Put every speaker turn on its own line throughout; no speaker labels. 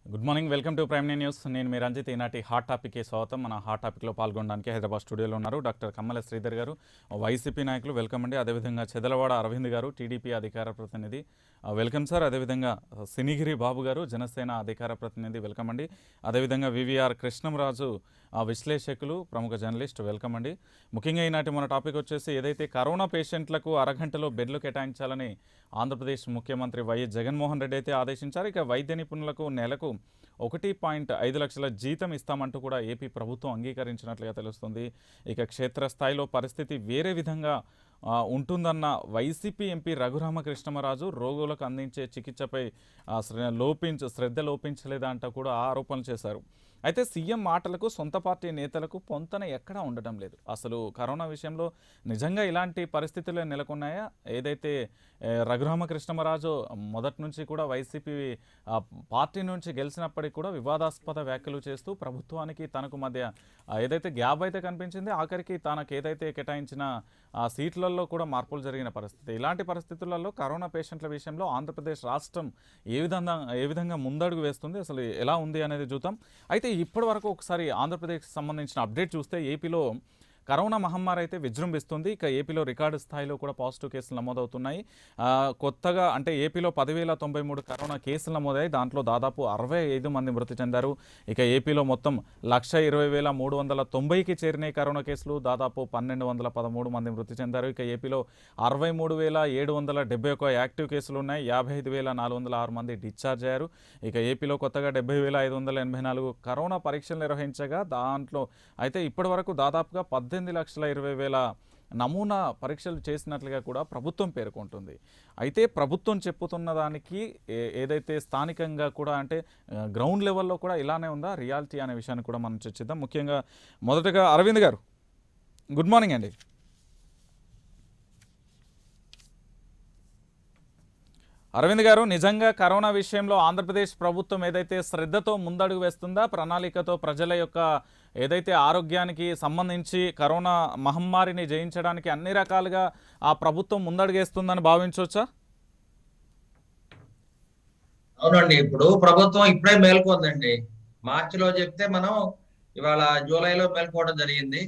Good morning welcome to Prime Nine News నేను మీ రంజిత్ ఈనాటి హాట్ టాపిక్కి స్వాగతం మన హాట్ టాపిక్లో పాల్గొనడానికి హైదరాబాద్ స్టూడియోలో ఉన్నారు డాక్టర్ కమ్మల శ్రీధర్ గారు వైసీపీ నాయకులు వెల్కమ్ అండి అదేవిధంగా చెదలవాడ అరవింద్ గారు టీడీపీ అధికార ప్రతినిధి ఆ, వెల్కమ్ సార్ అదేవిధంగా ఆ, సినిగిరి బాబు గారు జనసేన అధికార ప్రతినిధి వెల్కమ్ అండి అదేవిధంగా వివిఆర్ కృష్ణంరాజు ఆ, విశ్లేషకులు ప్రముఖ జర్నలిస్ట్ వెల్కమ్ అండి ముఖ్యంగా ఈనాటి మన టాపిక్ వచ్చేసి ఏదైతే కరోనా పేషెంట్లకు అరగంటలో బెడ్లు కేటాయించాలని ఆంధ్రప్రదేశ్ ముఖ్యమంత్రి వైఎస్ జగన్మోహన్ రెడ్డి అయితే ఆదేశించారు ఇక వైద్య నిపుణులకు నెలకు ఒకటి పాయింట్ ఐదు లక్షల జీతం ఇస్తామంటూ కూడా ఏపీ ప్రభుత్వం అంగీకరించినట్లుగా తెలుస్తుంది ఇక క్షేత్రస్థాయిలో పరిస్థితి వేరే విధంగా ఆ, ఉంటుందన్న వైసీపీ ఎంపీ రఘురామకృష్ణమరాజు రోగులకు అందించే చికిత్సపై ఆ, శ్ర- లోపించ శ్రద్ధ లోపించలేదా అంటూ కూడా ఆరోపణలు చేశారు అయితే సీఎం మాటలకు సొంత పార్టీ నేతలకు పొంతన ఎక్కడా ఉండడం లేదు అసలు కరోనా విషయంలో నిజంగా ఇలాంటి పరిస్థితులు నెలకొన్నాయా ఏదైతే ఏ, రఘురామకృష్ణమరాజు మొదటి నుంచి కూడా వైసీపీ ఆ, పార్టీ నుంచి గెలిచినప్పటికీ కూడా వివాదాస్పద వ్యాఖ్యలు చేస్తూ ప్రభుత్వానికి తనకు మధ్య ఆ, ఏదైతే గ్యాప్ అయితే కనిపించింది ఆఖరికి తనకు ఏదైతే కేటాయించిన ఆ సీట్లలో కూడా మార్పులు జరిగిన పరిస్థితి ఇలాంటి పరిస్థితులలో కరోనా పేషెంట్ల విషయంలో ఆంధ్రప్రదేశ్ రాష్ట్రం ఏ విధంగా ఏ విధంగా ముందడుగు వేస్తుంది అసలు ఎలా ఉంది అనేది చూద్దాం అయితే ఇప్పటి వరకు ఒకసారి ఆంధ్రప్రదేశ్కి సంబంధించిన అప్డేట్ చూస్తే ఏపీలో కరోనా మహమ్మారి అయితే విజృంభిస్తుంది ఇక ఏపీలో రికార్డు స్థాయిలో కూడా పాజిటివ్ కేసులు నమోదవుతున్నాయి ఆ, కొత్తగా అంటే ఏపీలో పదివేల తొంభై మూడు కరోనా కేసులు నమోదయ్యాయి దాంట్లో దాదాపు అరవై ఐదు మంది మృతి చెందారు ఇక ఏపీలో మొత్తం లక్ష ఇరవై వేల మూడు వందల తొంభైకి చేరినాయి కరోనా కేసులు దాదాపు పన్నెండు వందల పదమూడు మంది మృతి చెందారు ఇక ఏపీలో అరవై మూడు వేల ఏడు వందల డెబ్బై ఒక యాక్టివ్ కేసులు ఉన్నాయి యాభై ఐదు వేల నాలుగు వందల ఆరు మంది డిశ్చార్జ్ అయ్యారు ఇక ఏపీలో కొత్తగా డెబ్బై వేల ఐదు వందల ఎనభై నాలుగు కరోనా పరీక్షలు నిర్వహించగా దాంట్లో అయితే ఇప్పటి వరకు దాదాపుగా పద్దెనిమిది లక్షల ఇరవై వేల నమూనా పరీక్షలు చేసినట్లుగా కూడా ప్రభుత్వం పేర్కొంటుంది అయితే ప్రభుత్వం చెప్పుతున్న దానికి ఏ- ఏదైతే స్థానికంగా కూడా అంటే ఆ, గ్రౌండ్ లెవెల్లో కూడా ఇలానే ఉందా రియాలిటీ అనే విషయాన్ని కూడా మనం చర్చిద్దాం ముఖ్యంగా మొదటగా అరవింద్ గారు గుడ్ మార్నింగ్ అండి అరవింద్ గారు నిజంగా కరోనా విషయంలో ఆంధ్రప్రదేశ్ ప్రభుత్వం ఏదైతే శ్రద్ధతో ముందడుగు వేస్తుందా ప్రణాళికతో ప్రజల యొక్క ఏదైతే ఆరోగ్యానికి సంబంధించి కరోనా మహమ్మారిని జయించడానికి అన్ని రకాలుగా ఆ ప్రభుత్వం ముందడుగేస్తుందని భావించవచ్చా
అవునండి ఇప్పుడు ప్రభుత్వం ఇప్పుడే మేల్కొందండి మార్చిలో చెప్తే మనం ఇవాళ జూలైలో మేల్కోవడం జరిగింది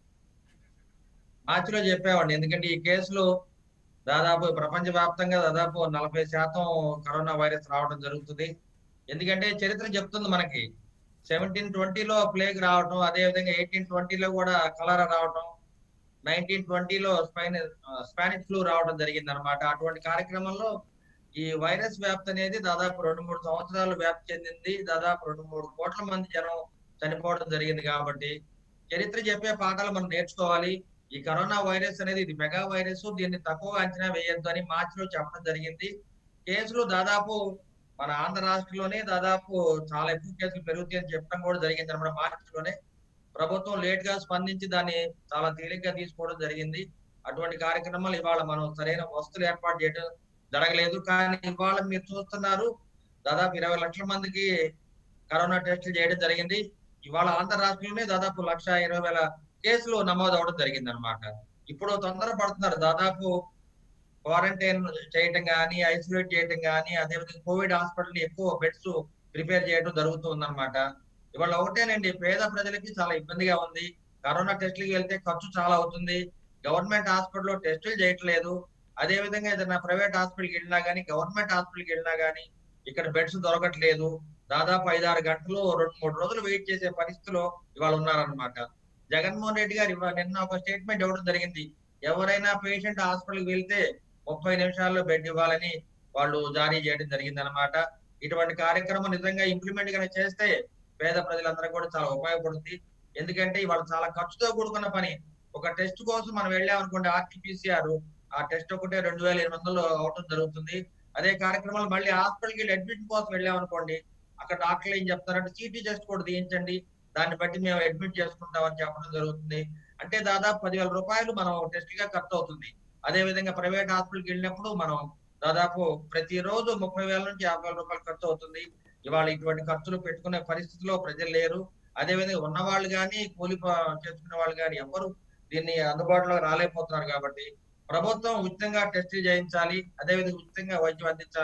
మార్చిలో చెప్పామండి ఎందుకంటే ఈ కేసులు దాదాపు ప్రపంచ వ్యాప్తంగా దాదాపు నలభై శాతం కరోనా వైరస్ రావడం జరుగుతుంది ఎందుకంటే చరిత్ర చెప్తుంది మనకి సెవెంటీన్ ట్వంటీలో ప్లేగ్ రావటం అదే విధంగా ఎయిటీన్ ట్వంటీలో కూడా కలరా రావటం నైన్టీన్ ట్వంటీలో స్పైన్ స్పానిష్ ఫ్లూ రావడం జరిగింది అనమాట అటువంటి కార్యక్రమంలో ఈ వైరస్ వ్యాప్తి అనేది దాదాపు రెండు మూడు సంవత్సరాలు వ్యాప్తి చెందింది దాదాపు రెండు మూడు కోట్ల మంది జనం చనిపోవడం జరిగింది కాబట్టి చరిత్ర చెప్పే పాఠాలు మనం నేర్చుకోవాలి ఈ కరోనా వైరస్ అనేది ఇది మెగా వైరస్ దీన్ని తక్కువ అంచనా వేయొద్దు అని మార్చిలో చెప్పడం జరిగింది కేసులు దాదాపు మన ఆంధ్ర రాష్ట్రంలోనే దాదాపు చాలా ఎక్కువ కేసులు పెరుగుతాయని చెప్పడం కూడా జరిగింది అనమాట మార్చిలోనే ప్రభుత్వం లేట్ గా స్పందించి దాన్ని చాలా తేలిగ్గా తీసుకోవడం జరిగింది అటువంటి కార్యక్రమాలు ఇవాళ మనం సరైన వస్తువులు ఏర్పాటు చేయడం జరగలేదు కానీ ఇవాళ మీరు చూస్తున్నారు దాదాపు ఇరవై లక్షల మందికి కరోనా టెస్టులు చేయడం జరిగింది ఇవాళ ఆంధ్ర రాష్ట్రంలోనే దాదాపు లక్ష ఇరవై వేల కేసులు నమోదు అవడం జరిగింది అనమాట ఇప్పుడు తొందర పడుతున్నారు దాదాపు క్వారంటైన్ చేయటం కానీ ఐసోలేట్ చేయటం కానీ అదేవిధంగా కోవిడ్ హాస్పిటల్ ఎక్కువ బెడ్స్ ప్రిపేర్ చేయడం జరుగుతుంది అనమాట ఇవాళ ఒకటేనండి పేద ప్రజలకి చాలా ఇబ్బందిగా ఉంది కరోనా టెస్టులకి వెళ్తే ఖర్చు చాలా అవుతుంది గవర్నమెంట్ హాస్పిటల్లో టెస్టులు చేయట్లేదు అదే విధంగా ఏదైనా ప్రైవేట్ హాస్పిటల్కి వెళ్ళినా కానీ గవర్నమెంట్ హాస్పిటల్కి వెళ్ళినా కానీ ఇక్కడ బెడ్స్ దొరకట్లేదు దాదాపు ఐదారు గంటలు రెండు మూడు రోజులు వెయిట్ చేసే పరిస్థితిలో ఇవాళ ఉన్నారనమాట జగన్మోహన్ రెడ్డి గారు ఇవాళ నిన్న ఒక స్టేట్మెంట్ ఇవ్వడం జరిగింది ఎవరైనా పేషెంట్ హాస్పిటల్కి వెళ్తే ముప్పై నిమిషాల్లో బెడ్ ఇవ్వాలని వాళ్ళు జారీ చేయడం జరిగింది అనమాట ఇటువంటి కార్యక్రమం నిజంగా ఇంప్లిమెంట్ గా చేస్తే పేద ప్రజలందరూ కూడా చాలా ఉపయోగపడుతుంది ఎందుకంటే ఇవాళ చాలా ఖర్చుతో కూడుకున్న పని ఒక టెస్ట్ కోసం మనం వెళ్ళామనుకోండి ఆర్టీపీసీఆర్ ఆ టెస్ట్ ఒకటే రెండు వేల ఎనిమిది వందలు అవటం జరుగుతుంది అదే కార్యక్రమాలు మళ్ళీ హాస్పిటల్కి వెళ్ళి అడ్మిట్ కోసం వెళ్ళామనుకోండి అక్కడ డాక్టర్లు ఏం చెప్తారంటే సిటీ టెస్ట్ కూడా తీయించండి దాన్ని బట్టి మేము అడ్మిట్ చేసుకుంటామని చెప్పడం జరుగుతుంది అంటే దాదాపు పదివేల రూపాయలు మనం టెస్ట్ గా ఖర్చు అవుతుంది అదే విధంగా ప్రైవేట్ హాస్పిటల్కి వెళ్ళినప్పుడు మనం దాదాపు ప్రతిరోజు ముప్పై వేల నుంచి యాభై వేల రూపాయలు ఖర్చు అవుతుంది ఇవాళ ఇటువంటి ఖర్చులు పెట్టుకునే పరిస్థితిలో ప్రజలు లేరు అదే విధంగా ఉన్న వాళ్ళు కానీ కూలి ప- చేసుకునే వాళ్ళు కానీ ఎవరు దీన్ని అందుబాటులో రాలేకపోతున్నారు కాబట్టి ప్రభుత్వం ఉచితంగా టెస్టులు చేయించాలి అదే విధంగా ఉచితంగా వైద్యం అందించాలి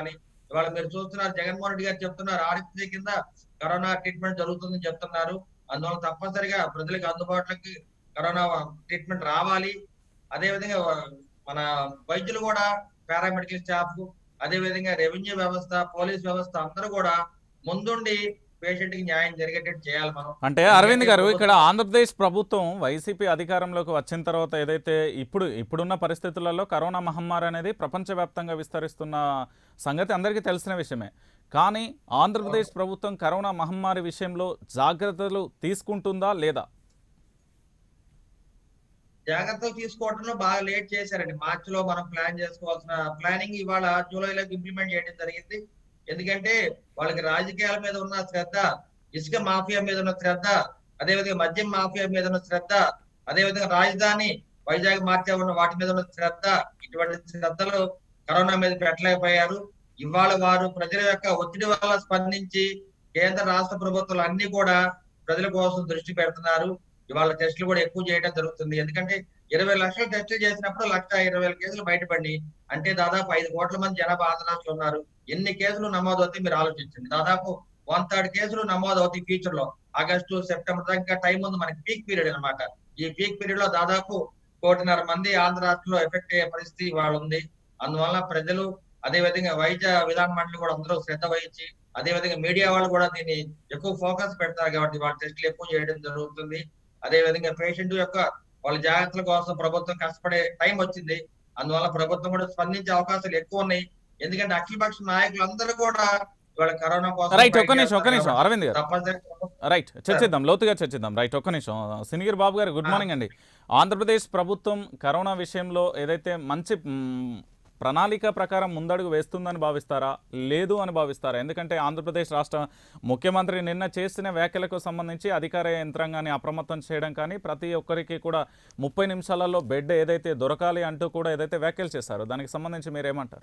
ఇవాళ మీరు చూస్తున్నారు జగన్మోహన్ రెడ్డి గారు చెప్తున్నారు ఆరోగ్య కింద కరోనా ట్రీట్మెంట్ జరుగుతుందని చెప్తున్నారు అందువల్ల తప్పనిసరిగా ప్రజలకు అందుబాటులోకి కరోనా ట్రీట్మెంట్ రావాలి అదే విధంగా మన వైద్యులు కూడా పారామెడికల్ స్టాఫ్ అదే విధంగా రెవెన్యూ వ్యవస్థ పోలీస్ వ్యవస్థ అందరూ కూడా ముందుండి పేషెంట్ కి న్యాయం జరిగేటట్టు చేయాలి మనం
అంటే అరవింద్ గారు ఇక్కడ ఆంధ్రప్రదేశ్ ప్రభుత్వం వైసీపీ అధికారంలోకి వచ్చిన తర్వాత ఏదైతే ఇప్పుడు ఇప్పుడున్న పరిస్థితులలో కరోనా మహమ్మారి అనేది ప్రపంచవ్యాప్తంగా విస్తరిస్తున్న సంగతి అందరికీ తెలిసిన విషయమే కానీ ఆంధ్రప్రదేశ్ ప్రభుత్వం కరోనా మహమ్మారి విషయంలో జాగ్రత్తలు తీసుకుంటుందా లేదా
జాగ్రత్తలు తీసుకోవడంలో బాగా లేట్ చేశారండి మార్చ్ లో మనం ప్లాన్ చేసుకోవాల్సిన ప్లానింగ్ ఇవాళ జూలైలోకి ఇంప్లిమెంట్ చేయడం జరిగింది ఎందుకంటే వాళ్ళకి రాజకీయాల మీద ఉన్న శ్రద్ధ ఇసుక మాఫియా మీద ఉన్న శ్రద్ధ అదేవిధంగా మద్యం మాఫియా మీద ఉన్న శ్రద్ధ అదేవిధంగా రాజధాని వైజాగ్ మార్చే ఉన్న వాటి మీద ఉన్న శ్రద్ధ ఇటువంటి శ్రద్ధలు కరోనా మీద పెట్టలేకపోయారు ఇవాళ వారు ప్రజల యొక్క ఒత్తిడి వల్ల స్పందించి కేంద్ర రాష్ట్ర ప్రభుత్వాలు అన్ని కూడా ప్రజల కోసం దృష్టి పెడుతున్నారు ఇవాళ టెస్టులు కూడా ఎక్కువ చేయడం జరుగుతుంది ఎందుకంటే ఇరవై లక్షల టెస్టులు చేసినప్పుడు లక్ష ఇరవై వేల కేసులు బయటపడి అంటే దాదాపు ఐదు కోట్ల మంది జనాభా ఆంధ్ర రాష్ట్రంలో ఉన్నారు ఎన్ని కేసులు నమోదు అవుతాయి మీరు ఆలోచించండి దాదాపు వన్ థర్డ్ కేసులు నమోదు అవుతాయి ఫ్యూచర్ లో ఆగస్టు సెప్టెంబర్ దాకా టైం ఉంది మనకి పీక్ పీరియడ్ అన్నమాట ఈ పీక్ పీరియడ్ లో దాదాపు కోటిన్నర మంది ఆంధ్ర రాష్ట్రంలో ఎఫెక్ట్ అయ్యే పరిస్థితి ఇవాళ ఉంది అందువల్ల ప్రజలు అదే విధంగా వైద్య విధాన మండలి కూడా అందరూ శ్రద్ధ వహించి అదే విధంగా మీడియా వాళ్ళు కూడా దీన్ని ఎక్కువ ఫోకస్ పెడతారు కాబట్టి వాళ్ళ టెస్టులు ఎక్కువ చేయడం జరుగుతుంది అదే విధంగా పేషెంట్ యొక్క వాళ్ళ జాగ్రత్తల కోసం ప్రభుత్వం కష్టపడే టైం వచ్చింది అందువల్ల ప్రభుత్వం కూడా స్పందించే అవకాశాలు ఎక్కువ ఉన్నాయి ఎందుకంటే అఖిలపక్ష నాయకులు అందరూ కూడా ఇవాళ కరోనా కోసం
రైట్ ఒక్క
fight
నిమిషం ఒక్క నిమిషం
చేస్తున్నారు
అరవింద్ గారు
కాబట్టి తప్పనిసరిగా
రైట్ చర్చిద్దాం లోతుగా చర్చిద్దాం రైట్ ఒక్క నిమిషం సినిగిరి బాబు గారు గుడ్
ఆ.
మార్నింగ్ అండి ఆంధ్రప్రదేశ్ ప్రభుత్వం కరోనా విషయంలో ఏదైతే మంచి మ్, ప్రణాళిక ప్రకారం ముందడుగు వేస్తుందని భావిస్తారా లేదు అని భావిస్తారా ఎందుకంటే ఆంధ్రప్రదేశ్ రాష్ట్ర ముఖ్యమంత్రి నిన్న చేసిన వ్యాఖ్యలకు సంబంధించి అధికార యంత్రాంగాన్ని అప్రమత్తం చేయడం కానీ ప్రతి ఒక్కరికి కూడా ముప్పై నిమిషాలలో బెడ్ ఏదైతే దొరకాలి అంటూ కూడా ఏదైతే వ్యాఖ్యలు చేశారో దానికి సంబంధించి మీరేమంటారు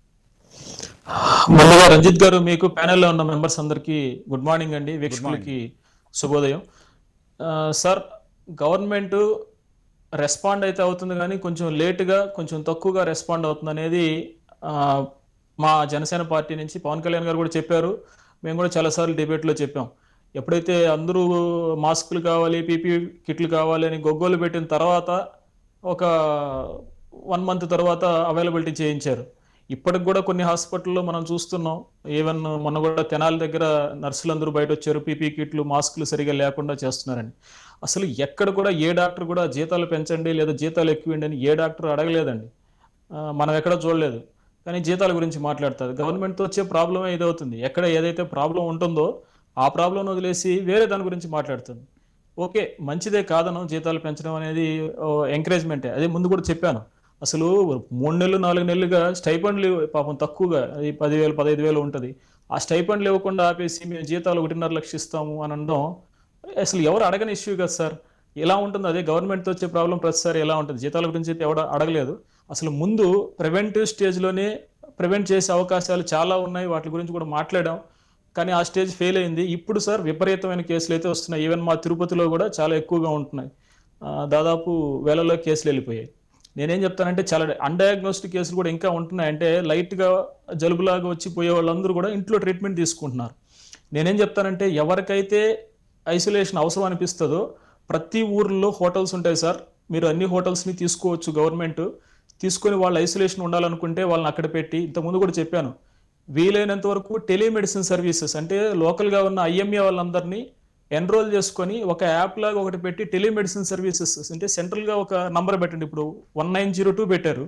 ముందుగా రంజిత్ గారు మీకు ప్యానెల్లో ఉన్న మెంబర్స్ అందరికీ గుడ్ మార్నింగ్ అండి వీక్షకులకి శుభోదయం ఆ, సార్ గవర్నమెంట్ రెస్పాండ్ అయితే అవుతుంది కానీ కొంచెం లేటుగా కొంచెం తక్కువగా రెస్పాండ్ అవుతుంది అనేది ఆ, మా జనసేన పార్టీ నుంచి పవన్ కళ్యాణ్ గారు కూడా చెప్పారు మేము కూడా చాలాసార్లు డిబేట్లో చెప్పాం ఎప్పుడైతే అందరూ మాస్కులు కావాలి పీపీ కిట్లు కావాలి అని గొగ్గోలు పెట్టిన తర్వాత ఒక వన్ మంత్ తర్వాత అవైలబిలిటీ చేయించారు ఇప్పటికి కూడా కొన్ని హాస్పిటల్లో మనం చూస్తున్నాం ఈవెన్ మొన్న కూడా తెనాలి దగ్గర నర్సులు అందరూ బయట వచ్చారు పీపీ కిట్లు మాస్కులు సరిగా లేకుండా చేస్తున్నారని అసలు ఎక్కడ కూడా ఏ డాక్టర్ కూడా జీతాలు పెంచండి లేదా జీతాలు ఎక్కువండి అని ఏ డాక్టర్ అడగలేదండి ఆ, మనం ఎక్కడ చూడలేదు కానీ జీతాల గురించి మాట్లాడుతుంది గవర్నమెంట్తో వచ్చే ప్రాబ్లమే ఇదవుతుంది ఎక్కడ ఏదైతే ప్రాబ్లం ఉంటుందో ఆ ప్రాబ్లం వదిలేసి వేరే దాని గురించి మాట్లాడుతుంది ఓకే మంచిదే కాదను జీతాలు పెంచడం అనేది ఎంకరేజ్మెంటే అదే ముందు కూడా చెప్పాను అసలు మూడు నెలలు నాలుగు నెలలుగా స్టైపండ్లు పాపం తక్కువగా అది పదివేలు పదహైదు వేలు ఉంటుంది ఆ స్టైపండ్లు ఇవ్వకుండా ఆపేసి మేము జీతాలు ఒకటిన్నర లక్ష ఇస్తాము అని అనడం అసలు ఎవరు అడగని ఇష్యూ కదా సార్ ఎలా ఉంటుంది అదే గవర్నమెంట్తో వచ్చే ప్రాబ్లం ప్రతిసారి ఎలా ఉంటుంది జీతాల గురించి అయితే ఎవడ అడగలేదు అసలు ముందు ప్రివెంటివ్ స్టేజ్లోనే ప్రివెంట్ చేసే అవకాశాలు చాలా ఉన్నాయి వాటి గురించి కూడా మాట్లాడాం కానీ ఆ స్టేజ్ ఫెయిల్ అయింది ఇప్పుడు సార్ విపరీతమైన కేసులు అయితే వస్తున్నాయి ఈవెన్ మా తిరుపతిలో కూడా చాలా ఎక్కువగా ఉంటున్నాయి ఆ, దాదాపు వేలలో కేసులు వెళ్ళిపోయాయి నేనేం చెప్తానంటే చాలా అన్డయాగ్నోస్టిక్ కేసులు కూడా ఇంకా ఉంటున్నాయి అంటే లైట్గా జలుబులాగా వచ్చి పోయే వాళ్ళందరూ కూడా ఇంట్లో ట్రీట్మెంట్ తీసుకుంటున్నారు నేనేం చెప్తానంటే ఎవరికైతే ఐసోలేషన్ అవసరం అనిపిస్తుందో ప్రతి ఊర్లో హోటల్స్ ఉంటాయి సార్ మీరు అన్ని హోటల్స్ని తీసుకోవచ్చు గవర్నమెంట్ తీసుకొని వాళ్ళు ఐసోలేషన్ ఉండాలనుకుంటే వాళ్ళని అక్కడ పెట్టి ఇంతకుముందు కూడా చెప్పాను వీలైనంత వరకు టెలిమెడిసిన్ సర్వీసెస్ అంటే లోకల్గా ఉన్న ఐఎంఏ వాళ్ళందరినీ ఎన్రోల్ చేసుకొని ఒక యాప్ లాగా ఒకటి పెట్టి టెలిమెడిసిన్ సర్వీసెస్ అంటే సెంట్రల్గా ఒక నంబర్ పెట్టండి ఇప్పుడు వన్ నైన్ జీరో టూ పెట్టారు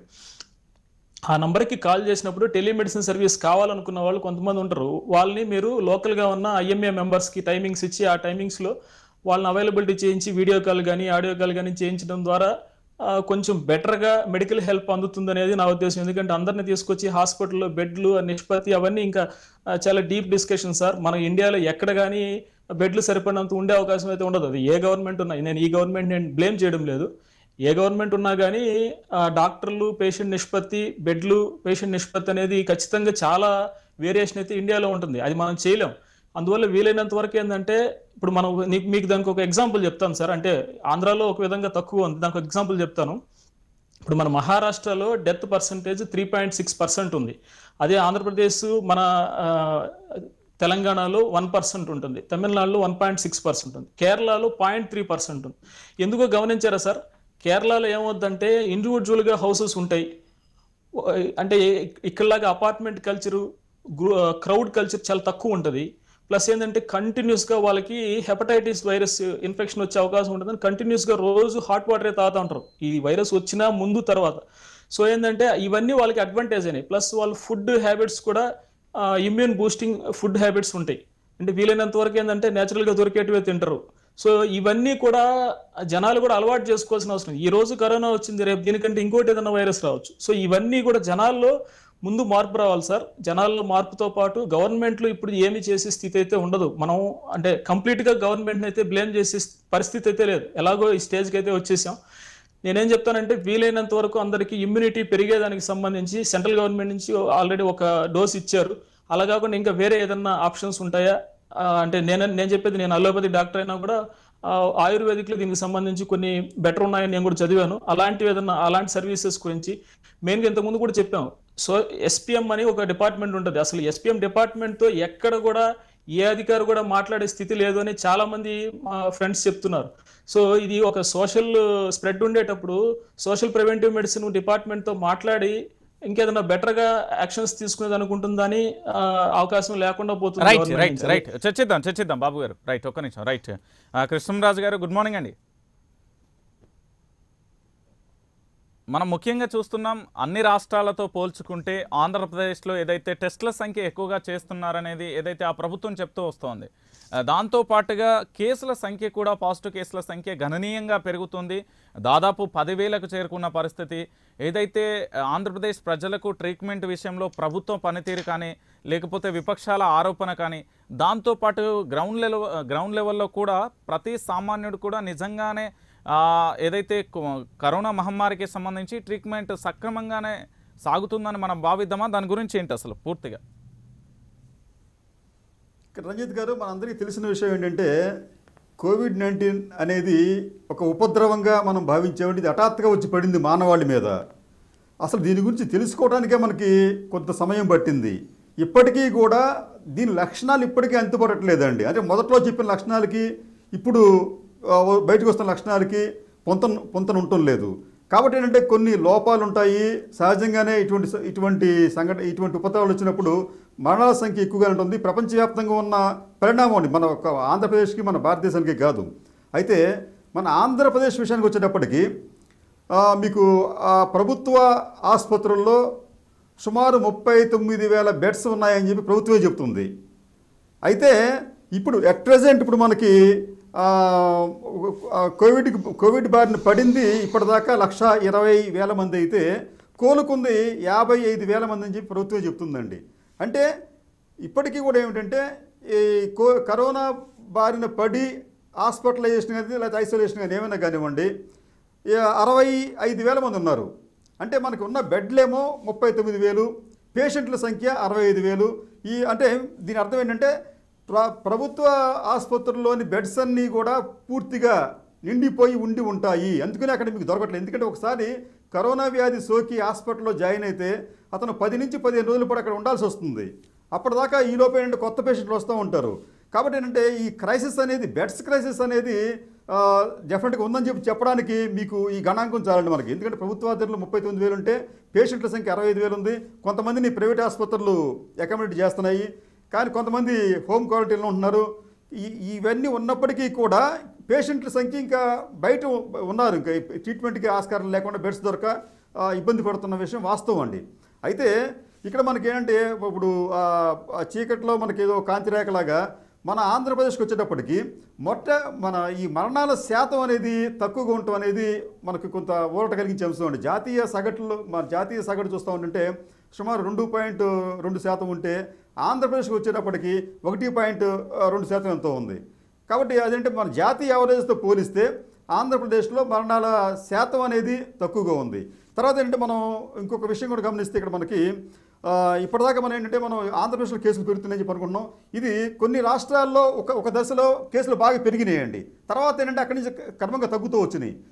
ఆ నంబర్కి కాల్ చేసినప్పుడు టెలిమెడిసిన్ సర్వీస్ కావాలనుకున్న వాళ్ళు కొంతమంది ఉంటారు వాళ్ళని మీరు లోకల్గా ఉన్న ఐఎంఏ మెంబర్స్కి టైమింగ్స్ ఇచ్చి ఆ టైమింగ్స్లో వాళ్ళని అవైలబిలిటీ చేయించి వీడియో కాల్ కానీ ఆడియో కాల్ కానీ చేయించడం ద్వారా ఆ, కొంచెం బెటర్గా మెడికల్ హెల్ప్ అందుతుంది అనేది నా ఉద్దేశం ఎందుకంటే అందరిని తీసుకొచ్చి హాస్పిటల్లో బెడ్లు ఆ నిష్పత్తి అవన్నీ ఇంకా ఆ, చాలా డీప్ డిస్కషన్ సార్ మన ఇండియాలో ఎక్కడ కానీ బెడ్లు సరిపడినంత ఉండే అవకాశం అయితే ఉండదు అది ఏ గవర్నమెంట్ ఉన్నా నేను ఈ గవర్నమెంట్ నేను బ్లేమ్ చేయడం లేదు ఏ గవర్నమెంట్ ఉన్నా కానీ ఆ, డాక్టర్లు పేషెంట్ నిష్పత్తి బెడ్లు పేషెంట్ నిష్పత్తి అనేది ఖచ్చితంగా చాలా వేరియేషన్ అయితే ఇండియాలో ఉంటుంది అది మనం చేయలేం అందువల్ల వీలైనంత వరకు ఏంటంటే ఇప్పుడు మనం నీకు మీకు దానికి ఒక ఎగ్జాంపుల్ చెప్తాను సార్ అంటే ఆంధ్రాలో ఒక విధంగా తక్కువ ఉంది దానికి ఒక ఎగ్జాంపుల్ చెప్తాను ఇప్పుడు మన మహారాష్ట్రలో death percentage three point six percent ఉంది అదే ఆంధ్రప్రదేశ్ మన ఆ, తెలంగాణలో వన్ పర్సెంట్ ఉంటుంది తమిళనాడులో వన్ పాయింట్ సిక్స్ పర్సెంట్ ఉంది కేరళలో పాయింట్ త్రీ పర్సెంట్ ఉంది ఎందుకో గమనించారా సార్ కేరళలో ఏమవుద్దంటే ఇండివిజువల్గా హౌసెస్ ఉంటాయి ఓ- అంటే ఇక్కడలాగా అపార్ట్మెంట్ కల్చరు క్రౌడ్ కల్చర్ చాలా తక్కువ ఉంటుంది ప్లస్ ఏంటంటే కంటిన్యూస్గా వాళ్ళకి హెపటైటిస్ వైరస్ ఇన్ఫెక్షన్ వచ్చే అవకాశం ఉంటుందని కంటిన్యూస్గా రోజు హాట్ వాటరే తాగుతూ ఉంటారు ఈ వైరస్ వచ్చినా ముందు తర్వాత సో ఏంటంటే ఇవన్నీ వాళ్ళకి అడ్వాంటేజ్ అయినాయి ప్లస్ వాళ్ళ ఫుడ్ హ్యాబిట్స్ కూడా ఇమ్యూన్ బూస్టింగ్ ఫుడ్ హ్యాబిట్స్ ఉంటాయి అంటే వీలైనంత వరకు ఏంటంటే నేచురల్గా దొరికేటివే తింటారు సో ఇవన్నీ కూడా జనాలు కూడా అలవాటు చేసుకోవాల్సిన అవసరం ఈ రోజు కరోనా వచ్చింది రేపు దీనికంటే ఇంకోటి ఏదైనా వైరస్ రావచ్చు సో ఇవన్నీ కూడా జనాల్లో ముందు మార్పు రావాలి సార్ జనాల్లో మార్పుతో పాటు గవర్నమెంట్లు ఇప్పుడు ఏమి చేసే స్థితి అయితే ఉండదు మనం అంటే కంప్లీట్గా గవర్నమెంట్ని అయితే బ్లేమ్ చేసే పరిస్థితి అయితే లేదు ఎలాగో ఈ స్టేజ్కి అయితే వచ్చేసాం నేనేం చెప్తానంటే వీలైనంత వరకు అందరికీ ఇమ్యూనిటీ పెరిగేదానికి సంబంధించి సెంట్రల్ గవర్నమెంట్ నుంచి ఆల్రెడీ ఒక డోస్ ఇచ్చారు అలా కాకుండా ఇంకా వేరే ఏదన్నా ఆప్షన్స్ ఉంటాయా ఆ, అంటే నేను నేను చెప్పేది నేను అలోపతి డాక్టర్ అయినా కూడా ఆ, ఆయుర్వేదిక్లో దీనికి సంబంధించి కొన్ని బెటర్ ఉన్నాయని నేను కూడా చదివాను అలాంటివి ఏదన్నా అలాంటి సర్వీసెస్ గురించి మెయిన్గా ఇంతకుముందు కూడా చెప్పాం సో ఎస్పీఎం అని ఒక డిపార్ట్మెంట్ ఉంటుంది అసలు ఎస్పీఎం డిపార్ట్మెంట్తో ఎక్కడ కూడా ఏ అధికారి కూడా మాట్లాడే స్థితి లేదు అని చాలా మంది మా ఫ్రెండ్స్ చెప్తున్నారు సో ఇది ఒక సోషల్ స్ప్రెడ్ ఉండేటప్పుడు సోషల్ ప్రివెంటివ్ మెడిసిన్ డిపార్ట్మెంట్తో మాట్లాడి ఇంకేదైనా బెటర్గా యాక్షన్స్ తీసుకునేది అనుకుంటుందని ఆ, అవకాశం లేకుండా పోతుంది
రైట్
government
రైట్
నుంచి.
రైట్ చర్చిద్దాం చర్చిద్దాం బాబు గారు రైట్ ఒక్క నిమిషం రైట్ కృష్ణరాజు గారు గుడ్ మార్నింగ్ అండి మనం ముఖ్యంగా చూస్తున్నాం అన్ని రాష్ట్రాలతో పోల్చుకుంటే ఆంధ్రప్రదేశ్లో ఏదైతే టెస్టుల సంఖ్య ఎక్కువగా చేస్తున్నారనేది ఏదైతే ఆ ప్రభుత్వం చెప్తూ వస్తోంది ఆ, దాంతో పాటుగా కేసుల సంఖ్య కూడా పాజిటివ్ కేసుల సంఖ్య గణనీయంగా పెరుగుతుంది దాదాపు పదివేలకు చేరుకున్న పరిస్థితి ఏదైతే ఆ, ఆంధ్రప్రదేశ్ ప్రజలకు ట్రీట్మెంట్ విషయంలో ప్రభుత్వం పనితీరు కానీ లేకపోతే విపక్షాల ఆరోపణ కానీ దాంతోపాటు గ్రౌండ్ లెవెల్ గ్రౌండ్ లెవెల్లో కూడా ప్రతి సామాన్యుడు కూడా నిజంగానే ఆ, ఏదైతే కొ- కరోనా మహమ్మారికి సంబంధించి ట్రీట్మెంట్ సక్రమంగానే సాగుతుందని మనం భావిద్దామా దాని గురించి ఏంటి అసలు పూర్తిగా
ఇక్కడ రంజిత్ గారు మనందరికీ తెలిసిన విషయం ఏంటంటే కోవిడ్ నైన్టీన్ అనేది ఒక ఉపద్రవంగా మనం భావించామంటే ఇది హఠాత్తుగా వచ్చి పడింది మానవాళి మీద అసలు దీని గురించి తెలుసుకోవడానికే మనకి కొంత సమయం పట్టింది ఇప్పటికీ కూడా దీని లక్షణాలు ఇప్పటికీ అంతుపడట్లేదండి అంటే మొదట్లో చెప్పిన లక్షణాలకి ఇప్పుడు ఆ, బయటకు వస్తున్న లక్షణాలకి పొంతన పొంతన ఉండటం లేదు కాబట్టి ఏంటంటే కొన్ని లోపాలు ఉంటాయి సహజంగానే ఇటువంటి స- ఇటువంటి సంఘటన ఇటువంటి ఉపద్రవాలు వచ్చినప్పుడు మరణాల సంఖ్య ఎక్కువగా ఉంటుంది ప్రపంచవ్యాప్తంగా ఉన్న పరిణామం అండి మన ఒక ఆంధ్రప్రదేశ్కి మన భారతదేశానికి కాదు అయితే మన ఆంధ్రప్రదేశ్ విషయానికి వచ్చేటప్పటికి ఆ, మీకు ఆ ప్రభుత్వ ఆసుపత్రుల్లో సుమారు ముప్పై తొమ్మిది వేల బెడ్స్ ఉన్నాయని చెప్పి ప్రభుత్వమే చెప్తుంది అయితే ఇప్పుడు ఎట్ ప్రజెంట్ ఇప్పుడు మనకి ఆ, ఆ, కోవిడ్ కోవిడ్ బారిన పడింది ఇప్పటిదాకా లక్ష ఇరవై వేల మంది అయితే కోలుకుంది యాభై ఐదు వేల మంది అని చెప్పి ప్రభుత్వం చెప్తుందండి అంటే ఇప్పటికీ కూడా ఏమిటంటే ఈ కో కరోనా బారిన పడి హాస్పిటలైజేషన్ కానీ లేకపోతే ఐసోలేషన్ కానీ ఏమైనా కానివ్వండి ఈ అరవై ఐదు వేల మంది ఉన్నారు అంటే మనకు ఉన్న బెడ్లేమో ముప్పై తొమ్మిది వేలు పేషెంట్ల సంఖ్య అరవై ఐదు వేలు ఈ అంటే దీని అర్థం ఏంటంటే ప్ర ప్రభుత్వ ఆసుపత్రుల్లోని బెడ్స్ అన్నీ కూడా పూర్తిగా నిండిపోయి ఉండి ఉంటాయి అందుకని అక్కడ మీకు దొరకట్లేదు ఎందుకంటే ఒకసారి కరోనా వ్యాధి సోకి హాస్పిటల్లో జాయిన్ అయితే అతను పది నుంచి పదిహేను రోజుల పాటు అక్కడ ఉండాల్సి వస్తుంది అప్పటిదాకా ఈ లోపు ఏంటంటే కొత్త పేషెంట్లు వస్తూ ఉంటారు కాబట్టి ఏంటంటే ఈ క్రైసిస్ అనేది బెడ్స్ క్రైసిస్ అనేది ఆ, డెఫినెట్గా ఉందని చెప్పి చెప్పడానికి మీకు ఈ గణాంకం చాలండి మనకి ఎందుకంటే ప్రభుత్వ ఆసుపత్రులు ముప్పై తొమ్మిది వేలు ఉంటే పేషెంట్ల సంఖ్య అరవై ఐదు వేలు ఉంది కొంతమందిని ప్రైవేట్ ఆసుపత్రులు అకామిడేట్ చేస్తున్నాయి కానీ కొంతమంది హోమ్ క్వారంటైన్లో ఉంటున్నారు ఈ ఇవన్నీ ఉన్నప్పటికీ కూడా పేషెంట్ల సంఖ్య ఇంకా బయట ఉన్నారు ఇంకా ట్రీట్మెంట్కి ఆస్కారం లేకుండా బెడ్స్ దొరక ఆ, ఇబ్బంది పడుతున్న విషయం వాస్తవం అండి అయితే ఇక్కడ మనకి ఏంటంటే ఇప్పుడు ఆ, ఆ చీకట్లో మనకి ఏదో కాంతిరేఖలాగా మన ఆంధ్రప్రదేశ్కి వచ్చేటప్పటికి మొట్ట మన ఈ మరణాల శాతం అనేది తక్కువగా ఉండటం అనేది మనకు కొంత ఊరట కలిగించే అంశం అండి జాతీయ సగటులో మన జాతీయ సగటు చూస్తూ ఉంటుంటే సుమారు రెండు పాయింట్ రెండు శాతం ఉంటే ఆంధ్రప్రదేశ్కి వచ్చేటప్పటికి ఒకటి పాయింట్ రెండు శాతం ఎంతో ఉంది కాబట్టి అదేంటే మన జాతీయ యావరేజ్తో పోలిస్తే ఆంధ్రప్రదేశ్లో మరణాల శాతం అనేది తక్కువగా ఉంది తర్వాత ఏంటంటే మనం ఇంకొక విషయం కూడా గమనిస్తే ఇక్కడ మనకి ఆ, ఇప్పటిదాకా మనం ఏంటంటే మనం ఆంధ్రప్రదేశ్లో కేసులు పెరుగుతున్నాయని చెప్పి అనుకుంటున్నాం ఇది కొన్ని రాష్ట్రాల్లో ఒక ఒక దశలో కేసులు బాగా పెరిగినాయండి తర్వాత ఏంటంటే అక్కడి నుంచి క్రమంగా తగ్గుతూ వచ్చినాయి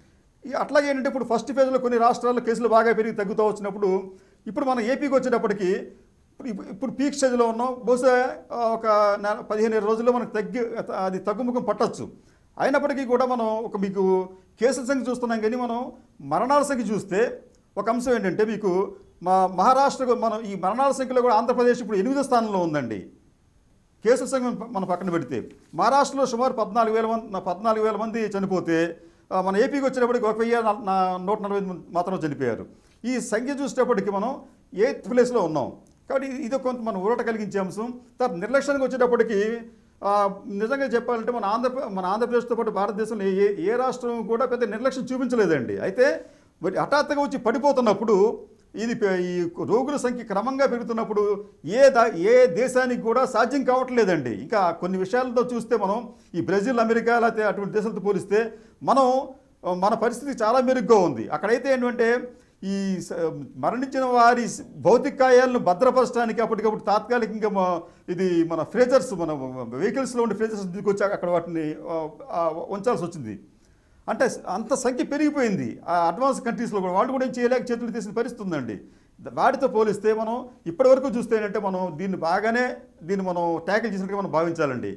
ఈ అట్లాగే ఏంటంటే ఇప్పుడు ఫస్ట్ ఫేజ్లో కొన్ని రాష్ట్రాల్లో కేసులు బాగా పెరిగి తగ్గుతూ వచ్చినప్పుడు ఇప్పుడు మనం ఏపీకి వచ్చేటప్పటికి ఇప్పుడు ఇప్పుడు- ఇప్పుడు పీక్ స్టేజ్లో ఉన్నాం బహుశా ఆ, ఒక నెల పదిహేను ఇరవై రోజుల్లో మనకు తగ్గి అది తగ్గుముఖం పట్టొచ్చు అయినప్పటికీ కూడా మనం ఒక మీకు కేసుల సంఖ్య చూస్తున్నాం కానీ మనం మరణాల సంఖ్య చూస్తే ఒక అంశం ఏంటంటే మీకు మా మహారాష్ట్ర మనం ఈ మరణాల సంఖ్యలో కూడా ఆంధ్రప్రదేశ్ ఇప్పుడు ఎనిమిదో స్థానంలో ఉందండి కేసుల సంఖ్య మనం పక్కన పెడితే మహారాష్ట్రలో సుమారు పద్నాలుగు వేల మంది పద్నాలుగు వేల మంది చనిపోతే ఆ, మన ఏపీకి వచ్చేటప్పటికి ఒక వెయ్యి నల- నా- నూట నలభై ఐదు మంది మాత్రం చనిపోయారు ఈ సంఖ్య చూసేటప్పటికి మనం ఎయిత్ ప్లేస్లో ఉన్నాం కాబట్టి ఇది- ఇది కొంత మనం ఊరట కలిగించే అంశం తర్వాత నిర్లక్ష్యానికి వచ్చేటప్పటికి ఆ, నిజంగా చెప్పాలంటే మన ఆంధ్ర మన ఆంధ్రప్రదేశ్తో పాటు భారతదేశంలో ఏ ఏ రాష్ట్రం కూడా పెద్ద నిర్లక్ష్యం చూపించలేదండి అయితే మరి హఠాత్తుగా వచ్చి పడిపోతున్నప్పుడు ఇది పె- ఈ రోగుల సంఖ్య క్రమంగా పెరుగుతున్నప్పుడు ఏ దా ఏ దేశానికి కూడా సాధ్యం కావట్లేదండి ఇంకా కొన్ని విషయాలతో చూస్తే మనం ఈ బ్రెజిల్ అమెరికా లేకపోతే అటువంటి దేశాలతో పోలిస్తే మనం ఆ, మన పరిస్థితి చాలా మెరుగ్గా ఉంది అక్కడైతే ఏంటంటే ఈ స- మరణించిన వారి స్- భౌతిక కాయాలను భద్రపరచడానికి అప్పటికప్పుడు తాత్కాలికంగా మా- ఇది మన ఫ్రేజర్స్ మన వెహికల్స్లో ఉండే ఫ్రేజర్స్ తీసుకొచ్చాక అక్కడ వాటిని ఆ, ఆ, ఉంచాల్సి వచ్చింది అంటే అంత సంఖ్య పెరిగిపోయింది ఆ అడ్వాన్స్ కంట్రీస్లో కూడా వాళ్ళు కూడా ఏం చేయలేక చేతులు తీసిన పరిస్థితి ఉందండి ద- వాటితో పోలిస్తే మనం ఇప్పటివరకు చూస్తే ఏంటంటే మనం దీన్ని బాగానే దీన్ని మనం ట్యాకిల్ చేసినట్టుగా మనం భావించాలండి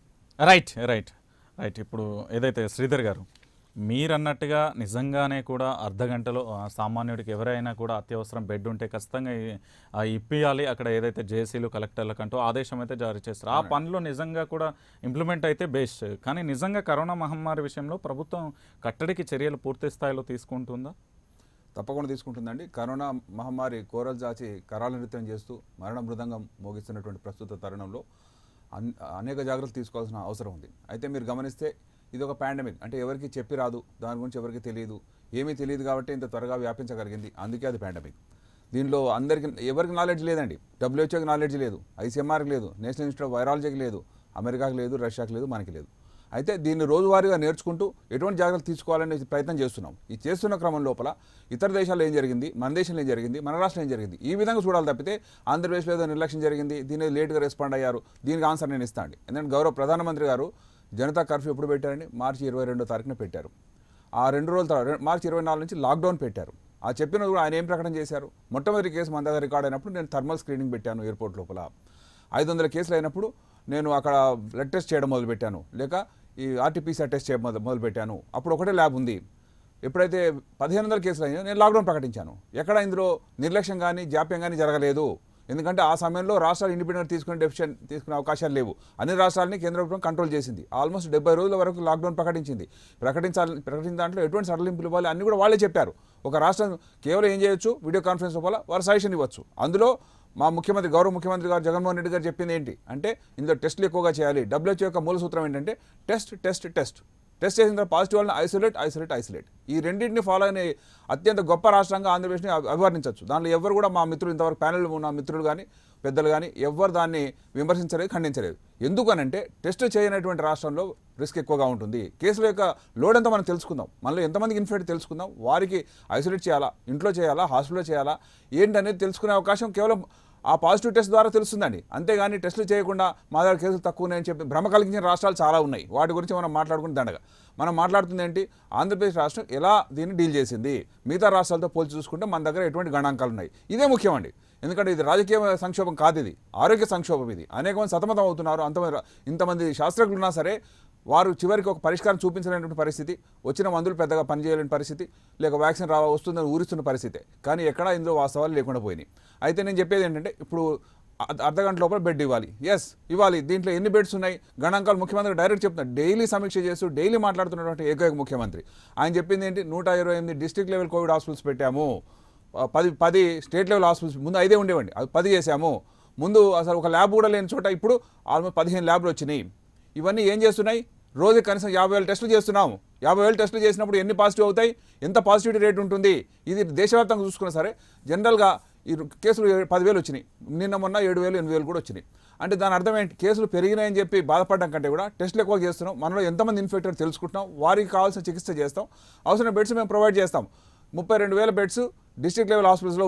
రైట్ రైట్ రైట్ ఇప్పుడు ఏదైతే శ్రీధర్ గారు మీరన్నట్టుగా నిజంగానే కూడా అర్ధ గంటలో ఆ, సామాన్యుడికి ఎవరైనా కూడా అత్యవసరం బెడ్ ఉంటే ఖచ్చితంగా ఈ- ఆ ఇప్పియాలి అక్కడ ఏదైతే జేసీలు కలెక్టర్లకంటూ ఆదేశం అయితే జారీ చేస్తారు ఆ పనిలో నిజంగా కూడా ఇంప్లిమెంట్ అయితే బెస్ట్ కానీ నిజంగా కరోనా మహమ్మారి విషయంలో ప్రభుత్వం కట్టడికి చర్యలు పూర్తి స్థాయిలో తీసుకుంటుందా
తప్పకుండా తీసుకుంటుందండి కరోనా మహమ్మారి కోరలు చాచి కరాల నృత్యం చేస్తూ మరణ మృదంగం మోగిస్తున్నటువంటి ప్రస్తుత తరుణంలో అన్- అనేక జాగ్రత్తలు తీసుకోవాల్సిన అవసరం ఉంది అయితే మీరు గమనిస్తే ఇది ఒక పాండమిక్ అంటే ఎవరికి చెప్పి రాదు దాని గురించి ఎవరికి తెలియదు ఏమీ తెలియదు కాబట్టి ఇంత త్వరగా వ్యాపించగలిగింది అందుకే అది పాండమిక్ దీనిలో అందరికి ఎవరికి నాలెడ్జ్ లేదండి డబ్ల్యూహెచ్ఓకి నాలెడ్జ్ లేదు ఐసీఎంఆర్కి లేదు నేషనల్ ఇన్స్టిట్యూట్ ఆఫ్ వైరాలజీకి లేదు అమెరికాకి లేదు రష్యాకి లేదు మనకి లేదు అయితే దీన్ని రోజువారీగా నేర్చుకుంటూ ఎటువంటి జాగ్రత్తలు తీసుకోవాలనే ప్రయత్నం చేస్తున్నాం ఈ చేస్తున్న క్రమం లోపల ఇతర దేశాల్లో ఏం జరిగింది మన దేశంలో ఏం జరిగింది మన రాష్ట్రంలో ఏం జరిగింది ఈ విధంగా చూడాలి తప్పితే ఆంధ్రప్రదేశ్లో ఏదో నిర్లక్ష్యం జరిగింది దీని లేట్గా రెస్పాండ్ అయ్యారు దీనికి ఆన్సర్ నేను ఇస్తాను ఎందుకంటే గౌరవ ప్రధానమంత్రి గారు జనతా కర్ఫ్యూ ఎప్పుడు పెట్టారండి మార్చి ఇరవై రెండో తారీఖున పెట్టారు ఆ రెండు రోజుల తర్వాత రె- మార్చి ఇరవై నాలుగు నుంచి లాక్డౌన్ పెట్టారు ఆ చెప్పినది కూడా ఆయన ఏం ప్రకటన చేశారు మొట్టమొదటి కేసు మన దగ్గర రికార్డ్ అయినప్పుడు నేను థర్మల్ స్క్రీనింగ్ పెట్టాను ఎయిర్పోర్ట్ లోపల ఐదు వందల కేసులు అయినప్పుడు నేను అక్కడ బ్లడ్ టెస్ట్ చేయడం మొదలుపెట్టాను లేక ఈ ఆర్టీపీసీఆర్ టెస్ట్ చేయడం మొదలు మొదలుపెట్టాను అప్పుడు ఒకటే ల్యాబ్ ఉంది ఎప్పుడైతే పదిహేను వందల కేసులు అయినాయో నేను లాక్డౌన్ ప్రకటించాను ఎక్కడ ఇందులో నిర్లక్ష్యం కానీ జాప్యం కానీ జరగలేదు ఎందుకంటే ఆ సమయంలో రాష్ట్రాలు ఇండిపెండెంట్ తీసుకునే డెసిషన్ తీసుకునే అవకాశాలు లేవు అన్ని రాష్ట్రాలని కేంద్ర ప్రభుత్వం కంట్రోల్ చేసింది ఆల్మోస్ట్ డెబ్బై రోజుల వరకు లాక్డౌన్ ప్రకటించింది ప్రకటించాలి ప్రకటించిన దాంట్లో ఎటువంటి సడలింపులు ఇవ్వాలి అన్ని కూడా వాళ్ళే చెప్పారు ఒక రాష్ట్రం కేవలం ఏం చేయొచ్చు వీడియో కాన్ఫరెన్స్ లోపల వారు సజెషన్ ఇవ్వచ్చు అందులో మా ముఖ్యమంత్రి గౌరవ ముఖ్యమంత్రి గారు జగన్మోహన్ రెడ్డి గారు చెప్పింది ఏంటి అంటే ఇందులో టెస్టులు ఎక్కువగా చేయాలి డబ్ల్యూహెచ్ఓ యొక్క మూల సూత్రం ఏంటంటే టెస్ట్ టెస్ట్ టెస్ట్ టెస్ట్ చేసిన తర్వాత పాజిటివ్ వాళ్ళని ఐసోలేట్ ఐసోలేట్ ఐసోలేట్ ఈ రెండింటిని ఫాలో అయిన అత్యంత గొప్ప రాష్ట్రంగా ఆంధ్రప్రదేశ్ని అభి- అభివర్ణించవచ్చు దానిలో ఎవరు కూడా మా మిత్రులు ఇంతవరకు ప్యానెల్ ఉన్న మిత్రులు కానీ పెద్దలు కానీ ఎవరు దాన్ని విమర్శించలేదు ఖండించలేదు ఎందుకనంటే టెస్ట్ చేయనటువంటి రాష్ట్రంలో రిస్క్ ఎక్కువగా ఉంటుంది కేసుల యొక్క లోడ్ ఎంత మనం తెలుసుకుందాం మనలో ఎంతమందికి ఇన్ఫెక్ట్ తెలుసుకుందాం వారికి ఐసోలేట్ చేయాలా ఇంట్లో చేయాలా హాస్పిటల్లో చేయాలా ఏంటనేది తెలుసుకునే అవకాశం కేవలం ఆ పాజిటివ్ టెస్ట్ ద్వారా తెలుస్తుందండి అంతేగాని టెస్టులు చేయకుండా మా దగ్గర కేసులు తక్కువ ఉన్నాయని చెప్పి భ్రమ కలిగించిన రాష్ట్రాలు చాలా ఉన్నాయి వాటి గురించి మనం మాట్లాడుకుని దండగా మనం మాట్లాడుతుంది ఏంటి ఆంధ్రప్రదేశ్ రాష్ట్రం ఎలా దీన్ని డీల్ చేసింది మిగతా రాష్ట్రాలతో పోల్చి చూసుకుంటే మన దగ్గర ఎటువంటి గణాంకాలు ఉన్నాయి ఇదే ముఖ్యమండి ఎందుకంటే ఇది రాజకీయ సంక్షోభం కాదు ఇది ఆరోగ్య సంక్షోభం ఇది అనేక మంది సతమతం అవుతున్నారు అంతమంది రా- ఇంతమంది శాస్త్రజ్ఞులు ఉన్నా సరే వారు చివరికి ఒక పరిష్కారం చూపించలేనటువంటి పరిస్థితి వచ్చిన మందులు పెద్దగా పనిచేయలేని పరిస్థితి లేక వ్యాక్సిన్ రా వస్తుందని ఊరిస్తున్న పరిస్థితి కానీ ఎక్కడా ఇందులో వాస్తవాలు లేకుండా పోయినాయి అయితే నేను చెప్పేది ఏంటంటే ఇప్పుడు అర్ధ- అర్ధ గంట లోపల బెడ్ ఇవ్వాలి ఎస్ ఇవ్వాలి దీంట్లో ఎన్ని బెడ్స్ ఉన్నాయి గణాంకాలు ముఖ్యమంత్రి డైరెక్ట్ చెప్తున్నారు డైలీ సమీక్ష చేస్తూ డైలీ మాట్లాడుతున్నటువంటి ఏకైక ముఖ్యమంత్రి ఆయన చెప్పింది ఏంటి నూట ఇరవై ఎనిమిది డిస్ట్రిక్ట్ లెవెల్ కోవిడ్ హాస్పిటల్స్ పెట్టాము ఆ, పది పది స్టేట్ లెవెల్ హాస్పిటల్స్ ముందు ఐదే ఉండేవండి అది పది చేశాము ముందు అసలు ఒక ల్యాబ్ కూడా లేని చోట ఇప్పుడు ఆల్మోస్ట్ పదిహేను ల్యాబ్లు వచ్చినాయి ఇవన్నీ ఏం చేస్తున్నాయి రోజు కనీసం యాభై వేల టెస్టులు చేస్తున్నాము యాభై వేలు టెస్టులు చేసినప్పుడు ఎన్ని పాజిటివ్ అవుతాయి ఎంత పాజిటివిటీ రేట్ ఉంటుంది ఇది దేశవ్యాప్తంగా చూసుకున్నా సరే జనరల్గా ఈ కేసులు ఏ- పదివేలు వచ్చినాయి నిన్న మొన్న ఏడు వేలు ఎనిమిది వేలు కూడా వచ్చినాయి అంటే దాని అర్థం ఏంటి కేసులు పెరిగినాయని చెప్పి బాధపడడం కంటే కూడా టెస్టులు ఎక్కువ చేస్తున్నాం మనలో ఎంతమంది ఇన్ఫెక్టెడ్ తెలుసుకుంటున్నాం వారికి కావాల్సిన చికిత్స చేస్తాం అవసరం బెడ్స్ మేము ప్రొవైడ్ చేస్తాం ముప్పై రెండు వేల బెడ్స్ డిస్ట్రిక్ట్ లెవెల్ హాస్పిటల్స్లో ఉన్నాయి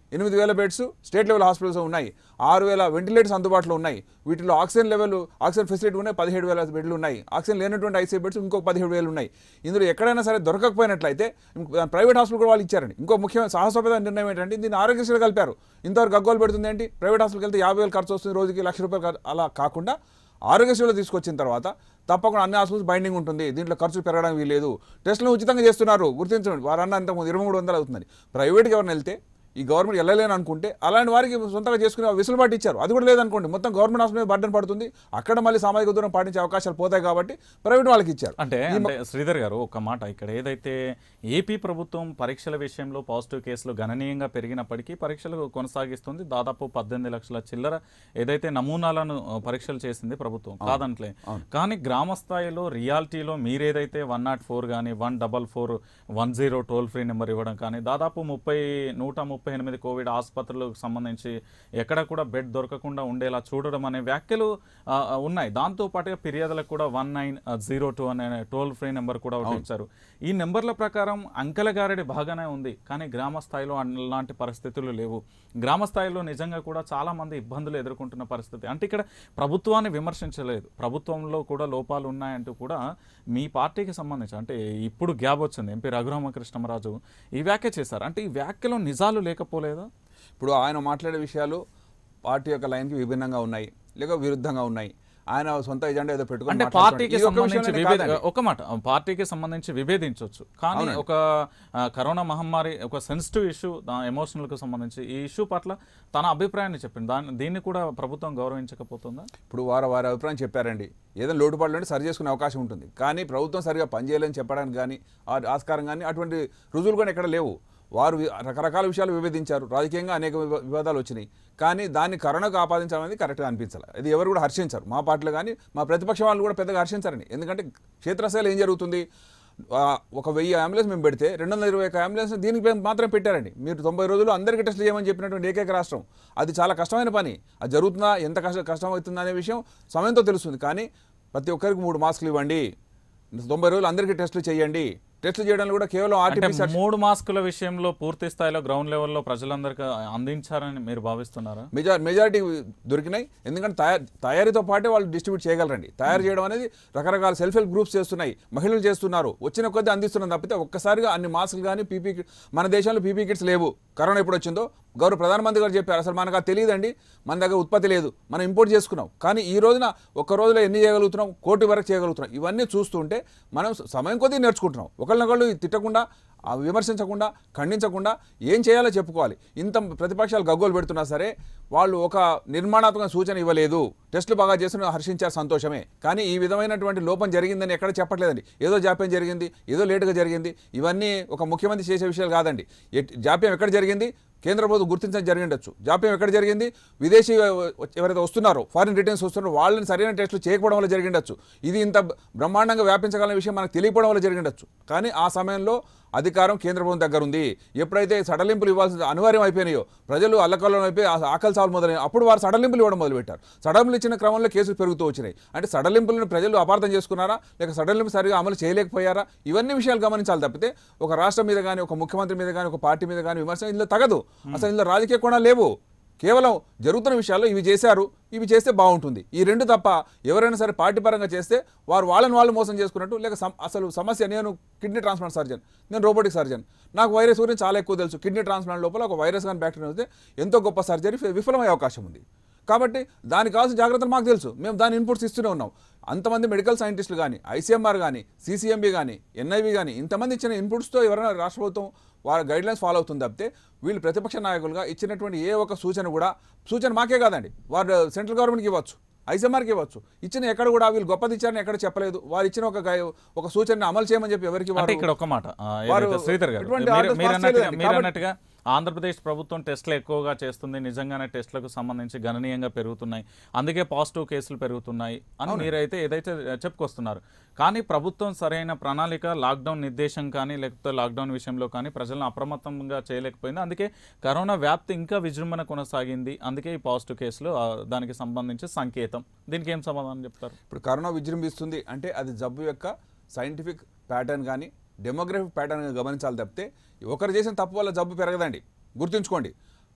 ఎనిమిది వేల బెడ్స్ స్టేట్ లెవెల్ హాస్పిటల్స్ ఉన్నాయి ఆరు వేల వెంటిలేటర్స్ అందుబాటులో ఉన్నాయి వీటిలో ఆక్సిజన్ లెవెల్ ఆక్సిజన్ ఫెసిలిటీ ఉన్నాయి పదిహేడు వేల బెడ్లు ఉన్నాయి ఆక్సిజన్ లేనటువంటి ఐసీయూ బెడ్స్ ఇంకో పదిహేడు వేలు ఉన్నాయి ఇందులో ఎక్కడైనా సరే దొరకకపోయినట్లయితే ఇంకో- ప్రైవేట్ హాస్పిటల్ కూడా వాళ్ళు ఇచ్చారండి ఇంకో ముఖ్యమైన సాహసోపేత నిర్ణయం ఏంటంటే దీన్ని ఆరోగ్యశ్రీ కలిపారు ఇంతవరకు గగ్గోలు పెడుతుంది ఏంటి ప్రైవేట్ హాస్పిటల్కి వెళ్తే యాభై వేలు ఖర్చు వస్తుంది రోజుకి లక్ష రూపాయలు ఖర్చు- అలా కాకుండా ఆరోగ్యశ్రీలో తీసుకొచ్చిన తర్వాత తప్పకుండా అన్ని హాస్పిటల్స్ బైండింగ్ ఉంటుంది దీంట్లో ఖర్చు పెరగడానికి వీలేదు టెస్టులు ఉచితంగా చేస్తున్నారు గుర్తించండి వారు అన్న ఇంతకుముందు ఇరవై మూడు వందలు అవుతుంది ప్రైవేట్కి ఎవరిని వెళ్తే ఈ గవర్నమెంట్ వెళ్ళలేని అనుకుంటే అలాంటి వారికి సొంతంగా చేసుకునే వెసులుబాటు ఇచ్చారు అది కూడా లేదనుకోండి మొత్తం గవర్నమెంట్ హాస్పిటల్ మీద బర్డెన్ పడుతుంది అక్కడ మళ్ళీ సామాజిక దూరం పాటించే అవకాశాలు పోతాయి కాబట్టి ప్రైవేట్ వాళ్ళకి ఇచ్చారు
అంటే అంటే శ్రీధర్ గారు ఒక మాట ఇక్కడ ఏదైతే ఏపీ ప్రభుత్వం పరీక్షల విషయంలో పాజిటివ్ కేసులు గణనీయంగా పెరిగినప్పటికీ పరీక్షలు కొనసాగిస్తుంది దాదాపు పద్దెనిమిది లక్షల చిల్లర ఏదైతే నమూనాలను ఆ, పరీక్షలు చేసింది ప్రభుత్వం కాదంట్లే కానీ గ్రామ స్థాయిలో రియాలిటీలో మీరేదైతే వన్ నాట్ ఫోర్ కానీ one double four one zero toll free number ఇవ్వడం కానీ దాదాపు ముప్పై నూట ముప్పై ఎనిమిది కోవిడ్ ఆసుపత్రులకు సంబంధించి ఎక్కడ కూడా బెడ్ దొరకకుండా ఉండేలా చూడడం అనే వ్యాఖ్యలు ఆ, ఆ, ఉన్నాయి దాంతో పాటుగా ఫిర్యాదులకు కూడా వన్ నైన్ జీరో టూ అనే టోల్ ఫ్రీ నెంబర్ కూడా ఒకటి ఇచ్చారు ఈ నెంబర్ల ప్రకారం అంకెలగారడి బాగానే ఉంది కానీ గ్రామ స్థాయిలో అలాంటి పరిస్థితులు లేవు గ్రామ స్థాయిలో నిజంగా కూడా చాలా మంది ఇబ్బందులు ఎదుర్కొంటున్న పరిస్థితి అంటే ఇక్కడ ప్రభుత్వాన్ని విమర్శించలేదు ప్రభుత్వంలో కూడా లోపాలు ఉన్నాయంటూ కూడా మీ పార్టీకి సంబంధించి అంటే ఇప్పుడు గ్యాప్ వచ్చింది ఎంపీ రఘురామకృష్ణమరాజు ఈ వ్యాఖ్య చేశారు అంటే ఈ వ్యాఖ్యలో నిజాలు లేకపోలేదా
ఇప్పుడు ఆయన మాట్లాడే విషయాలు పార్టీ యొక్క లైన్కి విభిన్నంగా ఉన్నాయి లేక విరుద్ధంగా ఉన్నాయి ఆయన సొంత ఎజెండా ఏదో పెట్టుకొని
అంటే
మాట్లాడుతున్నాడు.
పార్టీకి
ఈ ఒక్క
సంబంధించి
విషయంలోనే
విభేద
కాదండి.
ఒక మాట పార్టీకి సంబంధించి విభేదించవచ్చు కానీ
అవునండి.
ఒక ఆ, కరోనా మహమ్మారి ఒక సెన్సిటివ్ ఇష్యూ ఎమోషనల్కి సంబంధించి ఈ ఇష్యూ పట్ల తన అభిప్రాయాన్ని చెప్పింది దాన్ని దీన్ని కూడా ప్రభుత్వం గౌరవించకపోతుందా
ఇప్పుడు వారు వారి అభిప్రాయం చెప్పారండి ఏదైనా లోటుపాట్లు అంటే సరి చేసుకునే అవకాశం ఉంటుంది కానీ ప్రభుత్వం సరిగా పనిచేయాలని చెప్పడానికి కానీ ఆ ఆస్కారం కానీ అటువంటి రుజువులు కూడా ఎక్కడ లేవు వారు వి- రకరకాల విషయాలు విభేదించారు రాజకీయంగా అనేక వివ- వివాదాలు వచ్చినాయి కానీ దాన్ని కరోనాకు ఆపాదించడం అనేది కరెక్ట్గా అనిపించాలి అది ఎవరు కూడా హర్షించారు మా పార్టీలో కానీ మా ప్రతిపక్ష వాళ్ళు కూడా పెద్దగా హర్షించారండి ఎందుకంటే క్షేత్రస్థాయిలో ఏం జరుగుతుంది ఆ, ఒక వెయ్యి అంబులెన్స్ మేము పెడితే రెండు వందల ఇరవై ఒక అంబులెన్స్ దీనికి మేము మాత్రం పెట్టారండి మీరు తొంభై రోజులు అందరికీ టెస్టులు చేయమని చెప్పినటువంటి ఏకైక రాష్ట్రం అది చాలా కష్టమైన పని అది జరుగుతుందా ఎంత కష్ట కష్టం అవుతుందా అనే విషయం సమయంతో తెలుస్తుంది కానీ ప్రతి ఒక్కరికి మూడు మాస్కులు ఇవ్వండి తొంభై రోజులు అందరికీ టెస్టులు చేయండి టెస్టులు చేయడానికి కూడా కేవలం
అంటే
ఆర్టీపీసీఆర్
మూడు మాస్కుల విషయంలో పూర్తి స్థాయిలో గ్రౌండ్ లెవెల్లో ప్రజలందరికీ అందించారని మీరు భావిస్తున్నారా
మెజార్ మెజారిటీ దొరికినాయి ఎందుకంటే తయారు తయారీతో పాటే వాళ్ళు డిస్ట్రిబ్యూట్ చేయగలరండి తయారు చేయడం అనేది రకరకాల సెల్ఫ్ హెల్ప్ గ్రూప్స్ చేస్తున్నాయి మహిళలు చేస్తున్నారు వచ్చిన కొద్దీ అందిస్తున్నాం తప్పితే ఒక్కసారిగా అన్ని మాస్కులు కానీ పీపీ మన దేశంలో పీపీ కిట్స్ లేవు కరోనా ఎప్పుడు వచ్చిందో గౌరవ ప్రధానమంత్రి గారు చెప్పారు అసలు మనకు అది తెలియదండి మన దగ్గర ఉత్పత్తి లేదు మనం ఇంపోర్ట్ చేసుకున్నాం కానీ ఈ రోజున ఒక్క రోజులో ఎన్ని చేయగలుగుతున్నాం కోటి వరకు చేయగలుగుతున్నాం ఇవన్నీ చూస్తుంటే మనం సమయం కొద్దీ నేర్చుకుంటున్నాం ఒకళ్ళనొకళ్ళు తిట్టకుండా ఆ విమర్శించకుండా ఖండించకుండా ఏం చేయాలో చెప్పుకోవాలి ఇంత ప్రతిపక్షాలు గగ్గోలు పెడుతున్నా సరే వాళ్ళు ఒక నిర్మాణాత్మక సూచన ఇవ్వలేదు టెస్టులు బాగా చేస్తున్న హర్షించారు సంతోషమే కానీ ఈ విధమైనటువంటి లోపం జరిగిందని ఎక్కడ చెప్పట్లేదండి ఏదో జాప్యం జరిగింది ఏదో లేటుగా జరిగింది ఇవన్నీ ఒక ముఖ్యమంత్రి చేసే విషయాలు కాదండి ఎట్- జాప్యం ఎక్కడ జరిగింది కేంద్ర ప్రభుత్వం గుర్తించడం జరిగిండొచ్చు జాప్యం ఎక్కడ జరిగింది విదేశీ ఎవరైతే వస్తున్నారో ఫారిన్ రిటర్న్స్ వస్తున్నారో వాళ్ళని సరైన టెస్టులు చేయకపోవడం వల్ల జరిగిండొచ్చు ఇది ఇంత బ్రహ్మాండంగా వ్యాపించగల విషయం మనకు తెలియకపోవడం వల్ల జరిగిండొచ్చు కానీ ఆ సమయంలో అధికారం కేంద్ర ప్రభుత్వం దగ్గర ఉంది ఎప్పుడైతే సడలింపులు ఇవ్వాల్సిన అనివార్యం అయిపోయినాయో ప్రజలు అల్లకల్లం అయిపోయి ఆ- ఆకలి సాలు మొదలైన అప్పుడు వారు సడలింపులు ఇవ్వడం మొదలుపెట్టారు సడలింపులు ఇచ్చిన క్రమంలో కేసులు పెరుగుతూ వచ్చినాయి అంటే సడలింపులను ప్రజలు అపార్థం చేసుకున్నారా లేక సడలింపు సరిగా అమలు చేయలేకపోయారా ఇవన్నీ విషయాలు గమనించాలి తప్పితే ఒక రాష్ట్రం మీద కానీ ఒక ముఖ్యమంత్రి మీద కానీ ఒక పార్టీ మీద కానీ విమర్శ ఇందులో తగదు అసలు ఇందులో రాజకీయ కోణాలు లేవు కేవలం జరుగుతున్న విషయాల్లో ఇవి చేశారు ఇవి చేస్తే బాగుంటుంది ఈ రెండు తప్ప ఎవరైనా సరే పార్టీ పరంగా చేస్తే వారు వాళ్ళని వాళ్ళు మోసం చేసుకున్నట్టు లేక సమ- అసలు సమస్య నేను కిడ్నీ ట్రాన్స్ప్లాంట్ సర్జన్ నేను రోబోటిక్ సర్జన్ నాకు వైరస్ గురించి చాలా ఎక్కువ తెలుసు కిడ్నీ ట్రాన్స్ప్లాంట్ లోపల ఒక వైరస్ కానీ బ్యాక్టీరియా వస్తే ఎంతో గొప్ప సర్జరీ విఫలమయ్యే అవకాశం ఉంది కాబట్టి దానికి కావాల్సిన జాగ్రత్తలు మాకు తెలుసు మేము దాని ఇన్పుట్స్ ఇస్తూనే ఉన్నాం అంతమంది మెడికల్ సైంటిస్టులు కానీ ఐసీఎంఆర్ కానీ సీసీఎంబీ కానీ ఎన్ఐవి కానీ ఇంతమంది ఇచ్చిన ఇన్పుట్స్తో ఎవరైనా రాష్ట్ర ప్రభుత్వం వారి గైడ్లైన్స్ ఫాలో అవుతుంది తప్పితే వీళ్ళు ప్రతిపక్ష నాయకులుగా ఇచ్చినటువంటి ఏ ఒక్క సూచన కూడా సూచన మాకే కాదండి వారు సెంట్రల్ గవర్నమెంట్కి ఇవ్వచ్చు ఐసీఎంఆర్కి ఇవ్వచ్చు ఇచ్చిన ఎక్కడ కూడా వీళ్ళు గొప్పది ఇచ్చారని ఎక్కడ చెప్పలేదు వారు ఇచ్చిన ఒక గై- ఒక సూచన అమలు చేయమని చెప్పి ఎవరికి
అంటే
వారు
ఇక్కడ ఒక మాట ఆ,
వారు
ఏదైతే శ్రీధర్ గారు
ఎటువంటి
మీరు-
orders
మీరు
pass
అన్నట్టుగా
చేయలేదండి.
మీరు
కాబట్టి-
అన్నట్టుగా ఆంధ్రప్రదేశ్ ప్రభుత్వం టెస్టులు ఎక్కువగా చేస్తుంది నిజంగానే టెస్టులకు సంబంధించి గణనీయంగా పెరుగుతున్నాయి అందుకే పాజిటివ్ కేసులు పెరుగుతున్నాయి అని మీరైతే ఏదైతే చెప్పుకొస్తున్నారు కానీ ప్రభుత్వం సరైన ప్రణాళిక లాక్డౌన్ నిర్దేశం కానీ లేకపోతే లాక్డౌన్ విషయంలో కానీ ప్రజలను అప్రమత్తంగా చేయలేకపోయింది అందుకే కరోనా వ్యాప్తి ఇంకా విజృంభణ కొనసాగింది అందుకే ఈ పాజిటివ్ కేసులు ఆ, దానికి సంబంధించి సంకేతం దీనికి ఏం సమాధానం చెప్తారు
ఇప్పుడు కరోనా విజృంభిస్తుంది అంటే అది జబ్బు యొక్క సైంటిఫిక్ ప్యాటర్న్ కానీ డెమోగ్రఫిక్ ప్యాటర్న్ గమనించాలి తప్పితే ఒకరు చేసిన తప్పు వల్ల జబ్బు పెరగదండి గుర్తుంచుకోండి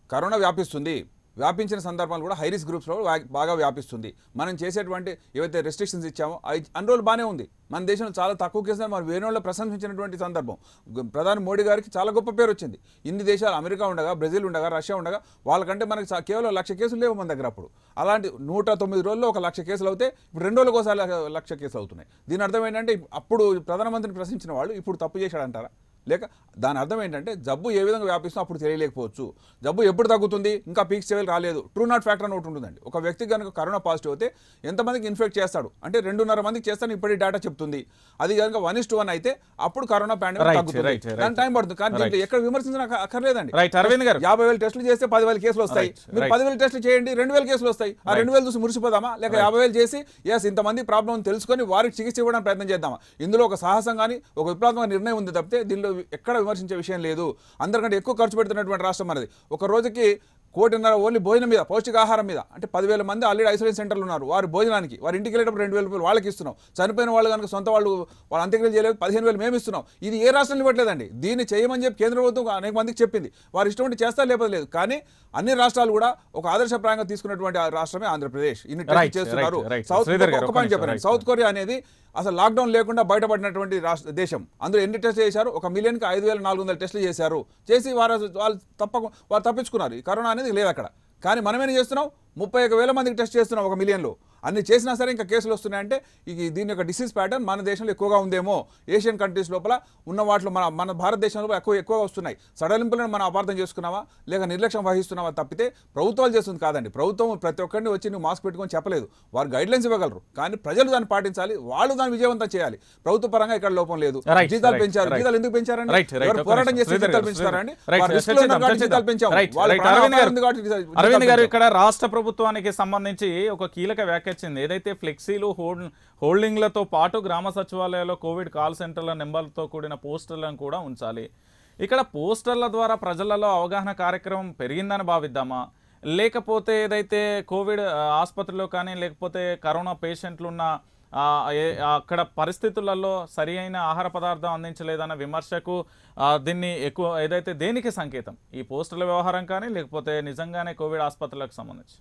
కరోనా వ్యాపిస్తుంది వ్యాపించిన సందర్భాలు కూడా హై రిస్క్ గ్రూప్స్లో వ్యా- బాగా వ్యాపిస్తుంది మనం చేసేటువంటి ఏవైతే రెస్ట్రిక్షన్స్ ఇచ్చామో అవి అన్ని రోజులు బాగానే ఉంది మన దేశంలో చాలా తక్కువ కేసులు మనం వేరే వాళ్ళు ప్రశంసించినటువంటి సందర్భం గ- ప్రధాని మోడీ గారికి చాలా గొప్ప పేరు వచ్చింది ఇన్ని దేశాలు అమెరికా ఉండగా బ్రెజిల్ ఉండగా రష్యా ఉండగా వాళ్ళకంటే మనకి చా- కేవలం లక్ష కేసులు లేవు మన దగ్గర అప్పుడు అలాంటి నూట తొమ్మిది రోజుల్లో ఒక లక్ష కేసులు అవుతే ఇప్పుడు రెండు రోజులకు ఒకసారి లక్ష- లక్ష కేసులు అవుతున్నాయి దీని అర్థం ఏంటంటే అప్పుడు ప్రధానమంత్రిని ప్రశ్నించిన వాళ్ళు ఇప్పుడు తప్పు చేశాడంటారా లేక దాని అర్థం ఏంటంటే జబ్బు ఏ విధంగా వ్యాపిస్తుందో అప్పుడు తెలియలేకపోవచ్చు జబ్బు ఎప్పుడు తగ్గుతుంది ఇంకా పీక్ లెవెల్ రాలేదు ట్రూ నాట్ ఫ్యాక్టర్ అని ఒకటి ఉంటుందండి ఒక వ్యక్తి కనుక కరోనా పాజిటివ్ అయితే ఎంతమందికి ఇన్ఫెక్ట్ చేస్తాడు అంటే రెండున్నర మందికి చేస్తాను ఇప్పటి డేటా చెప్తుంది అది కనుక వన్ ఇస్ టూ వన్ అయితే అప్పుడు కరోనా
Right,
పాండమిక్ తగ్గుతుంది
right, right.
దాని టైం పడుతుంది కానీ దీంట్లో ఎక్కడ విమర్శించిన అక్కర్లేదండి
రైట్ అరవింద్ గారు
యాభై వేలు టెస్టులు చేస్తే పదివేల కేసులు వస్తాయి
Right,
మీరు
right.
పదివేల టెస్టులు చేయండి రెండు వేల కేసులు వస్తాయి ఆ రెండు వేలు చూసి మురిసిపోదామా లేక యాభై వేలు చేసి ఎస్ ఇంతమంది ప్రాబ్లం ఉంది తెలుసుకొని వారికి చికిత్స ఇవ్వడానికి ప్రయత్నం చేద్దామా ఇందులో ఒక సాహసం కానీ ఒక విప్లవాత్మక నిర్ణయం ఉంది తప్పితే దీనిలో ఎక్కడ విమర్శించే విషయం లేదు అందరికంటే ఎక్కువ ఖర్చు పెడుతున్నటువంటి రాష్ట్రం మనది ఒక రోజుకి కోటిన్నర ఓన్లీ భోజనం మీద పౌష్టికాహారం మీద అంటే పదివేల మంది ఆల్రెడీ ఐసోలేషన్ సెంటర్లు ఉన్నారు వారి భోజనానికి వారి ఇంటికి వెళ్ళేటప్పుడు రెండు వేల రూపాయలు వాళ్ళకి ఇస్తున్నాం చనిపోయిన వాళ్ళు కనుక సొంత వాళ్ళు వాళ్ళ అంత్యక్రియలు చేయలేదు పదిహేను వేలు మేము ఇస్తున్నాం ఇది ఏ రాష్ట్రంలో ఇవ్వట్లేదండి దీన్ని చేయమని చెప్పి కేంద్ర ప్రభుత్వం అనేక మందికి చెప్పింది వారు ఇష్టం ఉంటే చేస్తారు లేకపోతే లేదు కానీ అన్ని రాష్ట్రాలు కూడా ఒక ఆదర్శప్రాయంగా తీసుకున్నటువంటి ఆ రాష్ట్రమే ఆంధ్రప్రదేశ్ ఇన్ని
Right,
టెస్ట్ చేస్తున్నారు
right, right.
సౌత్
శ్రీధర్ గారు,
ఒక
ఒక్క
పాయింట్
నిమిషం,
చెప్పాను
right.
సౌత్ కొరియా అనేది అసలు లాక్డౌన్ లేకుండా బయటపడినటువంటి రాష్ట్ర దేశం అందులో ఎన్ని టెస్టులు చేశారు ఒక మిలియన్కి ఐదు వేల నాలుగు వందల టెస్టులు చేశారు చేసి వారు వాళ్ళు తప్ప వాళ్ళు తప్పించుకున్నారు ఈ కరోనా అనేది లేదు అక్కడ కానీ మనమేం చేస్తున్నాం ముప్పై ఒక వేల మందికి టెస్ట్ చేస్తున్నాం ఒక మిలియన్లో అన్ని చేసినా సరే ఇంకా కేసులు వస్తున్నాయంటే ఈ దీని యొక్క డిసీజ్ ప్యాటర్న్ మన దేశంలో ఎక్కువగా ఉందేమో ఏషియన్ కంట్రీస్ లోపల ఉన్న వాటిలో మన మన భారతదేశంలో ఎక్కువ ఎక్కువగా వస్తున్నాయి సడలింపులను మనం అపార్థం చేసుకున్నావా లేక నిర్లక్ష్యం వహిస్తున్నావా తప్పితే ప్రభుత్వాలు చేస్తుంది కాదండి ప్రభుత్వం ప్రతి ఒక్కరిని వచ్చి నువ్వు మాస్క్ పెట్టుకొని చెప్పలేదు వారు గైడ్ లైన్స్ ఇవ్వగలరు కానీ ప్రజలు దాన్ని పాటించాలి వాళ్ళు దాన్ని విజయవంతం చేయాలి ప్రభుత్వ పరంగా ఇక్కడ లోపం లేదు
Right,
జీతాలు
right,
పెంచారు
right.
జీతాలు ఎందుకు పెంచారండి
రైట్ రైట్
ఎవరు పోరాటం చేసి జీతాలు పెంచుతారండి
రైట్
వారు risk లో ఉన్నారు కాబట్టి జీతాలు పెంచాము
రైట్
వాళ్ళ
రైట్
ప్రాణాపాయం
అరవింద్ గారు
ఉంది కాబట్టి జీతాలు
అరవింద్ గారు
పెంచాము.
ఇక్కడ రాష్ట్ర ప్రభుత్వానికి సంబంధించి ఒక కీలక వ్యాఖ్య వచ్చింది ఏదైతే ఫ్లెక్సీలు హోల్డ్ హోల్డింగ్లతో పాటు గ్రామ సచివాలయాల్లో కోవిడ్ కాల్ సెంటర్ల నెంబర్లతో కూడిన పోస్టర్లను కూడా ఉంచాలి ఇక్కడ పోస్టర్ల ద్వారా ప్రజలలో అవగాహన కార్యక్రమం పెరిగిందని భావిద్దామా లేకపోతే ఏదైతే కోవిడ్ ఆ, ఆసుపత్రిలో కానీ లేకపోతే కరోనా పేషెంట్లు ఉన్న ఆ, ఏ- అక్కడ పరిస్థితులలో సరి అయిన ఆహార పదార్థం అందించలేదన్న విమర్శకు ఆ, దీన్ని ఎక్కువ ఏదైతే దేనికి సంకేతం ఈ పోస్టర్ల వ్యవహారం కానీ లేకపోతే నిజంగానే కోవిడ్ ఆసుపత్రులకు సంబంధించి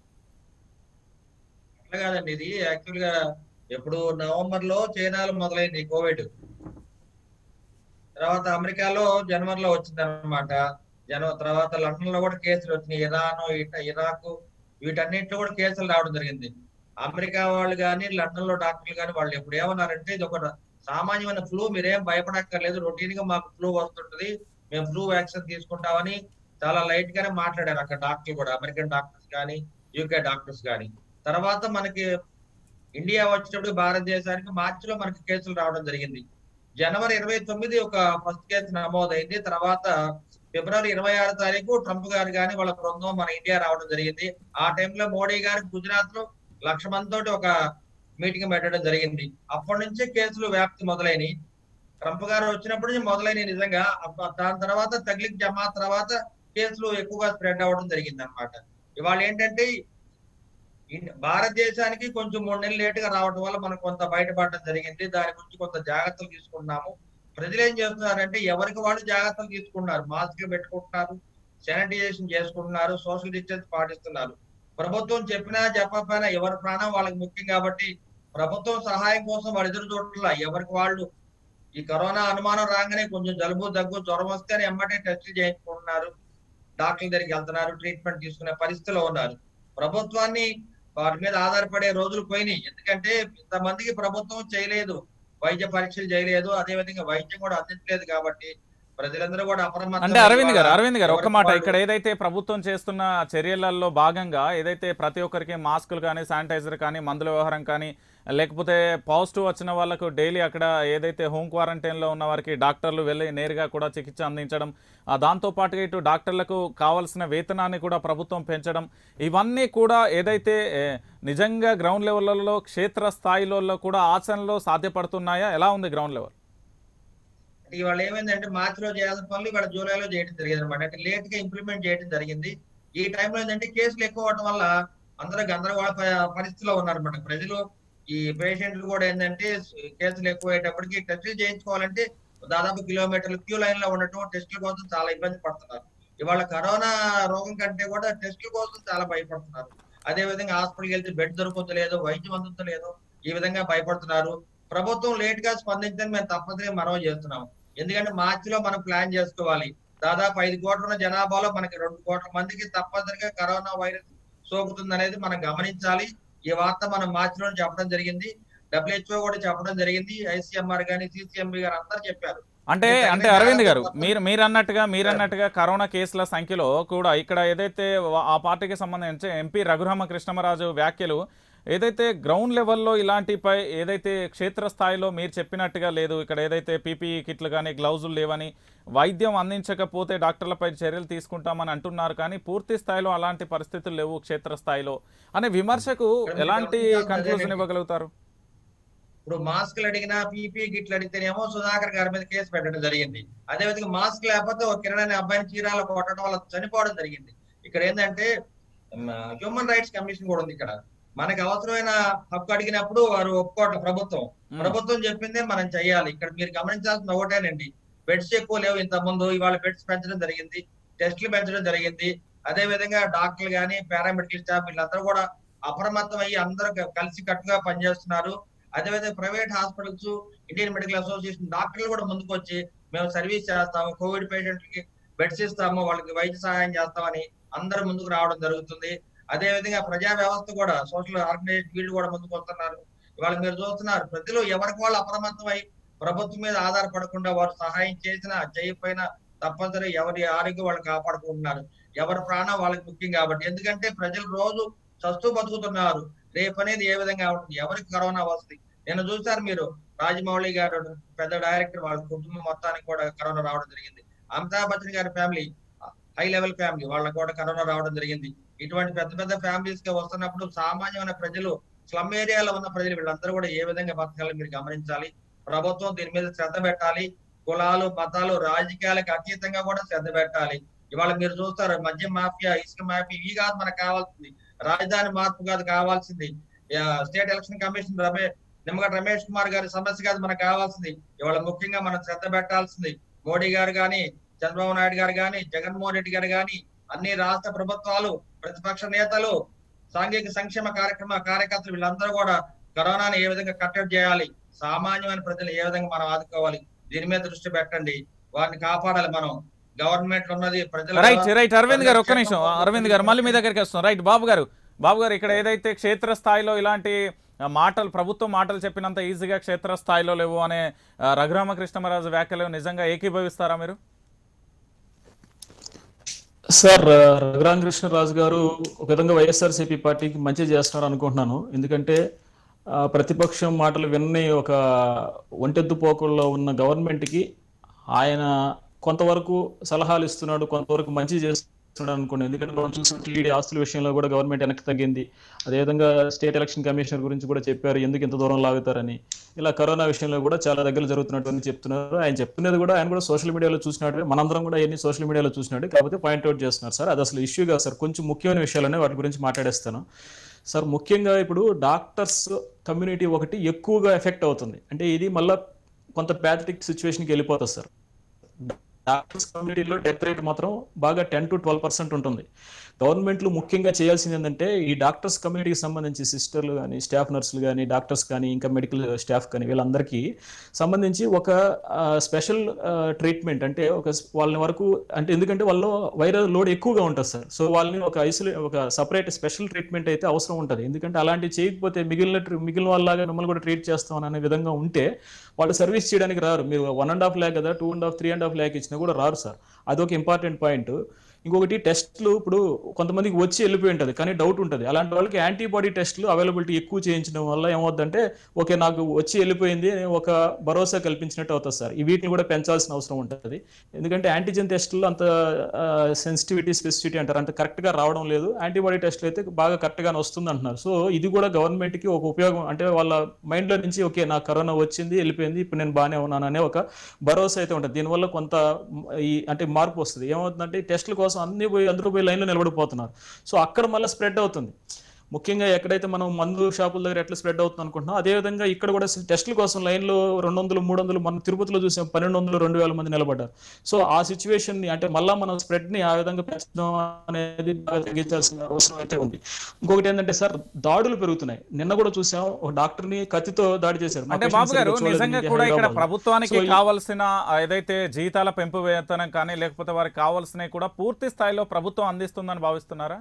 అట్లా కాదండి ఇది యాక్చువల్ గా ఎప్పుడు నవంబర్ లో చైనాలో మొదలైంది కోవిడ్ తర్వాత అమెరికాలో జనవరిలో వచ్చింది అనమాట జనవరి తర్వాత లండన్ లో కూడా కేసులు వచ్చినాయి ఇరాన్ ఇట- ఇరాక్ వీటన్నిటిలో కూడా కేసులు రావడం జరిగింది అమెరికా వాళ్ళు కానీ లండన్ లో డాక్టర్లు కానీ వాళ్ళు ఎప్పుడు ఏమన్నారంటే ఇది ఒక సామాన్యమైన ఫ్లూ మీరేం భయపడక్కర్లేదు రొటీన్ గా మాకు ఫ్లూ వస్తుంటది మేము ఫ్లూ వ్యాక్సిన్ తీసుకుంటామని చాలా లైట్ గానే మాట్లాడారు అక్కడ డాక్టర్లు కూడా అమెరికన్ డాక్టర్స్ కానీ యూకే డాక్టర్స్ కానీ తర్వాత మనకి ఇండియా వచ్చేటప్పుడు భారతదేశానికి మార్చిలో మనకి కేసులు రావడం జరిగింది జనవరి ఇరవై తొమ్మిది ఒక ఫస్ట్ కేసు నమోదైంది తర్వాత ఫిబ్రవరి ఇరవై ఆరు తారీఖు ట్రంప్ గారు కానీ వాళ్ళ బృందం మన ఇండియా రావడం జరిగింది ఆ టైంలో మోడీ గారు గుజరాత్ లో లక్ష మంది తోటి ఒక మీటింగ్ పెట్టడం జరిగింది అప్పటి నుంచే కేసులు వ్యాప్తి మొదలైనవి ట్రంప్ గారు వచ్చినప్పటి నుంచి మొదలైనవి నిజంగా అప్ప- దాని తర్వాత తగ్లిక్ జమా తర్వాత కేసులు ఎక్కువగా స్ప్రెడ్ అవ్వడం జరిగింది అనమాట ఇవాళ ఏంటంటే ఇన్- భారతదేశానికి కొంచెం మూడు నెలలు లేట్ గా రావడం వల్ల మనం కొంత బయటపడడం జరిగింది దాని గురించి కొంత జాగ్రత్తలు తీసుకున్నాము ప్రజలు ఏం చేస్తున్నారంటే ఎవరికి వాళ్ళు జాగ్రత్తలు తీసుకుంటున్నారు మాస్క్ పెట్టుకుంటున్నారు శానిటైజేషన్ చేసుకుంటున్నారు సోషల్ డిస్టెన్స్ పాటిస్తున్నారు ప్రభుత్వం చెప్పినా చెప్పకపోయినా ఎవరి ప్రాణం వాళ్ళకి ముఖ్యం కాబట్టి ప్రభుత్వం సహాయం కోసం వాళ్ళు ఎదురు చూడట్లా ఎవరికి వాళ్ళు ఈ కరోనా అనుమానం రాగానే కొంచెం జలుబు దగ్గు జ్వరం వస్తేనే ఎమ్మటే టెస్టులు చేయించుకుంటున్నారు డాక్టర్ల దగ్గరికి వెళ్తున్నారు ట్రీట్మెంట్ తీసుకునే పరిస్థితిలో ఉన్నారు ప్రభుత్వాన్ని వారి మీద ఆధారపడే రోజులు పోయినాయి ఎందుకంటే ఇంతమందికి ప్రభుత్వం చేయలేదు వైద్య పరీక్షలు చేయలేదు అదే విధంగా వైద్యం కూడా అందించలేదు కాబట్టి ప్రజలందరూ కూడా అప్రమత్తం
అంటే అరవింద్ గారు
ఇవాళ
అరవింద్ గారు ఒక్క
ఎవరికి
మాట
వాళ్ళు-
ఇక్కడ ఏదైతే ప్రభుత్వం చేస్తున్న చర్యలలో భాగంగా ఏదైతే ప్రతి ఒక్కరికి మాస్కులు కానీ శానిటైజర్ కానీ మందుల వ్యవహారం కానీ లేకపోతే పాజిటివ్ వచ్చిన వాళ్ళకు డైలీ అక్కడ ఏదైతే హోమ్ క్వారంటైన్లో ఉన్న వారికి డాక్టర్లు వెళ్ళి నేరుగా కూడా చికిత్స అందించడం ఆ దాంతోపాటుగా ఇటు డాక్టర్లకు కావాల్సిన వేతనాన్ని కూడా ప్రభుత్వం పెంచడం ఇవన్నీ కూడా ఏదైతే ఏ, నిజంగా గ్రౌండ్ లెవెల్లో క్షేత్ర స్థాయిలో కూడా ఆచరణలో సాధ్యపడుతున్నాయా ఎలా ఉంది గ్రౌండ్ లెవెల్
అంటే ఇవాళ ఏమైందంటే మార్చిలో చేయాల్సిన పనులు ఇవాళ జూలైలో చేయడం జరిగింది అనమాట అంటే లేట్ గా ఇంప్లిమెంట్ చేయడం జరిగింది ఈ టైంలో ఏంటంటే కేసులు ఎక్కువ అవడం వల్ల అందరూ గందరగోళ ప- పరిస్థితిలో ఉన్నారన్నమాట ప్రజలు ఈ పేషెంట్లు కూడా ఏంటంటే కేసులు ఎక్కువ అయ్యేటప్పటికి టెస్టులు చేయించుకోవాలంటే దాదాపు కిలోమీటర్లు క్యూ లైన్ లో ఉండటం టెస్టుల కోసం చాలా ఇబ్బంది పడుతున్నారు ఇవాళ కరోనా రోగం కంటే కూడా టెస్టుల కోసం చాలా భయపడుతున్నారు అదే విధంగా హాస్పిటల్కి వెళ్తే బెడ్ దొరుకుతలేదు వైద్యం అందుతలేదు ఈ విధంగా భయపడుతున్నారు ప్రభుత్వం లేట్ గా స్పందించని మేము తప్పనిసరిగా మనవి చేస్తున్నాం ఎందుకంటే మార్చిలో మనం ప్లాన్ చేసుకోవాలి దాదాపు ఐదు కోట్ల ఉన్న జనాభాలో మనకి రెండు కోట్ల మందికి తప్పనిసరిగా కరోనా వైరస్ సోకుతుంది అనేది మనం గమనించాలి ఈ వార్త మనం మార్చిలో చెప్పడం జరిగింది డబ్ల్యూహెచ్ఓ కూడా చెప్పడం జరిగింది ఐసీఎంఆర్ గాని సిసిఎంబి గారు అందరూ చెప్పారు
అంటే
ఎందుకంటే
అంటే అరవింద్ గారు
మొత్తం-
మీరు మీరు అన్నట్టుగా మీరు అన్నట్టుగా కరోనా కేసుల సంఖ్యలో కూడా ఇక్కడ ఏదైతే వా- ఆ పార్టీకి సంబంధించి ఎంపీ రఘురామ కృష్ణమరాజు వ్యాఖ్యలు ఏదైతే గ్రౌండ్ లెవెల్లో ఇలాంటిపై ఏదైతే క్షేత్రస్థాయిలో మీరు చెప్పినట్టుగా లేదు ఇక్కడ ఏదైతే పీపీఈ కిట్లు కానీ గ్లౌజులు లేవని వైద్యం అందించకపోతే డాక్టర్లపై చర్యలు తీసుకుంటామని అంటున్నారు కానీ పూర్తి స్థాయిలో అలాంటి పరిస్థితులు లేవు క్షేత్రస్థాయిలో అనే విమర్శకు
ఇక్కడ మీరు
ఎలాంటి
గమనించాల్సింది
కన్క్లూజన్
అదేనండి.
ఇవ్వగలుగుతారు
ఇప్పుడు మాస్కులు అడిగినా పీపీ గిట్లు అడిగితేనేమో సుధాకర్ గారి మీద కేసు పెట్టడం జరిగింది అదే విధంగా మాస్క్ లేకపోతే ఒక కిరణ్ అనే అబ్బాయిని చీరాల కొట్టడం వల్ల చనిపోవడం జరిగింది ఇక్కడ ఏంటంటే హ్యూమన్ రైట్స్ కమిషన్ కూడా ఉంది ఇక్కడ మనకి అవసరమైన హక్కు అడిగినప్పుడు వారు ఒప్పుకోవట్లేదు ప్రభుత్వం
మ్మ్.
ప్రభుత్వం చెప్పిందే మనం చేయాలి ఇక్కడ మీరు గమనించాల్సిన ఒకటేనండి బెడ్స్ ఎక్కువ లేవు ఇంత ముందు ఇవాళ బెడ్స్ పెంచడం జరిగింది టెస్టులు పెంచడం జరిగింది అదే విధంగా డాక్టర్లు కానీ పారామెడికల్ స్టాఫ్ వీళ్ళందరూ కూడా అప్రమత్తం అయ్యి అందరూ క- కలిసి కట్టుగా పనిచేస్తున్నారు అదే విధంగా private hospitals Indian Medical Association డాక్టర్లు కూడా ముందుకు వచ్చి మేము సర్వీస్ చేస్తాము కోవిడ్ పేషెంట్లకి బెడ్స్ ఇస్తాము వాళ్ళకి వైద్య సహాయం చేస్తామని అందరూ ముందుకు రావడం జరుగుతుంది అదే విధంగా ప్రజా వ్యవస్థ కూడా సోషల్ ఆర్గనైజేషన్ వీళ్ళు కూడా ముందుకు వస్తున్నారు ఇవాళ మీరు చూస్తున్నారు ప్రజలు ఎవరికి వాళ్ళు అప్రమత్తం అయి ప్రభుత్వం మీద ఆధారపడకుండా వారు సహాయం చేసినా చేయకపోయినా తప్పనిసరి ఎవరి ఆరోగ్యం వాళ్ళు కాపాడుకుంటున్నారు ఎవరి ప్రాణం వాళ్ళకి ముఖ్యం కాబట్టి ఎందుకంటే ప్రజలు రోజు చస్తూ బతుకుతున్నారు రేపు అనేది ఏ విధంగా ఉంటుంది ఎవరికి కరోనా వస్తుంది నేను చూసారు మీరు రాజమౌళి గారు పెద్ద డైరెక్టర్ వాళ్ళ కుటుంబం మొత్తానికి కూడా కరోనా రావడం జరిగింది అమితాబ్ బచ్చన్ గారి ఫ్యామిలీ హై లెవెల్ ఫ్యామిలీ వాళ్ళకి కూడా కరోనా రావడం జరిగింది ఇటువంటి పెద్ద పెద్ద ఫ్యామిలీస్ కి వస్తున్నప్పుడు సామాన్యమైన ప్రజలు స్లమ్ ఏరియాలో ఉన్న ప్రజలు వీళ్ళందరూ కూడా ఏ విధంగా బతకాలో మీరు గమనించాలి ప్రభుత్వం దీని మీద శ్రద్ధ పెట్టాలి కులాలు మతాలు రాజకీయాలకు అతీతంగా కూడా శ్రద్ధ పెట్టాలి ఇవాళ మీరు చూస్తారు మద్యం మాఫియా ఇసుక మాఫియా ఇవి కాదు మనకు కావాల్సింది రాజధాని మార్పు కాదు కావాల్సింది ఆ, స్టేట్ ఎలక్షన్ కమిషన్ రమే నిమ్మగడ్డ రమేష్ కుమార్ గారి సమస్య కాదు మనకు కావాల్సింది ఇవాళ ముఖ్యంగా మనం శ్రద్ధ పెట్టాల్సింది మోడీ గారు గాని చంద్రబాబు నాయుడు గారు గాని జగన్మోహన్ రెడ్డి గారు గాని అన్ని రాష్ట్ర ప్రభుత్వాలు ప్రతిపక్ష నేతలు సాంఘిక సంక్షేమ కార్యక్రమ కార్యకర్తలు వీళ్ళందరూ కూడా కరోనాను ఏ విధంగా కట్టడి చేయాలి సామాన్యమైన ప్రజలు ఏ విధంగా మనం ఆదుకోవాలి దీని మీద దృష్టి పెట్టండి వారిని కాపాడాలి మనం గవర్నమెంట్ ఉన్నది ప్రజల
రైట్ రైట్ అరవింద్ గారు ఒక్క నిమిషం అరవింద్ గారు మళ్ళీ మీ దగ్గరికి వస్తాం రైట్ బాబు గారు బాబు గారు ఇక్కడ ఏదైతే క్షేత్రస్థాయిలో ఇలాంటి ఆ, మాటలు ప్రభుత్వం మాటలు చెప్పినంత ఈజీగా క్షేత్రస్థాయిలో లేవు అనే ఆ, రఘురామకృష్ణమరాజు వ్యాఖ్యలు నిజంగా ఏకీభవిస్తారా మీరు
సార్ రఘురామ కృష్ణరాజు గారు ఒక విధంగా వైఎస్ఆర్సీపీ పార్టీకి మంచి చేస్తున్నారు అనుకుంటున్నాను ఎందుకంటే ఆ, ప్రతిపక్షం మాటలు విన్ని ఒక ఒంటెద్దు పోకుల్లో ఉన్న గవర్నమెంట్కి ఆయన కొంతవరకు సలహాలు ఇస్తున్నాడు కొంతవరకు మంచి చేస్తున్నాడు అనుకోండి ఎందుకంటే మనం చూసిన టీడీ ఆస్తుల విషయంలో కూడా గవర్నమెంట్ వెనక్కి తగ్గింది అదేవిధంగా స్టేట్ ఎలక్షన్ కమిషనర్ గురించి కూడా చెప్పారు ఎందుకు ఇంత దూరం లాగుతారని ఇలా కరోనా విషయంలో కూడా చాలా దగ్గర జరుగుతున్నట్టు చెప్తున్నారు ఆయన చెప్తున్నది కూడా ఆయన కూడా సోషల్ మీడియాలో చూసినట్టు మనందరం కూడా ఎన్ని సోషల్ మీడియాలో చూసినట్టు కాకపోతే పాయింట్అవుట్ చేస్తున్నారు సార్ అది అసలు ఇష్యూ కాదు సార్ కొంచెం ముఖ్యమైన విషయాలనే వాటి గురించి మాట్లాడేస్తాను సార్ ముఖ్యంగా ఇప్పుడు డాక్టర్స్ కమ్యూనిటీ ఒకటి ఎక్కువగా ఎఫెక్ట్ అవుతుంది అంటే ఇది మళ్ళీ కొంత ప్యాథటిక్ సిచ్యువేషన్కి వెళ్ళిపోతుంది సార్ డాక్టర్స్ కమ్యూనిటీలో డెత్ రేట్ మాత్రం బాగా టెన్ టు ట్వెల్వ్ పర్సెంట్ ఉంటుంది గవర్నమెంట్లు ముఖ్యంగా చేయాల్సింది ఏంటంటే ఈ డాక్టర్స్ కమ్యూనిటీకి సంబంధించి సిస్టర్లు కానీ స్టాఫ్ నర్సులు కానీ డాక్టర్స్ కానీ ఇంకా మెడికల్ స్టాఫ్ కానీ వీళ్ళందరికీ సంబంధించి ఒక స్పెషల్ ట్రీట్మెంట్ అంటే ఒక స్- వాళ్ళని వరకు అంటే ఎందుకంటే వాళ్ళు వైరల్ లోడ్ ఎక్కువగా ఉంటుంది సార్ సో వాళ్ళని ఒక ఐసోలే ఒక సపరేట్ స్పెషల్ ట్రీట్మెంట్ అయితే అవసరం ఉంటుంది ఎందుకంటే అలాంటివి చేయకపోతే మిగిలిన ట్రీ- మిగిలిన వాళ్ళలాగా మిమ్మల్ని కూడా ట్రీట్ చేస్తాం అనే విధంగా ఉంటే వాళ్ళు సర్వీస్ చేయడానికి రారు మీరు వన్ అండ్ హాఫ్ ల్యాక్ కదా two and half three and half lakh ఇచ్చినా కూడా రారు సార్ అదొక ఇంపార్టెంట్ పాయింట్ ఇంకొకటి టెస్ట్లు ఇప్పుడు కొంతమందికి వచ్చి వెళ్ళిపోయి ఉంటుంది కానీ డౌట్ ఉంటుంది అలాంటి వాళ్ళకి యాంటీబాడీ టెస్ట్లు అవైలబిలిటీ ఎక్కువ చేయించడం వల్ల ఏమవుతుందంటే ఓకే నాకు వచ్చి వెళ్ళిపోయింది అని ఒక భరోసా కల్పించినట్టు అవుతుంది సార్ ఈ వీటిని కూడా పెంచాల్సిన అవసరం ఉంటుంది ఎందుకంటే యాంటీజెన్ టెస్టులు అంత సెన్సిటివిటీ స్పెసిసిటీ అంటారు అంత కరెక్ట్గా రావడం లేదు యాంటీబాడీ టెస్ట్లు అయితే బాగా కరెక్ట్గానే వస్తుంది అంటున్నారు సో ఇది కూడా గవర్నమెంట్కి ఒక ఉపయోగం అంటే వాళ్ళ మైండ్లో నుంచి ఓకే నాకు కరోనా వచ్చింది వెళ్ళిపోయింది ఇప్పుడు నేను బాగానే ఉన్నాను అనే ఒక భరోసా అయితే ఉంటుంది దీనివల్ల కొంత మ్, ఈ అంటే మార్పు వస్తుంది ఏమవుతుందంటే ఈ టెస్టుల కోసం అన్ని పోయి అందరూ పోయి లైన్లో నిలబడిపోతున్నారు సో అక్కడ మళ్ళీ స్ప్రెడ్ అవుతుంది ముఖ్యంగా ఎక్కడైతే మనం మందు షాపుల దగ్గర ఎట్లా స్ప్రెడ్ అవుతుంది అనుకుంటున్నాం అదే విధంగా ఇక్కడ కూడా టెస్టుల కోసం లైన్లో రెండు వందలు మూడు వందలు మన తిరుపతిలో చూసాం పన్నెండు వందలు రెండు వేల మంది నిలబడ్డారు సో ఆ సిచ్యువేషన్ ని అంటే మళ్ళా మనం స్ప్రెడ్ ని ఆ విధంగా పెంచడం అనేది బాగా తగ్గించాల్సిన అవసరం అయితే ఉంది ఇంకొకటి ఏంటంటే సార్ దాడులు పెరుగుతున్నాయి నిన్న కూడా చూసాం ఒక డాక్టర్ ని కత్తితో దాడి చేశారు మా
అంటే
patient
బాబు గారు
సరిగ్గా చూడలేదు
నిజంగా
ఇండియా
కూడా ఇక్కడ
హైదరాబాద్లో.
ప్రభుత్వానికి
So, ఈ-
కావాల్సిన ఏదైతే జీతాల పెంపు వేతనం కానీ లేకపోతే వారికి కావాల్సినవి కూడా పూర్తి స్థాయిలో ప్రభుత్వం అందిస్తుందని భావిస్తున్నారా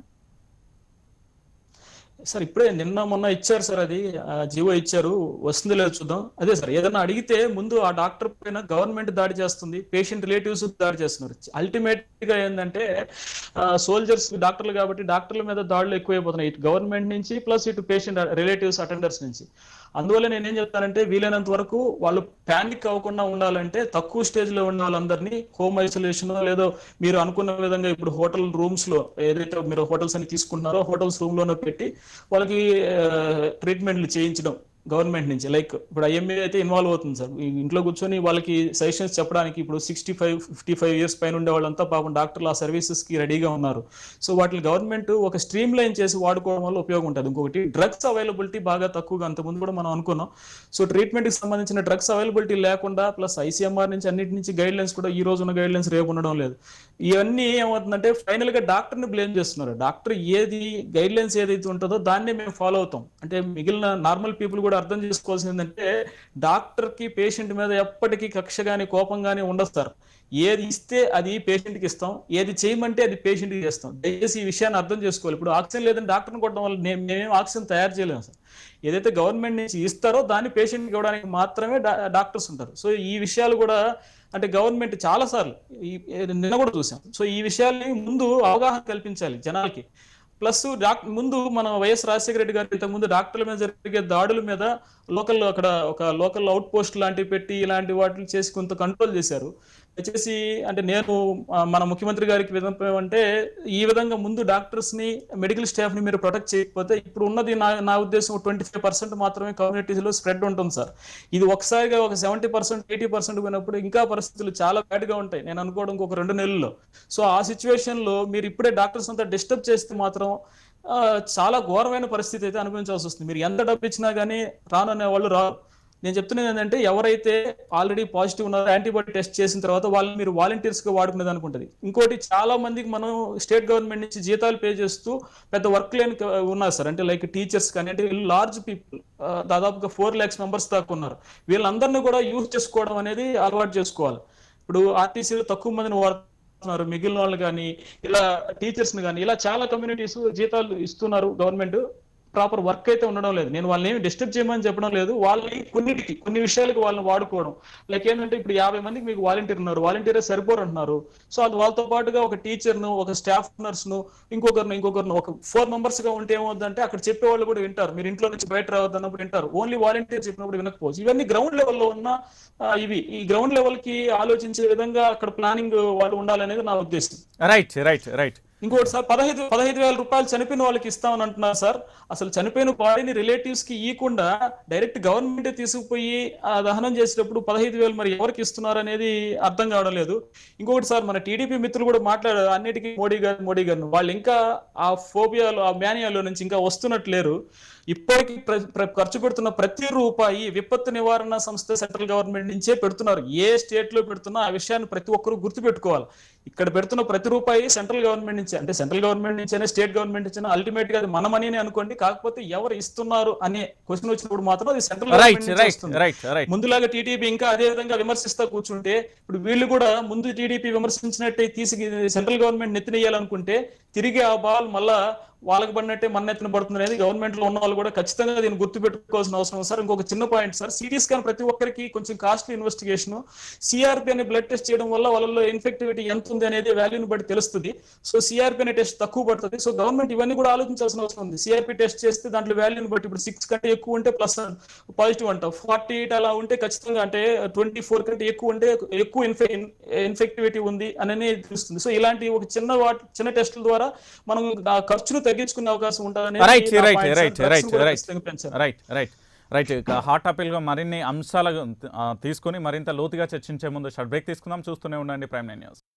సార్ ఇప్పుడే నిన్న మొన్న ఇచ్చారు సార్ అది ఆ, జీవో ఇచ్చారు వస్తుంది లేదు చూద్దాం అదే సార్ ఏదైనా అడిగితే ముందు ఆ డాక్టర్ పైన గవర్నమెంట్ దాడి చేస్తుంది పేషెంట్ రిలేటివ్స్ దాడి చేస్తున్నారు అల్టిమేట్ గా ఏంటంటే సోల్జర్స్ డాక్టర్లు కాబట్టి డాక్టర్ల మీద దాడులు ఎక్కువైపోతున్నాయి ఇటు గవర్నమెంట్ నుంచి ప్లస్ ఇటు పేషెంట్ రిలేటివ్స్ అటెండర్స్ నుంచి అందువల్ల నేనేం చెప్తానంటే వీలైనంత వరకు వాళ్ళు ప్యానిక్ అవ్వకుండా ఉండాలంటే తక్కువ స్టేజ్ లో ఉన్న వాళ్ళందరినీ హోమ్ ఐసోలేషన్ లేదో మీరు అనుకున్న విధంగా ఇప్పుడు హోటల్ రూమ్స్ లో ఏదైతే మీరు హోటల్స్ అని తీసుకుంటున్నారో హోటల్స్ రూమ్ లోనే పెట్టి వాళ్ళకి ట్రీట్మెంట్లు చేయించడం గవర్నమెంట్ నుంచి లైక్ ఇప్పుడు ఐఎంఏ అయితే ఇన్వాల్వ్ అవుతుంది సార్ ఈ ఇంట్లో కూర్చొని వాళ్ళకి సజెషన్స్ చెప్పడానికి ఇప్పుడు sixty five fifty five years పైన ఉండే వాళ్ళంతా పాపం డాక్టర్లు ఆ సర్వీసెస్ కి రెడీగా ఉన్నారు సో వాటిని గవర్నమెంట్ ఒక స్ట్రీమ్ లైన్ చేసి వాడుకోవడం వల్ల ఉపయోగం ఉంటుంది ఇంకొకటి డ్రగ్స్ అవైలబిలిటీ బాగా తక్కువగా అంతకుముందు కూడా మనం అనుకున్నాం సో ట్రీట్మెంట్ కి సంబంధించిన డ్రగ్స్ అవైలబిలిటీ లేకుండా ప్లస్ ఐసీఎంఆర్ నుంచి అన్నిటి నుంచి గైడ్ లైన్స్ కూడా ఈ రోజు ఉన్న గైడ్ లైన్స్ రేపు ఉండడం లేదు ఇవన్నీ ఏమవుతుందంటే ఫైనల్ గా డాక్టర్ ని బ్లేమ్ చేస్తున్నారు డాక్టర్ ఏది గైడ్ లైన్స్ ఏదైతే ఉంటుందో దాన్నే మేము ఫాలో అవుతాం అంటే మిగిలిన నార్మల్ పీపుల్ కూడా అర్థం చేసుకోవాల్సింది ఏంటంటే డాక్టర్ కి పేషెంట్ మీద ఎప్పటికీ కక్ష గాని కోపం గాని ఉండదు సార్ ఏది ఇస్తే అది పేషెంట్ కి ఇస్తాం ఏది చేయమంటే అది పేషెంట్ కి చేస్తాం దయచేసి ఈ విషయాన్ని అర్థం చేసుకోవాలి ఇప్పుడు ఆక్సిజన్ లేదని డాక్టర్ని కొట్టడం వల్ల నే- మేమేం ఆక్సిజన్ తయారు చేయలేము సార్ ఏదైతే గవర్నమెంట్ నుంచి ఇస్తారో దాన్ని పేషెంట్కి ఇవ్వడానికి మాత్రమే డా- డాక్టర్స్ ఉంటారు సో ఈ విషయాలు కూడా అంటే గవర్నమెంట్ చాలా సార్లు ఈ నిన్న కూడా చూసాం సో ఈ విషయాల్ని ముందు అవగాహన కల్పించాలి జనాలకి ప్లస్ డాక్ ముందు మన వైఎస్ రాజశేఖర రెడ్డి గారు ఇంతకు ముందు డాక్టర్ల మీద జరిగే దాడుల మీద లోకల్ అక్కడ ఒక లోకల్ అవుట్ పోస్ట్ లాంటివి పెట్టి ఇలాంటి వాటిని చేసి కొంత కంట్రోల్ చేశారు వచ్చేసి అంటే నేను ఆ, మన ముఖ్యమంత్రి గారికి విధంపం అంటే ఈ విధంగా ముందు డాక్టర్స్ ని మెడికల్ స్టాఫ్ ని మీరు ప్రొటెక్ట్ చేయకపోతే ఇప్పుడు ఉన్నది నా నా ఉద్దేశం ట్వంటీ ఫైవ్ పర్సెంట్ మాత్రమే communities లో స్ప్రెడ్ ఉంటుంది సార్ ఇది ఒకసారిగా ఒక సెవెంటీ పర్సెంట్ ఎయిటీ పర్సెంట్ పోయినప్పుడు ఇంకా పరిస్థితులు చాలా bad గా ఉంటాయి నేను అనుకోవడం ఇంకొక రెండు నెలల్లో సో ఆ సిచ్యువేషన్ లో మీరు ఇప్పుడే డాక్టర్స్ అంతా డిస్టర్బ్ చేస్తే మాత్రం ఆ, చాలా ఘోరమైన పరిస్థితి అయితే అనుభవించాల్సి వస్తుంది మీరు ఎంత డబ్బు ఇచ్చినా కానీ రాననే వాళ్ళు రారు నేను చెప్తున్నది ఏంటంటే ఎవరైతే ఆల్రెడీ పాజిటివ్ ఉన్నారో యాంటీబాడీ టెస్ట్ చేసిన తర్వాత వాళ్ళని మీరు వాలంటీర్స్ గా వాడుకునేది అనుకుంటది ఇంకోటి చాలా మందికి మనం స్టేట్ గవర్నమెంట్ నుంచి జీతాలు పే చేస్తూ పెద్ద వర్క్ లేని క- ఉన్నారు సార్ అంటే లైక్ టీచర్స్ కానీ అంటే లార్జ్ పీపుల్ దాదాపుగా ఫోర్ ల్యాక్స్ మెంబర్స్ దాకా ఉన్నారు వీళ్ళందరినీ కూడా యూజ్ చేసుకోవడం అనేది అలవాటు చేసుకోవాలి ఇప్పుడు ఆర్టీసీలో తక్కువ మందిని వాడుతున్నారు మిగిలిన వాళ్ళు కానీ ఇలా టీచర్స్ ని కానీ ఇలా చాలా కమ్యూనిటీస్ జీతాలు ఇస్తున్నారు గవర్నమెంట్ ప్రాపర్ వర్క్ అయితే ఉండడం లేదు నేను వాళ్ళని ఏమి డిస్టర్బ్ చేయమని చెప్పడం లేదు వాళ్ళని కొన్నిటికి కొన్ని విషయాలకు వాళ్ళని వాడుకోవడం లైక్ ఏంటంటే ఇప్పుడు యాభై మందికి మీకు వాలంటీర్ ఉన్నారు వాలంటీర్ సరిపోరు అంటున్నారు సో అది వాళ్ళతో పాటుగా ఒక టీచర్ ను ఒక స్టాఫ్ నర్స్ ను ఇంకొకరిని ఇంకొకరిని ఒక ఫోర్ మెంబర్స్ గా ఉంటే ఏమవుతుందంటే అక్కడ చెప్పే వాళ్ళు కూడా వింటారు మీరు ఇంట్లో నుంచి బయట రావద్దు అన్నప్పుడు వింటారు ఓన్లీ వాలంటీర్ చెప్పినప్పుడు వినకపోవచ్చు ఇవన్నీ గ్రౌండ్ లెవెల్లో ఉన్న ఆ, ఇవి ఈ గ్రౌండ్ లెవెల్ కి ఆలోచించే విధంగా అక్కడ ప్లానింగ్ వాళ్ళు ఉండాలనేది నా ఉద్దేశం
రైట్ రైట్ రైట్
ఇంకోటి సార్ పదహైదు పదహైదు వేల రూపాయలు చనిపోయిన వాళ్ళకి ఇస్తామని అంటున్నారు సార్ అసలు చనిపోయిన బాడీని రిలేటివ్స్ కి ఇవ్వకుండా డైరెక్ట్ గవర్నమెంట్ తీసుకుపోయి ఆ దహనం చేసేటప్పుడు పదహైదు వేలు మరి ఎవరికి ఇస్తున్నారు అనేది అర్థం కావడం లేదు ఇంకొకటి సార్ మన టీడీపీ మిత్రులు కూడా మాట్లాడారు అన్నిటికీ మోడీ గారు మోడీ గారు వాళ్ళు ఇంకా ఆ ఫోబియాలో ఆ మ్యానియాలో నుంచి ఇంకా వస్తున్నట్లేరు ఇప్పటికీ ప్ర- ప్ర- ఖర్చు పెడుతున్న ప్రతి రూపాయి విపత్తు నివారణ సంస్థ సెంట్రల్ గవర్నమెంట్ నుంచే పెడుతున్నారు ఏ స్టేట్ లో పెడుతున్నా ఆ విషయాన్ని ప్రతి ఒక్కరూ గుర్తుపెట్టుకోవాలి ఇక్కడ పెడుతున్న ప్రతి రూపాయి సెంట్రల్ గవర్నమెంట్ నుంచి అంటే సెంట్రల్ గవర్నమెంట్ నుంచైనా స్టేట్ గవర్నమెంట్ నుంచి అల్టిమేట్ గా అది మన మనీనే అనుకోండి కాకపోతే ఎవరు ఇస్తున్నారు అనే క్వశ్చన్ వచ్చినప్పుడు మాత్రం అది సెంట్రల్
రైట్
గవర్నమెంట్ నుంచి
రైట్
వస్తుంది.
రైట్ రైట్
ముందులాగా టీడీపీ ఇంకా అదే విధంగా విమర్శిస్తా కూర్చుంటే ఇప్పుడు వీళ్ళు కూడా ముందు టీడీపీ విమర్శించినట్టే తీసి సెంట్రల్ గవర్నమెంట్ నెత్తినేయాలనుకుంటే తిరిగి ఆ బాల్ మళ్ళా వాళ్ళకి పడినట్టే మన ఎత్తున పడుతుంది అనేది గవర్నమెంట్ లో ఉన్న వాళ్ళు కూడా ఖచ్చితంగా దీన్ని గుర్తు పెట్టుకోవాల్సిన అవసరం ఉంది సార్ ఇంకొక చిన్న పాయింట్ సార్ సిటీ స్కాన్ ప్రతి ఒక్కరికి కొంచెం కాస్ట్లీ ఇన్వెస్టిగేషన్ సిఆర్పి అనే బ్లడ్ టెస్ట్ చేయడం వల్ల వాళ్ళలో ఇన్ఫెక్టివిటీ ఎంత ఉంది అనేది వాల్యూని బట్టి తెలుస్తుంది సో సిఆర్పి అనే టెస్ట్ తక్కువ పడుతుంది సో గవర్నమెంట్ ఇవన్నీ కూడా ఆలోచించాల్సిన అవసరం ఉంది సిఆర్పి టెస్ట్ చేస్తే దాంట్లో వాల్యూని బట్టి ఇప్పుడు సిక్స్ కంటే ఎక్కువ ఉంటే ప్లస్ పాజిటివ్ అంట ఫార్టీ ఎయిట్ అలా ఉంటే ఖచ్చితంగా అంటే ట్వంటీ ఫోర్ కంటే ఎక్కువ ఉంటే ఎక్కువ ఇన్ఫె ఇన్ఫెక్టివిటీ ఉంది అని తెలుస్తుంది సో ఇలాంటి ఒక చిన్న వాటి చిన్న టెస్టుల ద్వారా మనం ఆ ఖర్చును తగ్గించుకునే అవకాశం ఉంటుంది
right right right right right right right right ఇక హాట్ టాపిక్గా మరిన్ని అంశాలు ఆ, తీసుకొని మరింత లోతుగా చర్చించే ముందు షార్ట్ బ్రేక్ తీసుకుందాం చూస్తూనే ఉండండి Prime Nine News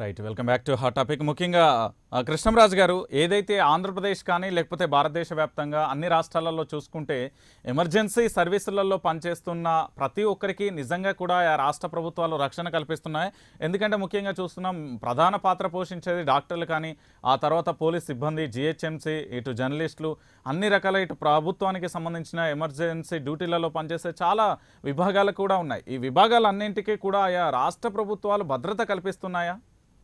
right welcome back to hot topic ముఖ్యంగా ఆ, కృష్ణంరాజు గారు ఏదైతే ఆంధ్రప్రదేశ్ కానీ లేకపోతే భారతదేశ వ్యాప్తంగా అన్ని రాష్ట్రాలలో చూసుకుంటే ఎమర్జెన్సీ సర్వీసులలో పనిచేస్తున్న ప్రతి ఒక్కరికి నిజంగా కూడా ఆ రాష్ట్ర ప్రభుత్వాలు రక్షణ కల్పిస్తున్నాయి ఎందుకంటే ముఖ్యంగా చూస్తున్నాం ప్రధాన పాత్ర పోషించేది డాక్టర్లు కానీ ఆ తర్వాత పోలీస్ సిబ్బంది జిహెచ్ఎంసీ ఇటు జర్నలిస్టులు అన్ని రకాల ఇటు ప్రభుత్వానికి సంబంధించిన ఎమర్జెన్సీ డ్యూటీలలో పనిచేసే చాలా విభాగాలు కూడా ఉన్నాయి ఈ విభాగాలన్నింటికీ కూడా ఆయా రాష్ట్ర ప్రభుత్వాలు భద్రత కల్పిస్తున్నాయా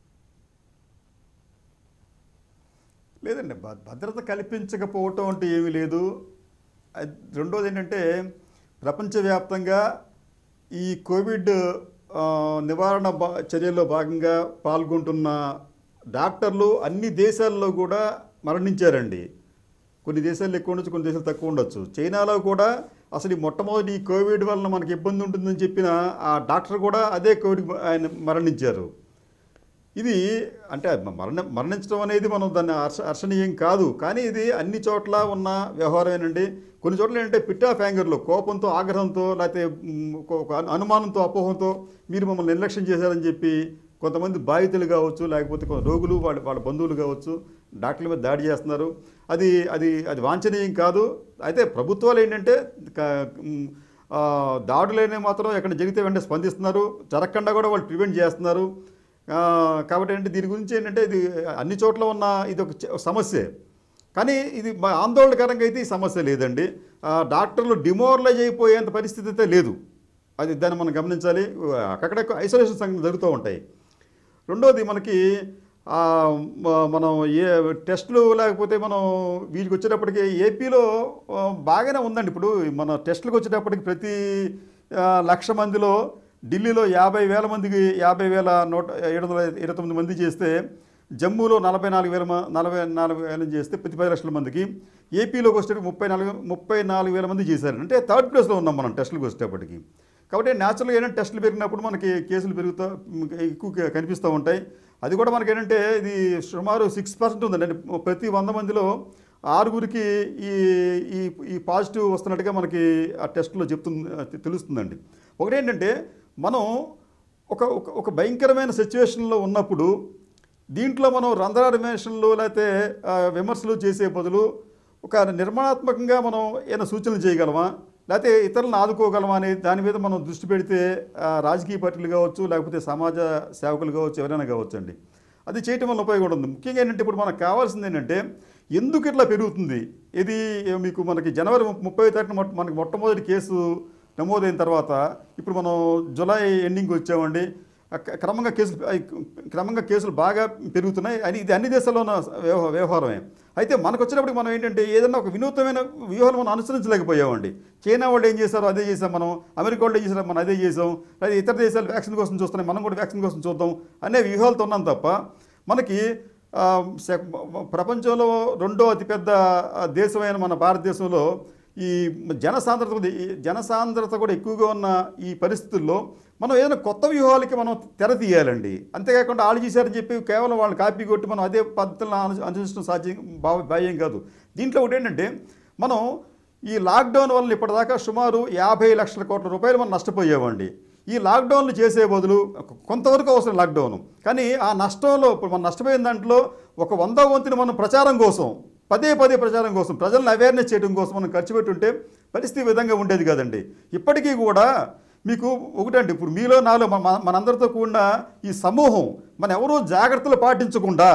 లేదండి భ- భద్రత కల్పించకపోవటం అంటే ఏమీ లేదు అది- రెండోది ఏంటంటే ప్రపంచవ్యాప్తంగా ఈ కోవిడ్ ఆ, నివారణ బా- చర్యల్లో భాగంగా పాల్గొంటున్న డాక్టర్లు అన్ని దేశాల్లో కూడా మరణించారండి కొన్ని దేశాల్లో ఎక్కువ ఉండొచ్చు కొన్ని దేశాలు తక్కువ ఉండొచ్చు చైనాలో కూడా అసలు ఈ మొట్టమొదటి ఈ కోవిడ్ వలన మనకి ఇబ్బంది ఉంటుందని చెప్పిన ఆ డాక్టర్ కూడా అదే కోవిడ్ ఆయన మరణించారు ఇది అంటే మరణ మరణించడం అనేది మనం దాన్ని హర్ష హర్షణీయం కాదు కానీ ఇది అన్ని చోట్ల ఉన్న వ్యవహారమేనండి కొన్ని చోట్ల ఏంటంటే పిట్ ఆఫ్ యాంగర్లో కోపంతో ఆగ్రహంతో లేకపోతే మ్, ఒక ఒక అను- అనుమానంతో అపోహంతో మీరు మమ్మల్ని నిర్లక్ష్యం చేశారని చెప్పి కొంతమంది బాధితులు కావచ్చు లేకపోతే కొంత రోగులు వాళ్ళ వాళ్ళ బంధువులు కావచ్చు డాక్టర్ల మీద దాడి చేస్తున్నారు అది అది అది వాంఛనీయం కాదు అయితే ప్రభుత్వాలు ఏంటంటే క- మ్, ఆ, దాడులైన మాత్రం ఎక్కడ జరిగితే వెంటనే స్పందిస్తున్నారు జరగకుండా కూడా వాళ్ళు ప్రివెంట్ చేస్తున్నారు ఆ, కాబట్టి ఏంటి దీని గురించి ఏంటంటే ఇది అన్ని చోట్ల ఉన్న ఇది ఒక చ- సమస్యే కానీ ఇది మా ఆందోళనకరంగా అయితే ఈ సమస్య లేదండి ఆ, డాక్టర్లు డిమోరలైజ్ అయిపోయేంత పరిస్థితి అయితే లేదు అది దాన్ని మనం గమనించాలి అక్కడక్కడ ఐసోలేషన్ సంఘటనలు జరుగుతూ ఉంటాయి రెండోది మనకి ఆ, మ- మనం ఏ టెస్టులు లేకపోతే మనం వీటికి వచ్చేటప్పటికి ఏపీలో ఆ, బాగానే ఉందండి ఇప్పుడు మన టెస్టులకు వచ్చేటప్పటికి ప్రతి ఆ, లక్ష మందిలో ఢిల్లీలో యాభై వేల మందికి యాభై వేల నూట ఏడు వందల ఇరవై తొమ్మిది మంది చేస్తే జమ్మూలో నలభై నాలుగు వేల మ- నలభై నాలుగు వేల చేస్తే ప్రతి పది లక్షల మందికి ఏపీలోకి వచ్చేటప్పుడు ముప్పై నాలుగు ముప్పై నాలుగు వేల మంది చేశారు అంటే థర్డ్ ప్లేస్లో ఉన్నాం మనం టెస్టులకు వచ్చేటప్పటికి కాబట్టి న్యాచురల్గా ఏంటంటే టెస్టులు పెరిగినప్పుడు మనకి కేసులు పెరుగుతూ ఎక్కువ కనిపిస్తూ ఉంటాయి అది కూడా మనకి ఏంటంటే ఇది సుమారు సిక్స్ పర్సెంట్ ఉందండి అంటే ప్రతి వంద మందిలో ఆరుగురికి ఈ ఈ ఈ పాజిటివ్ వస్తున్నట్టుగా మనకి ఆ టెస్ట్లో చెప్తుంది తెలుస్తుందండి ఒకటి ఏంటంటే మనం ఒక ఒక- ఒక భయంకరమైన సిచ్యువేషన్లో ఉన్నప్పుడు దీంట్లో మనం రంధ్రాన్వేషణలు లేకపోతే ఆ, విమర్శలు చేసే బదులు ఒక నిర్మాణాత్మకంగా మనం ఏమైనా సూచనలు చేయగలమా లేకపోతే ఇతరులను ఆదుకోగలమా అనే దాని మీద మనం దృష్టి పెడితే ఆ, రాజకీయ పార్టీలు కావచ్చు లేకపోతే సమాజ సేవకులు కావచ్చు ఎవరైనా కావచ్చు అండి అది చేయటం వల్ల ఉపయోగం ఉంది ముఖ్యంగా ఏంటంటే ఇప్పుడు మనకు కావాల్సింది ఏంటంటే ఎందుకు ఇట్లా పెరుగుతుంది ఇది మీకు మనకి జనవరి ముప్పై తారీఖున మొట్ట- మనకి మొట్టమొదటి కేసు నమోదైన తర్వాత ఇప్పుడు మనం జూలై ఎండింగ్ వచ్చామండి అక్క- క్రమంగా కేసులు అయి- క్రమంగా కేసులు బాగా పెరుగుతున్నాయి అని ఇది అన్ని దేశాల్లో ఉన్న వ్యవ- వ్యవహారమే అయితే మనకు వచ్చినప్పుడు మనం ఏంటంటే ఏదైనా ఒక వినూత్నమైన వ్యూహాలు మనం అనుసరించలేకపోయామండి చైనా వాళ్ళు ఏం చేశారో అదే చేసాం మనం అమెరికా వాళ్ళు ఏం చేశారో మనం అదే చేసాం లేదా ఇతర దేశాలు వ్యాక్సిన్ కోసం చూస్తున్నాయి మనం కూడా వ్యాక్సిన్ కోసం చూద్దాం అనే వ్యూహాలతో ఉన్నాం తప్ప మనకి ఆ, సె- ప్రపంచంలో రెండో అతిపెద్ద ఆ, దేశమైన మన భారతదేశంలో ఈ జనసాంద్రత కూడా- ఈ జనసాంద్రత కూడా ఎక్కువగా ఉన్న ఈ పరిస్థితుల్లో మనం ఏదైనా కొత్త వ్యూహాలకి మనం తెర తీయాలండి అంతేకాకుండా వాళ్ళు చేశారని చెప్పి కేవలం వాళ్ళు కాపీ కొట్టి మనం అదే పద్ధతులను అను- అనుసరించడం సాధ్యం భావ భావ్యం కాదు దీంట్లో ఒకటి ఏంటంటే మనం ఈ లాక్డౌన్ వల్ల ఇప్పటిదాకా సుమారు యాభై లక్షల కోట్ల రూపాయలు మనం నష్టపోయామండి ఈ లాక్డౌన్లు చేసే బదులు కొంతవరకు అవసరం లాక్డౌన్ కానీ ఆ నష్టంలో ఇప్పుడు మనం నష్టపోయిన దాంట్లో ఒక వంద వంతుని మనం ప్రచారం కోసం పదే పదే ప్రచారం కోసం ప్రజలను అవేర్నెస్ చేయడం కోసం మనం ఖర్చు పెట్టుంటే పరిస్థితి ఈ విధంగా ఉండేది కాదండి ఇప్పటికీ కూడా మీకు ఒకటండి ఇప్పుడు మీలో నాలో మన మన- మనందరితో కూడిన ఈ సమూహం మన ఎవరూ జాగ్రత్తలు పాటించకుండా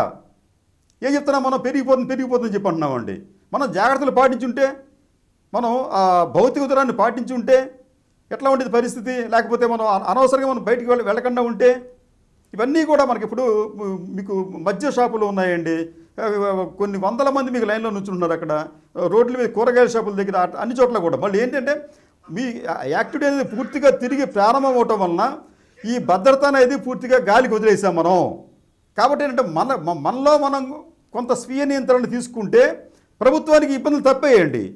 ఏం చెప్తున్నా మనం పెరిగిపోతుంది పెరిగిపోతుందని చెప్పి అంటున్నామండి మనం జాగ్రత్తలు పాటించుంటే మనం ఆ భౌతిక దూరాన్ని పాటించుంటే ఎట్లా ఉండేది పరిస్థితి లేకపోతే మనం అన- అనవసరంగా మనం బయటికి వెళ్ళ వెళ్ళకుండా ఉంటే ఇవన్నీ కూడా మనకి ఇప్పుడు ము- మీకు మద్య షాపులు ఉన్నాయండి అవి కొన్ని వందల మంది మీకు లైన్లో నుంచుంటున్నారు అక్కడ రోడ్ల మీద కూరగాయల షాపుల దగ్గర అట్- అన్ని చోట్ల కూడా మళ్ళీ ఏంటంటే మీ యాక్టివిటీ అనేది పూర్తిగా తిరిగి ప్రారంభం అవటం వలన ఈ భద్రత అనేది పూర్తిగా గాలికి వదిలేసాం మనం కాబట్టి ఏంటంటే మన మ- మనలో మనం కొంత స్వీయ నియంత్రణ తీసుకుంటే ప్రభుత్వానికి ఇబ్బందులు తప్పేయండి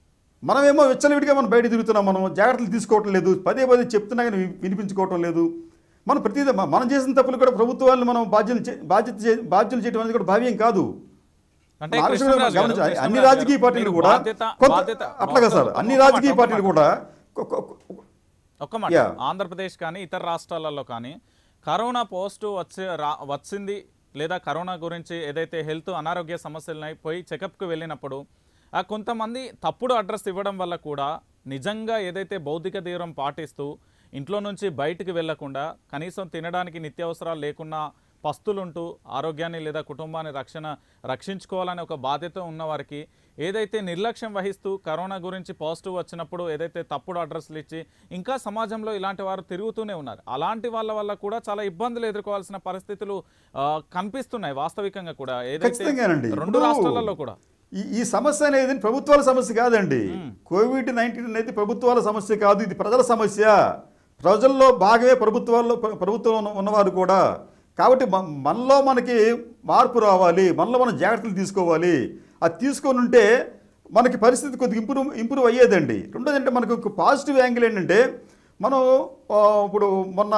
మనమేమో విచ్చలవిడిగా మనం బయట తిరుగుతున్నాం మనం జాగ్రత్తలు తీసుకోవటం లేదు పదే పదే చెప్తున్నా కానీ వి- వినిపించుకోవటం లేదు మనం ప్రతి మనం చేసిన తప్పులు కూడా ప్రభుత్వాలను మనం బాధ్యతలు చే- బాధ్యత చే- బాధ్యతలు చేయడం అనేది కూడా భావ్యం కాదు
అంటే
మన ఆలోచన
కృష్ణరాజు గారు,
గమనించాలి. అన్ని
కృష్ణరాజు
రాజకీయ
గారు,
పార్టీలు
మీరు
కూడా
బాధ్యత-
కొంత-
బాధ్యత-
అట్లాగా సార్
ఒక్క-
అన్ని
ఒక్క
రాజకీయ
మాట,
పార్టీలు
ఒక్క
కూడా కొ- కొ- కొ-
ఒక్క మాట
Yeah.
ఆంధ్రప్రదేశ్ కానీ ఇతర రాష్ట్రాలలో కానీ కరోనా పాజిటివ్ వచ్చే రా వచ్చింది లేదా కరోనా గురించి ఏదైతే హెల్త్ అనారోగ్య సమస్యలున్నాయి పోయి చెకప్కి వెళ్ళినప్పుడు ఆ కొంతమంది తప్పుడు అడ్రస్ ఇవ్వడం వల్ల కూడా నిజంగా ఏదైతే భౌతిక దూరం పాటిస్తూ ఇంట్లో నుంచి బయటికి వెళ్లకుండా కనీసం తినడానికి నిత్యావసరాలు లేకున్నా పస్తులుంటూ ఆరోగ్యాన్ని లేదా కుటుంబాన్ని రక్షణ రక్షించుకోవాలనే ఒక బాధ్యత ఉన్నవారికి ఏదైతే నిర్లక్ష్యం వహిస్తూ కరోనా గురించి పాజిటివ్ వచ్చినప్పుడు ఏదైతే తప్పుడు అడ్రస్లు ఇచ్చి ఇంకా సమాజంలో ఇలాంటి వారు తిరుగుతూనే ఉన్నారు అలాంటి వాళ్ళ వల్ల కూడా చాలా ఇబ్బందులు ఎదుర్కోవాల్సిన పరిస్థితులు ఆ, కనిపిస్తున్నాయి వాస్తవికంగా కూడా ఏదైతే
ఖచ్చితంగానండి
రెండు
ఇప్పుడు
రాష్ట్రాలలో కూడా
ఈ ఈ సమస్య అనేది ప్రభుత్వాల సమస్య కాదండి కోవిడ్ నైన్టీన్ అనేది ప్రభుత్వాల సమస్య కాదు ఇది ప్రజల సమస్య ప్రజల్లో భాగమే ప్రభుత్వాల్లో ప్ర- ప్రభుత్వం ఉన్న- ఉన్నవారు కూడా కాబట్టి మ- మనలో మనకి మార్పు రావాలి మనలో మనం జాగ్రత్తలు తీసుకోవాలి అది తీసుకొని ఉంటే మనకి పరిస్థితి కొద్దిగా ఇంప్రూవ్ ఇంప్రూవ్ అయ్యేదండి రెండోది అంటే మనకు ఒక పాజిటివ్ యాంగిల్ ఏంటంటే మనం ఆ, ఇప్పుడు మొన్న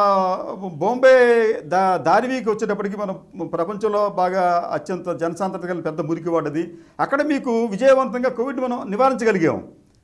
బాంబే దా దారివీకి వచ్చేటప్పటికి మనం ప్రపంచంలో బాగా అత్యంత జనసాంద్రత కలిగిన పెద్ద మురికి వాడది అక్కడ మీకు విజయవంతంగా కోవిడ్ మనం నివారించగలిగాం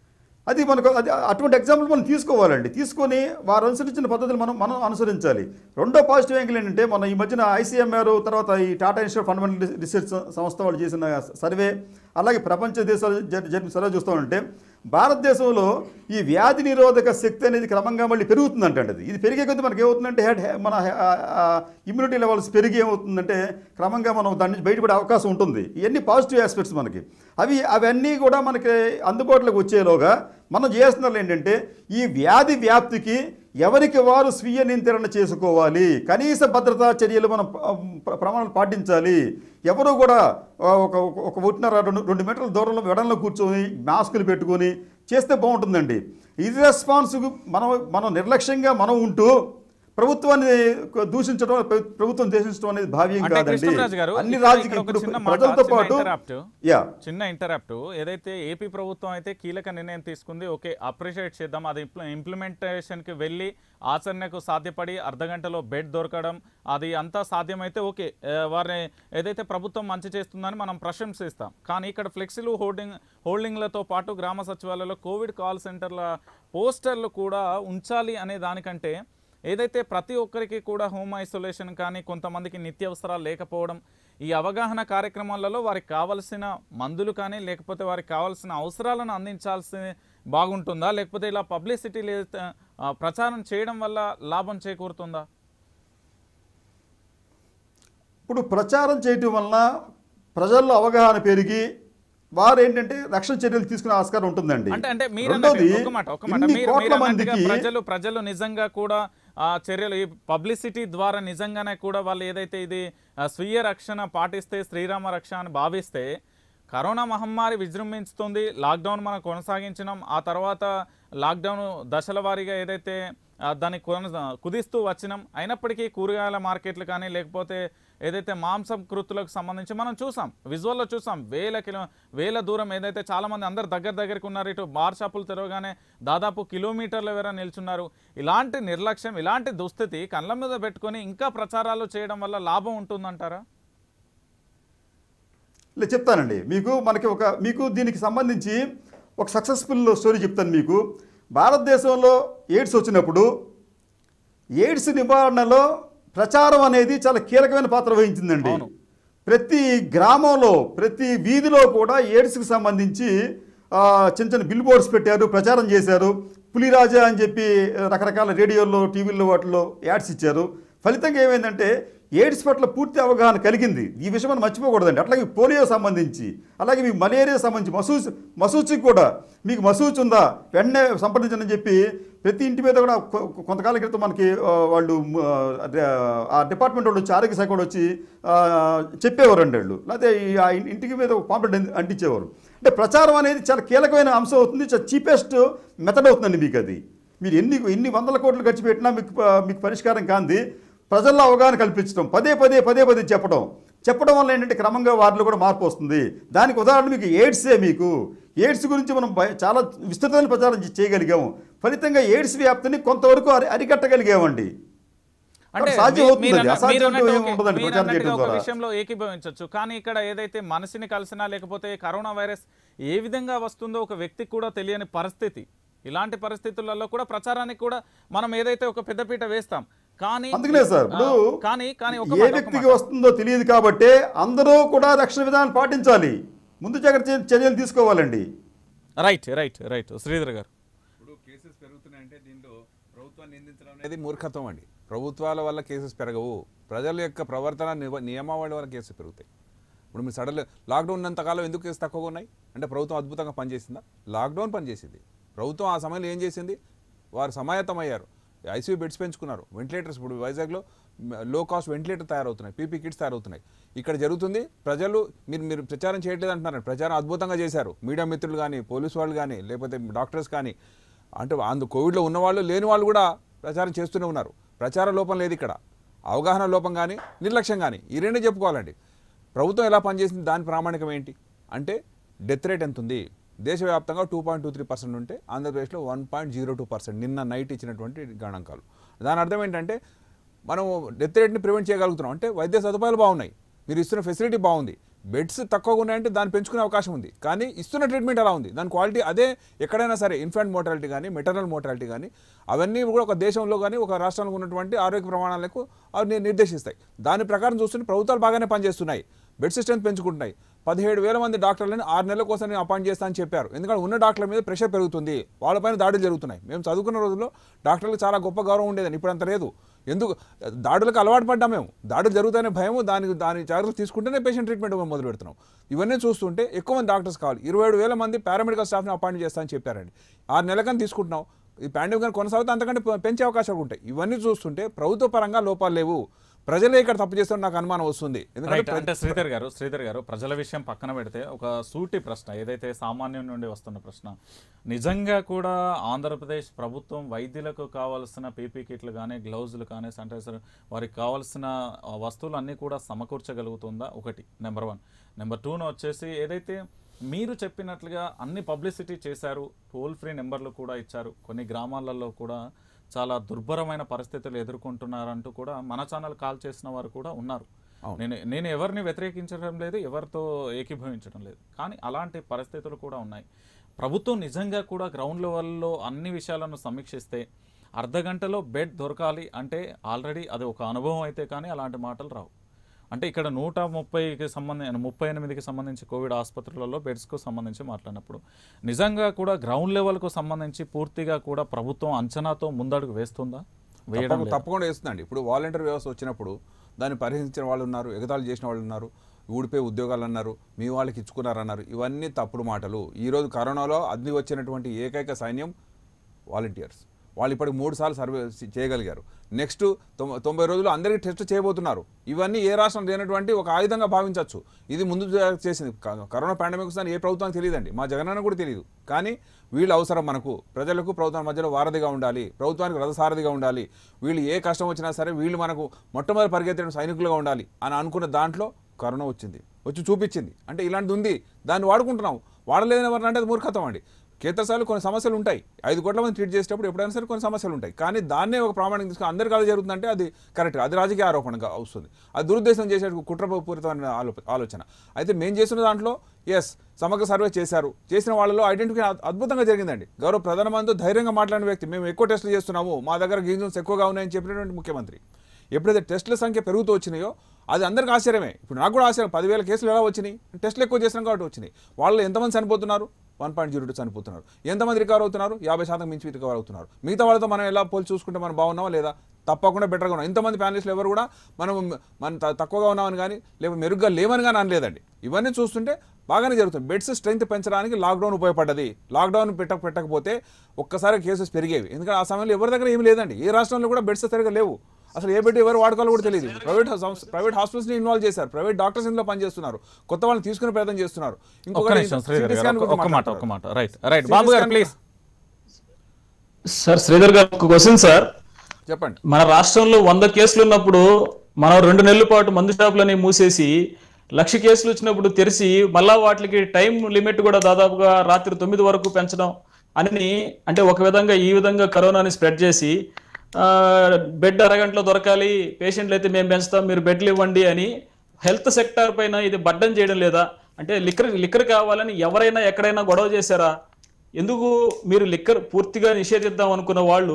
అది మనకు అది అటువంటి ఎగ్జాంపుల్ మనం తీసుకోవాలండి తీసుకొని వారు అనుసరించిన పద్ధతులు మనం మనం అనుసరించాలి రెండో పాజిటివ్ యాంగిల్ ఏంటంటే మన ఈ మధ్యన ఐసీఎంఆర్ తర్వాత ఈ టాటా ఇన్స్టిట్యూట్ ఫండమెంటల్ రిసెర్చ్ సంస్థ వాళ్ళు చేసిన సర్వే అలాగే ప్రపంచ దేశాలు జరి- జరిపిన సర్వే చూస్తామంటే భారతదేశంలో ఈ వ్యాధి నిరోధక శక్తి అనేది క్రమంగా మళ్ళీ పెరుగుతుందంటండి అది ఇది పెరిగే కొద్దీ మనకి ఏమవుతుందంటే హెడ్ మన ఇమ్యూనిటీ లెవెల్స్ పెరిగి ఏమవుతుందంటే క్రమంగా మనం దాని నుంచి బయటపడే అవకాశం ఉంటుంది ఇవన్నీ పాజిటివ్ ఆస్పెక్ట్స్ మనకి అవి అవన్నీ కూడా మనకి అందుబాటులోకి వచ్చేలోగా మనం చేస్తున్న ఏంటంటే ఈ వ్యాధి వ్యాప్తికి ఎవరికి వారు స్వీయ నియంత్రణ చేసుకోవాలి కనీస భద్రతా చర్యలు మనం ప- ప్ర- ప్రమాణాలు పాటించాలి ఎవరు కూడా ఆ, ఒక ఒక- ఒక ఒకటిన్నర రెండు రెండు మీటర్ల దూరంలో వెడంలో కూర్చొని మాస్కులు పెట్టుకొని చేస్తే బాగుంటుందండి ఇది రెస్పాన్స్ మనం మనం నిర్లక్ష్యంగా మనం ఉంటూ ప్రభుత్వాన్ని దూషించడం ప్ర- ప్రభుత్వం దూషించడం అనేది భావ్యం
అంటే
కాదండి
కృష్ణరాజు గారు
అన్ని
ఇక్కడ-
రాజకీయ
ఇక్కడ ఒక
ఇప్పుడు
చిన్న మాట,
ప్రజలతో
చిన్న
పాటు
interrupt.
యా
చిన్న ఇంటరాప్ట్ ఏదైతే ఏపీ ప్రభుత్వం అయితే కీలక నిర్ణయం తీసుకుంది ఓకే అప్రిషియేట్ చేద్దాం అది ఇంప్లిమెంటేషన్కి వెళ్ళి ఆచరణకు సాధ్యపడి అర్ధ గంటలో బెడ్ దొరకడం అది అంతా సాధ్యమైతే ఓకే ఆ, వారిని ఏదైతే ప్రభుత్వం మంచి చేస్తుందని మనం ప్రశంసిస్తాం కానీ ఇక్కడ ఫ్లెక్సీలు హోల్డింగ్ హోల్డింగ్లతో పాటు గ్రామ సచివాలయంలో కోవిడ్ కాల్ సెంటర్ల పోస్టర్లు కూడా ఉంచాలి అనే దానికంటే ఏదైతే ప్రతి ఒక్కరికి కూడా హోమ్ ఐసోలేషన్ కానీ కొంతమందికి నిత్యావసరాలు లేకపోవడం ఈ అవగాహన కార్యక్రమాలలో వారికి కావలసిన మందులు కానీ లేకపోతే వారికి కావాల్సిన అవసరాలను అందించాల్సి బాగుంటుందా లేకపోతే ఇలా పబ్లిసిటీ లేదా ఆ, ప్రచారం చేయడం వల్ల లాభం చేకూరుతుందా
ఇప్పుడు ప్రచారం చేయటం వలన ప్రజల్లో అవగాహన పెరిగి వారు ఏంటంటే రక్షణ చర్యలు తీసుకునే ఆస్కారం ఉంటుందండి
అంటే అంటే మీరు
రెండోది
అన్నట్టు- ఒక మాట ఒక మాట
ఇన్ని
మీరు
కోట్ల
మీరు అన్నట్టుగా
మందికి
ప్రజలు ప్రజలు నిజంగా కూడా ఆ చర్యలు ఈ పబ్లిసిటీ ద్వారా నిజంగానే కూడా వాళ్ళు ఏదైతే ఇది ఆ, స్వీయ రక్షణ పాటిస్తే శ్రీరామ రక్ష అని భావిస్తే కరోనా మహమ్మారి విజృంభిస్తుంది లాక్డౌన్ మనం కొనసాగించినాం ఆ తర్వాత లాక్డౌన్ దశల వారీగా ఏదైతే ఆ, దాన్ని కొన కుదిస్తూ వచ్చినాం అయినప్పటికీ కూరగాయల మార్కెట్లు కానీ లేకపోతే ఏదైతే మాంసం కృతులకు సంబంధించి మనం చూసాం విజువల్లో చూసాం వేల కిలో వేల దూరం ఏదైతే చాలామంది అందరు దగ్గర దగ్గరికి ఉన్నారు ఇటు బార్ షాపులు తెరవగానే దాదాపు కిలోమీటర్ల వేర నిల్చున్నారు ఇలాంటి నిర్లక్ష్యం ఇలాంటి దుస్థితి కళ్ళ మీద పెట్టుకొని ఇంకా ప్రచారాలు చేయడం వల్ల లాభం ఉంటుందంటారా
లే చెప్తానండి మీకు మనకి ఒక మీకు దీనికి సంబంధించి ఒక సక్సెస్ఫుల్ స్టోరీ చెప్తాను మీకు భారతదేశంలో ఎయిడ్స్ వచ్చినప్పుడు ఎయిడ్స్ నివారణలో ప్రచారం అనేది చాలా కీలకమైన పాత్ర వహించిందండి
అవును.
ప్రతి గ్రామంలో ప్రతి వీధిలో కూడా ఎయిడ్స్కి సంబంధించి ఆ, చిన్న చిన్న బిల్ బోర్డ్స్ పెట్టారు ప్రచారం చేశారు పులిరాజా అని చెప్పి రకరకాల రేడియోల్లో టీవీల్లో వాటిలో యాడ్స్ ఇచ్చారు ఫలితంగా ఏమైందంటే ఎయిడ్స్ పట్ల పూర్తి అవగాహన కలిగింది ఈ విషయం మనం మర్చిపోకూడదండి అట్లాగే పోలియో సంబంధించి అలాగే మీకు మలేరియా సంబంధించి మసూచ్ మసూచికి కూడా మీకు మసూచి ఉందా వెంటనే సంప్రదించని చెప్పి ప్రతి ఇంటి మీద కూడా కొ- కొ- కొంతకాలం క్రితం మనకి ఆ, వాళ్ళు ఆ, డ- ఆ డిపార్ట్మెంట్ వాళ్ళు వచ్చి ఆరోగ్య శాఖ వాళ్ళు వచ్చి ఆ, చెప్పేవారండి వాళ్ళు లేకపోతే ఈ ఆ ఇన్- ఇంటికి మీద ఒక పాంప్లెట్ అంటించేవారు అంటే ప్రచారం అనేది చాలా కీలకమైన అంశం అవుతుంది చాలా చీపెస్ట్ మెథడ్ అవుతుందండి మీకు అది మీరు ఎన్ని ఎన్ని వందల కోట్లు ఖర్చు పెట్టినా మీకు ప- మీకు పరిష్కారం కాంది ప్రజల్లో అవగాహన కల్పించడం పదే పదే పదే పదే చెప్పడం చెప్పడం వల్ల ఏంటంటే క్రమంగా వారిలో కూడా మార్పు వస్తుంది దానికి ఉదాహరణ మీకు ఎయిడ్సే మీకు ఎయిడ్స్ గురించి మనం భయ- చాలా విస్తృతమైన ప్రచారం చే- చేయగలిగాము ఫలితంగా ఎయిడ్స్ వ్యాప్తిని కొంతవరకు అరి అరికట్టగలిగామండి
అంటే
సాధ్యం
మీ-
అవుతుంది
మీరు
అది.
అన్న-
అసాధ్యం
మీరు
అంటూ
అన్నట్టు
ఏమి
ఓకే.
ఉండదండి
మీరు
ప్రచారం
అన్నట్టుగా
చేయడం
ఒక
ద్వారా.
విషయంలో ఏకీభవించవచ్చు కానీ ఇక్కడ ఏదైతే మనిషిని కలిసినా లేకపోతే కరోనా వైరస్ ఏ విధంగా వస్తుందో ఒక వ్యక్తికి కూడా తెలియని పరిస్థితి ఇలాంటి పరిస్థితులలో కూడా ప్రచారానికి కూడా మనం ఏదైతే ఒక పెద్దపీట వేస్తాం కానీ
అందుకనే సార్ ఇప్పుడు
ఆ, కానీ కానీ ఒక
ఏ
మాట, ఒక
వ్యక్తికి
మాట.
వస్తుందో తెలియదు కాబట్టి అందరూ కూడా రక్షణ విధానం పాటించాలి ముందు జాగ్రత్త చర్య- చర్యలు తీసుకోవాలండి
రైట్ రైట్ రైట్ శ్రీధర్ గారు
ఇప్పుడు కేసెస్ పెరుగుతున్నాయంటే దీంట్లో ప్రభుత్వాన్ని నిందించడం అనేది మూర్ఖత్వం అండి ప్రభుత్వాల వల్ల కేసెస్ పెరగవు ప్రజల యొక్క ప్రవర్తన నివ- నియమావళి వల్ల కేసెస్ పెరుగుతాయి ఇప్పుడు మీరు సడన్ లాక్డౌన్ ఉన్నంతకాలం ఎందుకు కేసు తక్కువగా ఉన్నాయి అంటే ప్రభుత్వం అద్భుతంగా పనిచేసిందా లాక్డౌన్ పనిచేసింది ప్రభుత్వం ఆ సమయంలో ఏం చేసింది వారు సమాయత్తమయ్యారు ఐసీయూ బెడ్స్ పెంచుకున్నారు వెంటిలేటర్స్ ఇప్పుడు వైజాగ్లో లో కాస్ట్ వెంటిలేటర్ తయారవుతున్నాయి పీపీ కిట్స్ తయారవుతున్నాయి ఇక్కడ జరుగుతుంది ప్రజలు మీరు మీరు ప్రచారం చేయట్లేదు అంటున్నారు ప్రచారం అద్భుతంగా చేశారు మీడియా మిత్రులు కానీ పోలీసు వాళ్ళు కానీ లేకపోతే డాక్టర్స్ కానీ అంటే అందు కోవిడ్లో ఉన్నవాళ్ళు లేని వాళ్ళు కూడా ప్రచారం చేస్తూనే ఉన్నారు ప్రచార లోపం లేదు ఇక్కడ అవగాహన లోపం కానీ నిర్లక్ష్యం కానీ ఈ రెండే చెప్పుకోవాలండి ప్రభుత్వం ఎలా పనిచేసింది దాని ప్రామాణికం ఏంటి అంటే డెత్ రేట్ ఎంత ఉంది దేశవ్యాప్తంగా two point two three percent ఉంటే ఆంధ్రప్రదేశ్లో one point zero two percent నిన్న నైట్ ఇచ్చినటువంటి గణాంకాలు దాని అర్థం ఏంటంటే మనం డెత్ రేట్ని ప్రివెంట్ చేయగలుగుతున్నాం అంటే వైద్య సదుపాయాలు బాగున్నాయి మీరు ఇస్తున్న ఫెసిలిటీ బాగుంది బెడ్స్ తక్కువగా ఉన్నాయంటే దాన్ని పెంచుకునే అవకాశం ఉంది కానీ ఇస్తున్న ట్రీట్మెంట్ ఎలా ఉంది దాని క్వాలిటీ అదే ఎక్కడైనా సరే ఇన్ఫాంట్ మోటాలిటీ కానీ మెటర్నల్ మోటాలిటీ కానీ అవన్నీ కూడా ఒక దేశంలో కానీ ఒక రాష్ట్రంలో ఉన్నటువంటి ఆరోగ్య ప్రమాణాలకు అవి ని- నిర్దేశిస్తాయి దాని ప్రకారం చూస్తుంటే ప్రభుత్వాలు బాగానే పనిచేస్తున్నాయి బెడ్ సిస్టమ్స్ పెంచుకుంటున్నాయి పదిహేడు వేల మంది డాక్టర్లను ఆరు నెలల కోసం నేను అపాయింట్ చేస్తా అని చెప్పారు ఎందుకంటే ఉన్న డాక్టర్ల మీద ప్రెషర్ పెరుగుతుంది వాళ్ళపైన దాడులు జరుగుతున్నాయి మేము చదువుకున్న రోజుల్లో డాక్టర్లకు చాలా గొప్ప గౌరవం ఉండేదని ఇప్పుడు అంత లేదు ఎందుకు దాడులకు అలవాటు పడ్డాం మేము దాడులు జరుగుతాయనే భయము దానికి దాని జాగ్రత్తలు తీసుకుంటేనే పేషెంట్ ట్రీట్మెంట్ మేము మొదలు పెడుతున్నాం ఇవన్నీ చూస్తుంటే ఎక్కువ మంది డాక్టర్స్ కావాలి ఇరవై ఏడు వేల మంది పారామెడికల్ స్టాఫ్ని అపాయింట్ చేస్తా అని చెప్పారండి ఆరు నెలలకని తీసుకుంటున్నాం ఈ పాండమిక్ కానీ కొనసాగితే అంతకంటే పె- పెంచే అవకాశాలు ఉంటాయి ఇవన్నీ చూస్తుంటే ప్రభుత్వ పరంగా లోపాలు లేవు ప్రజలే ఇక్కడ తప్పు చేస్తారని నాకు అనుమానం వస్తుంది
రైట్
ఎందుకంటే
అంటే శ్రీధర్ గారు శ్రీధర్ గారు ప్రజల విషయం పక్కన పెడితే ఒక సూటి ప్రశ్న ఏదైతే సామాన్యం నుండి వస్తున్న ప్రశ్న నిజంగా కూడా ఆంధ్రప్రదేశ్ ప్రభుత్వం వైద్యులకు కావాల్సిన పీపీ కిట్లు కానీ గ్లౌజులు కానీ శానిటైజర్ వారికి కావాల్సిన ఆ, వస్తువులు అన్నీ కూడా సమకూర్చగలుగుతుందా ఒకటి నెంబర్ వన్ నెంబర్ టూను వచ్చేసి ఏదైతే మీరు చెప్పినట్లుగా అన్ని పబ్లిసిటీ చేశారు టోల్ ఫ్రీ నెంబర్లు కూడా ఇచ్చారు కొన్ని గ్రామాలలో కూడా చాలా దుర్భరమైన పరిస్థితులు ఎదుర్కొంటున్నారంటూ కూడా మన ఛానల్ కాల్ చేసిన వారు కూడా ఉన్నారు నేను నేను ఎవరిని వ్యతిరేకించడం లేదు ఎవరితో ఏకీభవించడం లేదు కానీ అలాంటి పరిస్థితులు కూడా ఉన్నాయి ప్రభుత్వం నిజంగా కూడా గ్రౌండ్ లెవెల్లో అన్ని విషయాలను సమీక్షిస్తే అర్ధ గంటలో బెడ్ దొరకాలి అంటే ఆల్రెడీ అది ఒక అనుభవం అయితే కానీ అలాంటి మాటలు రావు అంటే ఇక్కడ నూట ముప్పైకి సంబంధించి ముప్పై ఎనిమిదికి సంబంధించి కోవిడ్ ఆసుపత్రులలో బెడ్స్కు సంబంధించి మాట్లాడినప్పుడు నిజంగా కూడా గ్రౌండ్ లెవెల్కు సంబంధించి పూర్తిగా కూడా ప్రభుత్వం అంచనాతో ముందడుగు వేస్తుందా వేయడం
తప్పకుండా-
లేదా?
తప్పకుండా వేస్తుందండి ఇప్పుడు వాలంటీర్ వ్యవస్థ వచ్చినప్పుడు దాన్ని పరిహరించిన వాళ్ళు ఉన్నారు ఎగతాళి చేసిన వాళ్ళు ఉన్నారు ఊడిపోయి ఉద్యోగాలు అన్నారు మీ వాళ్ళకి ఇచ్చుకున్నారు అన్నారు ఇవన్నీ తప్పుడు మాటలు ఈరోజు కరోనాలో అగ్ని వచ్చినటువంటి ఏకైక సైన్యం వాలంటీర్స్ వాళ్ళు ఇప్పటికి మూడు సార్లు సర్వే చే- చేయగలిగారు నెక్స్ట్ తొం- తొంభై రోజులు అందరికీ టెస్ట్ చేయబోతున్నారు ఇవన్నీ ఏ రాష్ట్రం లేనటువంటి ఒక ఆయుధంగా భావించవచ్చు ఇది ముందు జా- చేసింది క- కరోనా పాండమిక్ వస్తుందని ఏ ప్రభుత్వానికి తెలియదండి మా జగనన్న కూడా తెలియదు కానీ వీళ్ళు అవసరం మనకు ప్రజలకు ప్రభుత్వం మధ్యలో వారధిగా ఉండాలి ప్రభుత్వానికి రథసారథిగా ఉండాలి వీళ్ళు ఏ కష్టం వచ్చినా సరే వీళ్ళు మనకు మొట్టమొదటి పరిగెత్తిన సైనికులుగా ఉండాలి అని అనుకున్న దాంట్లో కరోనా వచ్చింది వచ్చి చూపించింది అంటే ఇలాంటిది ఉంది దాన్ని వాడుకుంటున్నాం వాడలేదని ఎవరిని అంటే అది మూర్ఖత్వం అండి కేంద్రస్థాయిలో కొన్ని సమస్యలు ఉంటాయి ఐదు కోట్ల మంది ట్రీట్ చేసేటప్పుడు ఎప్పుడైనా సరే కొన్ని సమస్యలు ఉంటాయి కానీ దాన్నే ఒక ప్రామాణిక తీసుకుని అందరికీ అలా జరుగుతుందంటే అది కరెక్ట్ అది రాజకీయ ఆరోపణగా వస్తుంది అది దురుద్దేశం చేసే కుట్రపూరితమైన ఆలో ఆలోచన అయితే మేము చేస్తున్న దాంట్లో ఎస్ సమగ్ర సర్వే చేశారు చేసిన వాళ్ళలో ఐడెంటిఫై అద్భుతంగా జరిగిందండి గౌరవ ప్రధానమంత్రి ధైర్యంగా మాట్లాడిన వ్యక్తి మేము ఎక్కువ టెస్టులు చేస్తున్నాము మా దగ్గర గీజన్స్ ఎక్కువగా ఉన్నాయని చెప్పినటువంటి ముఖ్యమంత్రి ఎప్పుడైతే టెస్టుల సంఖ్య పెరుగుతూ వచ్చినాయో అది అందరికీ ఆశ్చర్యమే ఇప్పుడు నాకు కూడా ఆశ్చర్యం పదివేల కేసులు ఎలా వచ్చినాయి టెస్టులు ఎక్కువ చేసినాం కాబట్టి వచ్చినాయి వాళ్ళు ఎంతమంది చనిపోతున్నారు వన్ పాయింట్ జీరో టూ చనిపోతున్నారు ఎంతమంది రికవర్ అవుతున్నారు యాభై శాతం మించి రికవర్ అవుతున్నారు మిగతా వాళ్ళతో మనం ఎలా పోల్చి చూసుకుంటే మనం బాగున్నామా లేదా తప్పకుండా బెటర్గా ఉన్నాం ఇంతమంది ప్యానలిస్టులు ఎవరు కూడా మనం మనం త- తక్కువగా ఉన్నామని కానీ లేకపోతే మెరుగ్గా లేమని కానీ అనలేదండి ఇవన్నీ చూస్తుంటే బాగానే జరుగుతుంది బెడ్స్ స్ట్రెంత్ పెంచడానికి లాక్డౌన్ ఉపయోగపడ్డది లాక్డౌన్ పెట్టక పెట్టకపోతే ఒక్కసారి కేసెస్ పెరిగేవి ఎందుకంటే ఆ సమయంలో ఎవరి దగ్గర ఏమీ లేదండి ఏ రాష్ట్రంలో కూడా బెడ్స్ సరిగా లేవు అసలు ఏ బెడ్ ఎవరు వాడుకోవాలో కూడా తెలియదు ప్రైవేట్ హౌస్ ప్రైవేట్ హాస్పిటల్స్ని ఇన్వాల్వ్ చేశారు ప్రైవేట్ డాక్టర్స్ ఇందులో పనిచేస్తున్నారు కొత్త వాళ్ళని తీసుకునే ప్రయత్నం చేస్తున్నారు
ఒక్క
ఇంకొకటి
నిమిషం శ్రీధర్
CT
గారు
scan
ఒక్క-
గురించి
ఒక్క మాట
మాట్లాడతారు.
ఒక్క మాట రైట్ రైట్ బాబు గారు
scan
ప్లీజ్
సార్ శ్రీధర్ గారు ఒక క్వశ్చన్ సార్
చెప్పండి
మన రాష్ట్రంలో వంద కేసులు ఉన్నప్పుడు మనం రెండు నెలల పాటు మందు షాపులని మూసేసి లక్ష కేసులు వచ్చినప్పుడు తెరిచి మళ్ళా వాటికి టైం లిమిట్ కూడా దాదాపుగా రాత్రి తొమ్మిది వరకు పెంచడం అని అంటే ఒక విధంగా ఈ విధంగా కరోనాని స్ప్రెడ్ చేసి ఆ, బెడ్ అరగంటలో దొరకాలి పేషెంట్లు అయితే మేము పెంచుతాం మీరు బెడ్లు ఇవ్వండి అని హెల్త్ సెక్టార్ పైన ఇది బడ్డం చేయడం లేదా అంటే లిక్కర్ లిక్కర్ కావాలని ఎవరైనా ఎక్కడైనా గొడవ చేశారా ఎందుకు మీరు లిక్కర్ పూర్తిగా నిషేధిద్దాం అనుకున్న వాళ్ళు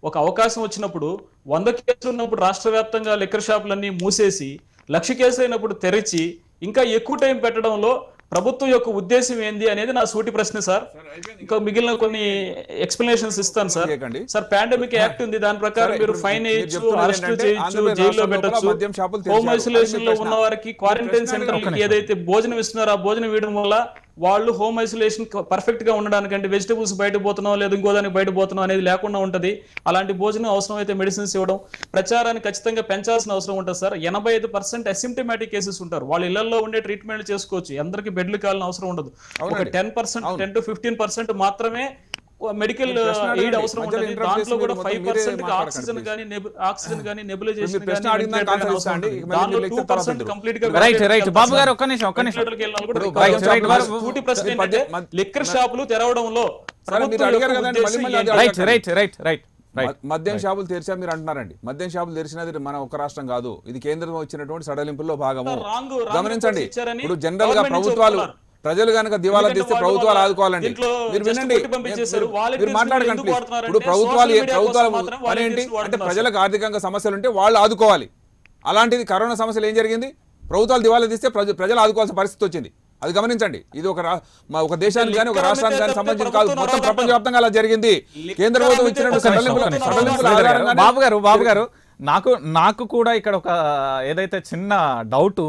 ఒక అవకాశం వచ్చినప్పుడు వంద కేసులు ఉన్నప్పుడు రాష్ట్ర వ్యాప్తంగా లిక్కర్ షాపులన్నీ మూసేసి లక్ష కేసులు అయినప్పుడు తెరిచి ఇంకా ఎక్కువ టైం పెట్టడంలో ప్రభుత్వం యొక్క ఉద్దేశం ఏంది అనేది నా సూటి ప్రశ్న సార్ ఇంకా మిగిలిన కొన్ని ఎక్స్ప్లెనేషన్స్ ఇస్తాను సార్
చేయకండి.
సార్ పాండమిక్ యాక్ట్ ఉంది దాని ప్రకారం
సరే,
మీరు
ఇప్పుడు
ఫైన్
మీరు
వేయచ్చు
చెప్తున్నది
అరెస్ట్
ఏంటంటే
చేయొచ్చు
ఆంధ్రప్రదేశ్
జైల్లో
రాష్ట్రం లోపల
పెట్టచ్చు
మద్యం షాపులు
హోమ్
తెరిచారు.
ఐసోలేషన్ లో
అది మీ
ఉన్న
ప్రశ్న.
వారికి క్వారంటైన్
ప్రశ్న
సెంటర్
అడగండి.
ఏదైతే భోజనం ఇస్తున్నారో ఆ భోజనం వేయడం వల్ల వాళ్ళు హోమ్ ఐసోలేషన్ పర్ఫెక్ట్ గా ఉండడానికి అంటే వెజిటబుల్స్ బయట పోతున్నాం లేదా ఇంకో దానికి బయట పోతున్నాం అనేది లేకుండా ఉంటది అలాంటి భోజనం అవసరం అయితే మెడిసిన్స్ ఇవ్వడం ప్రచారాన్ని ఖచ్చితంగా పెంచాల్సిన అవసరం ఉంటుంది సార్ ఎనభై ఐదు పర్సెంట్ అసిమ్టమాటిక్ కేసెస్ ఉంటారు వాళ్ళ ఇళ్లలో ఉండే ట్రీట్మెంట్ చేసుకోవచ్చు అందరికి బెడ్లు కావాలని అవసరం ఉండదు ఒక
అవునండి.
టెన్ పర్సెంట్
అవును.
టెన్ టు ఫిఫ్టీన్ పర్సెంట్ మాత్రమే మెడికల్
మీరు ప్రశ్న
ఎయిడ్
అడగండి.
అవసరం
మధ్యలో
ఉంటుంది
interrupt
దాంట్లో
చేసి
కూడా
మీరు
ఫైవ్
మొత్తం మీరే
పర్సెంట్
మాట్లాడకండి,
ఆక్సిజన్
please.
కానీ ఆక్సిజన్ కానీ
మీరు
నెబులైజేషన్
ప్రశ్న
కానీ
అడిగిన దానికి answer ఇస్తాండి. ఇక మళ్ళీ
దాంట్లో
మీరు
టూ
lecture తర్వాత
పర్సెంట్
ఇద్దాం.
కంప్లీట్ గా
రైట్ రైట్ బాబు గారు ఒక్క నిమిషం ఒక్క నిమిషం
ఇప్పుడు
రైట్, రైట్,
బాబు
సూటి ప్రశ్న
మీరు
ఏంటంటే
మధ్య-
లిక్కర్ షాపులు తెరవడంలో
సరే, మీరు
ప్రభుత్వం
అడిగారు
యొక్క
కదండి, మళ్ళీ
ఉద్దేశం
మళ్ళీ
ఏంటి?
అది
right right right right right
మ- మద్యం షాపులు తెరిచా మీరు అంటున్నారండి మద్యం షాపులు తెరిచినది మన ఒక రాష్ట్రం కాదు ఇది కేంద్రం వచ్చినటువంటి సడలింపుల్లో భాగము
రాంగ్- రాంగ్
గమనించండి
రిపోర్ట్స్ ఇచ్చారని
ఇప్పుడు జనరల్ గా
గవర్నమెంట్ నుంచి
ప్రభుత్వాలు
చెప్తున్నారు.
ప్రజలు కనుక దివాలా
ఎందుకంటే
తీస్తే
వాళ్ళు
ప్రభుత్వాలు
వాళ్ళ
ఆదుకోవాలండి
దీంట్లో
మీరు
just
వినండి
కొట్టి పంపించేశారు.
మీరు-
వాళ్ళకి
మీరు
తెలిసి
మాట్లాడకండి
ఎందుకు
please.
వాడుతున్నారంటే
ఇప్పుడు ప్రభుత్వాలు
social media
ప్రభుత్వాలు
కోసం మాత్రం
పని
వాళ్ళకి
ఏంటి
తెలిసి
అంటే
వాడుతున్నారు.
ప్రజలకు ఆర్థికంగా సమస్యలు ఉంటే వాళ్ళు ఆదుకోవాలి అలాంటిది కరోనా సమస్యలు ఏం జరిగింది ప్రభుత్వాలు దివాలా తీస్తే ప్రజ- ప్రజలు ఆదుకోవాల్సిన పరిస్థితి వచ్చింది అది గమనించండి ఇది ఒక రా- మా- ఒక దేశానికి కానీ ఒక
లిక్కర్
రాష్ట్రానికి కానీ
అమ్మితే
సంబంధించి కాదు
ప్రభుత్వం
మొత్తం
నడవదు.
ప్రపంచవ్యాప్తంగా అలా జరిగింది
లిక్కర్
కేంద్ర ప్రభుత్వం
అమ్మితే
ఇచ్చినటువంటి
ఒక్క నిమిషం,
సడలింపుల
ఒక్క నిమిషం.
సడలింపుల
శ్రీధర్ గారు,
ఆధారంగానే
బాబు గారు బాబు గారు నాకు నాకు కూడా ఇక్కడ ఒక ఏదైతే చిన్న డౌట్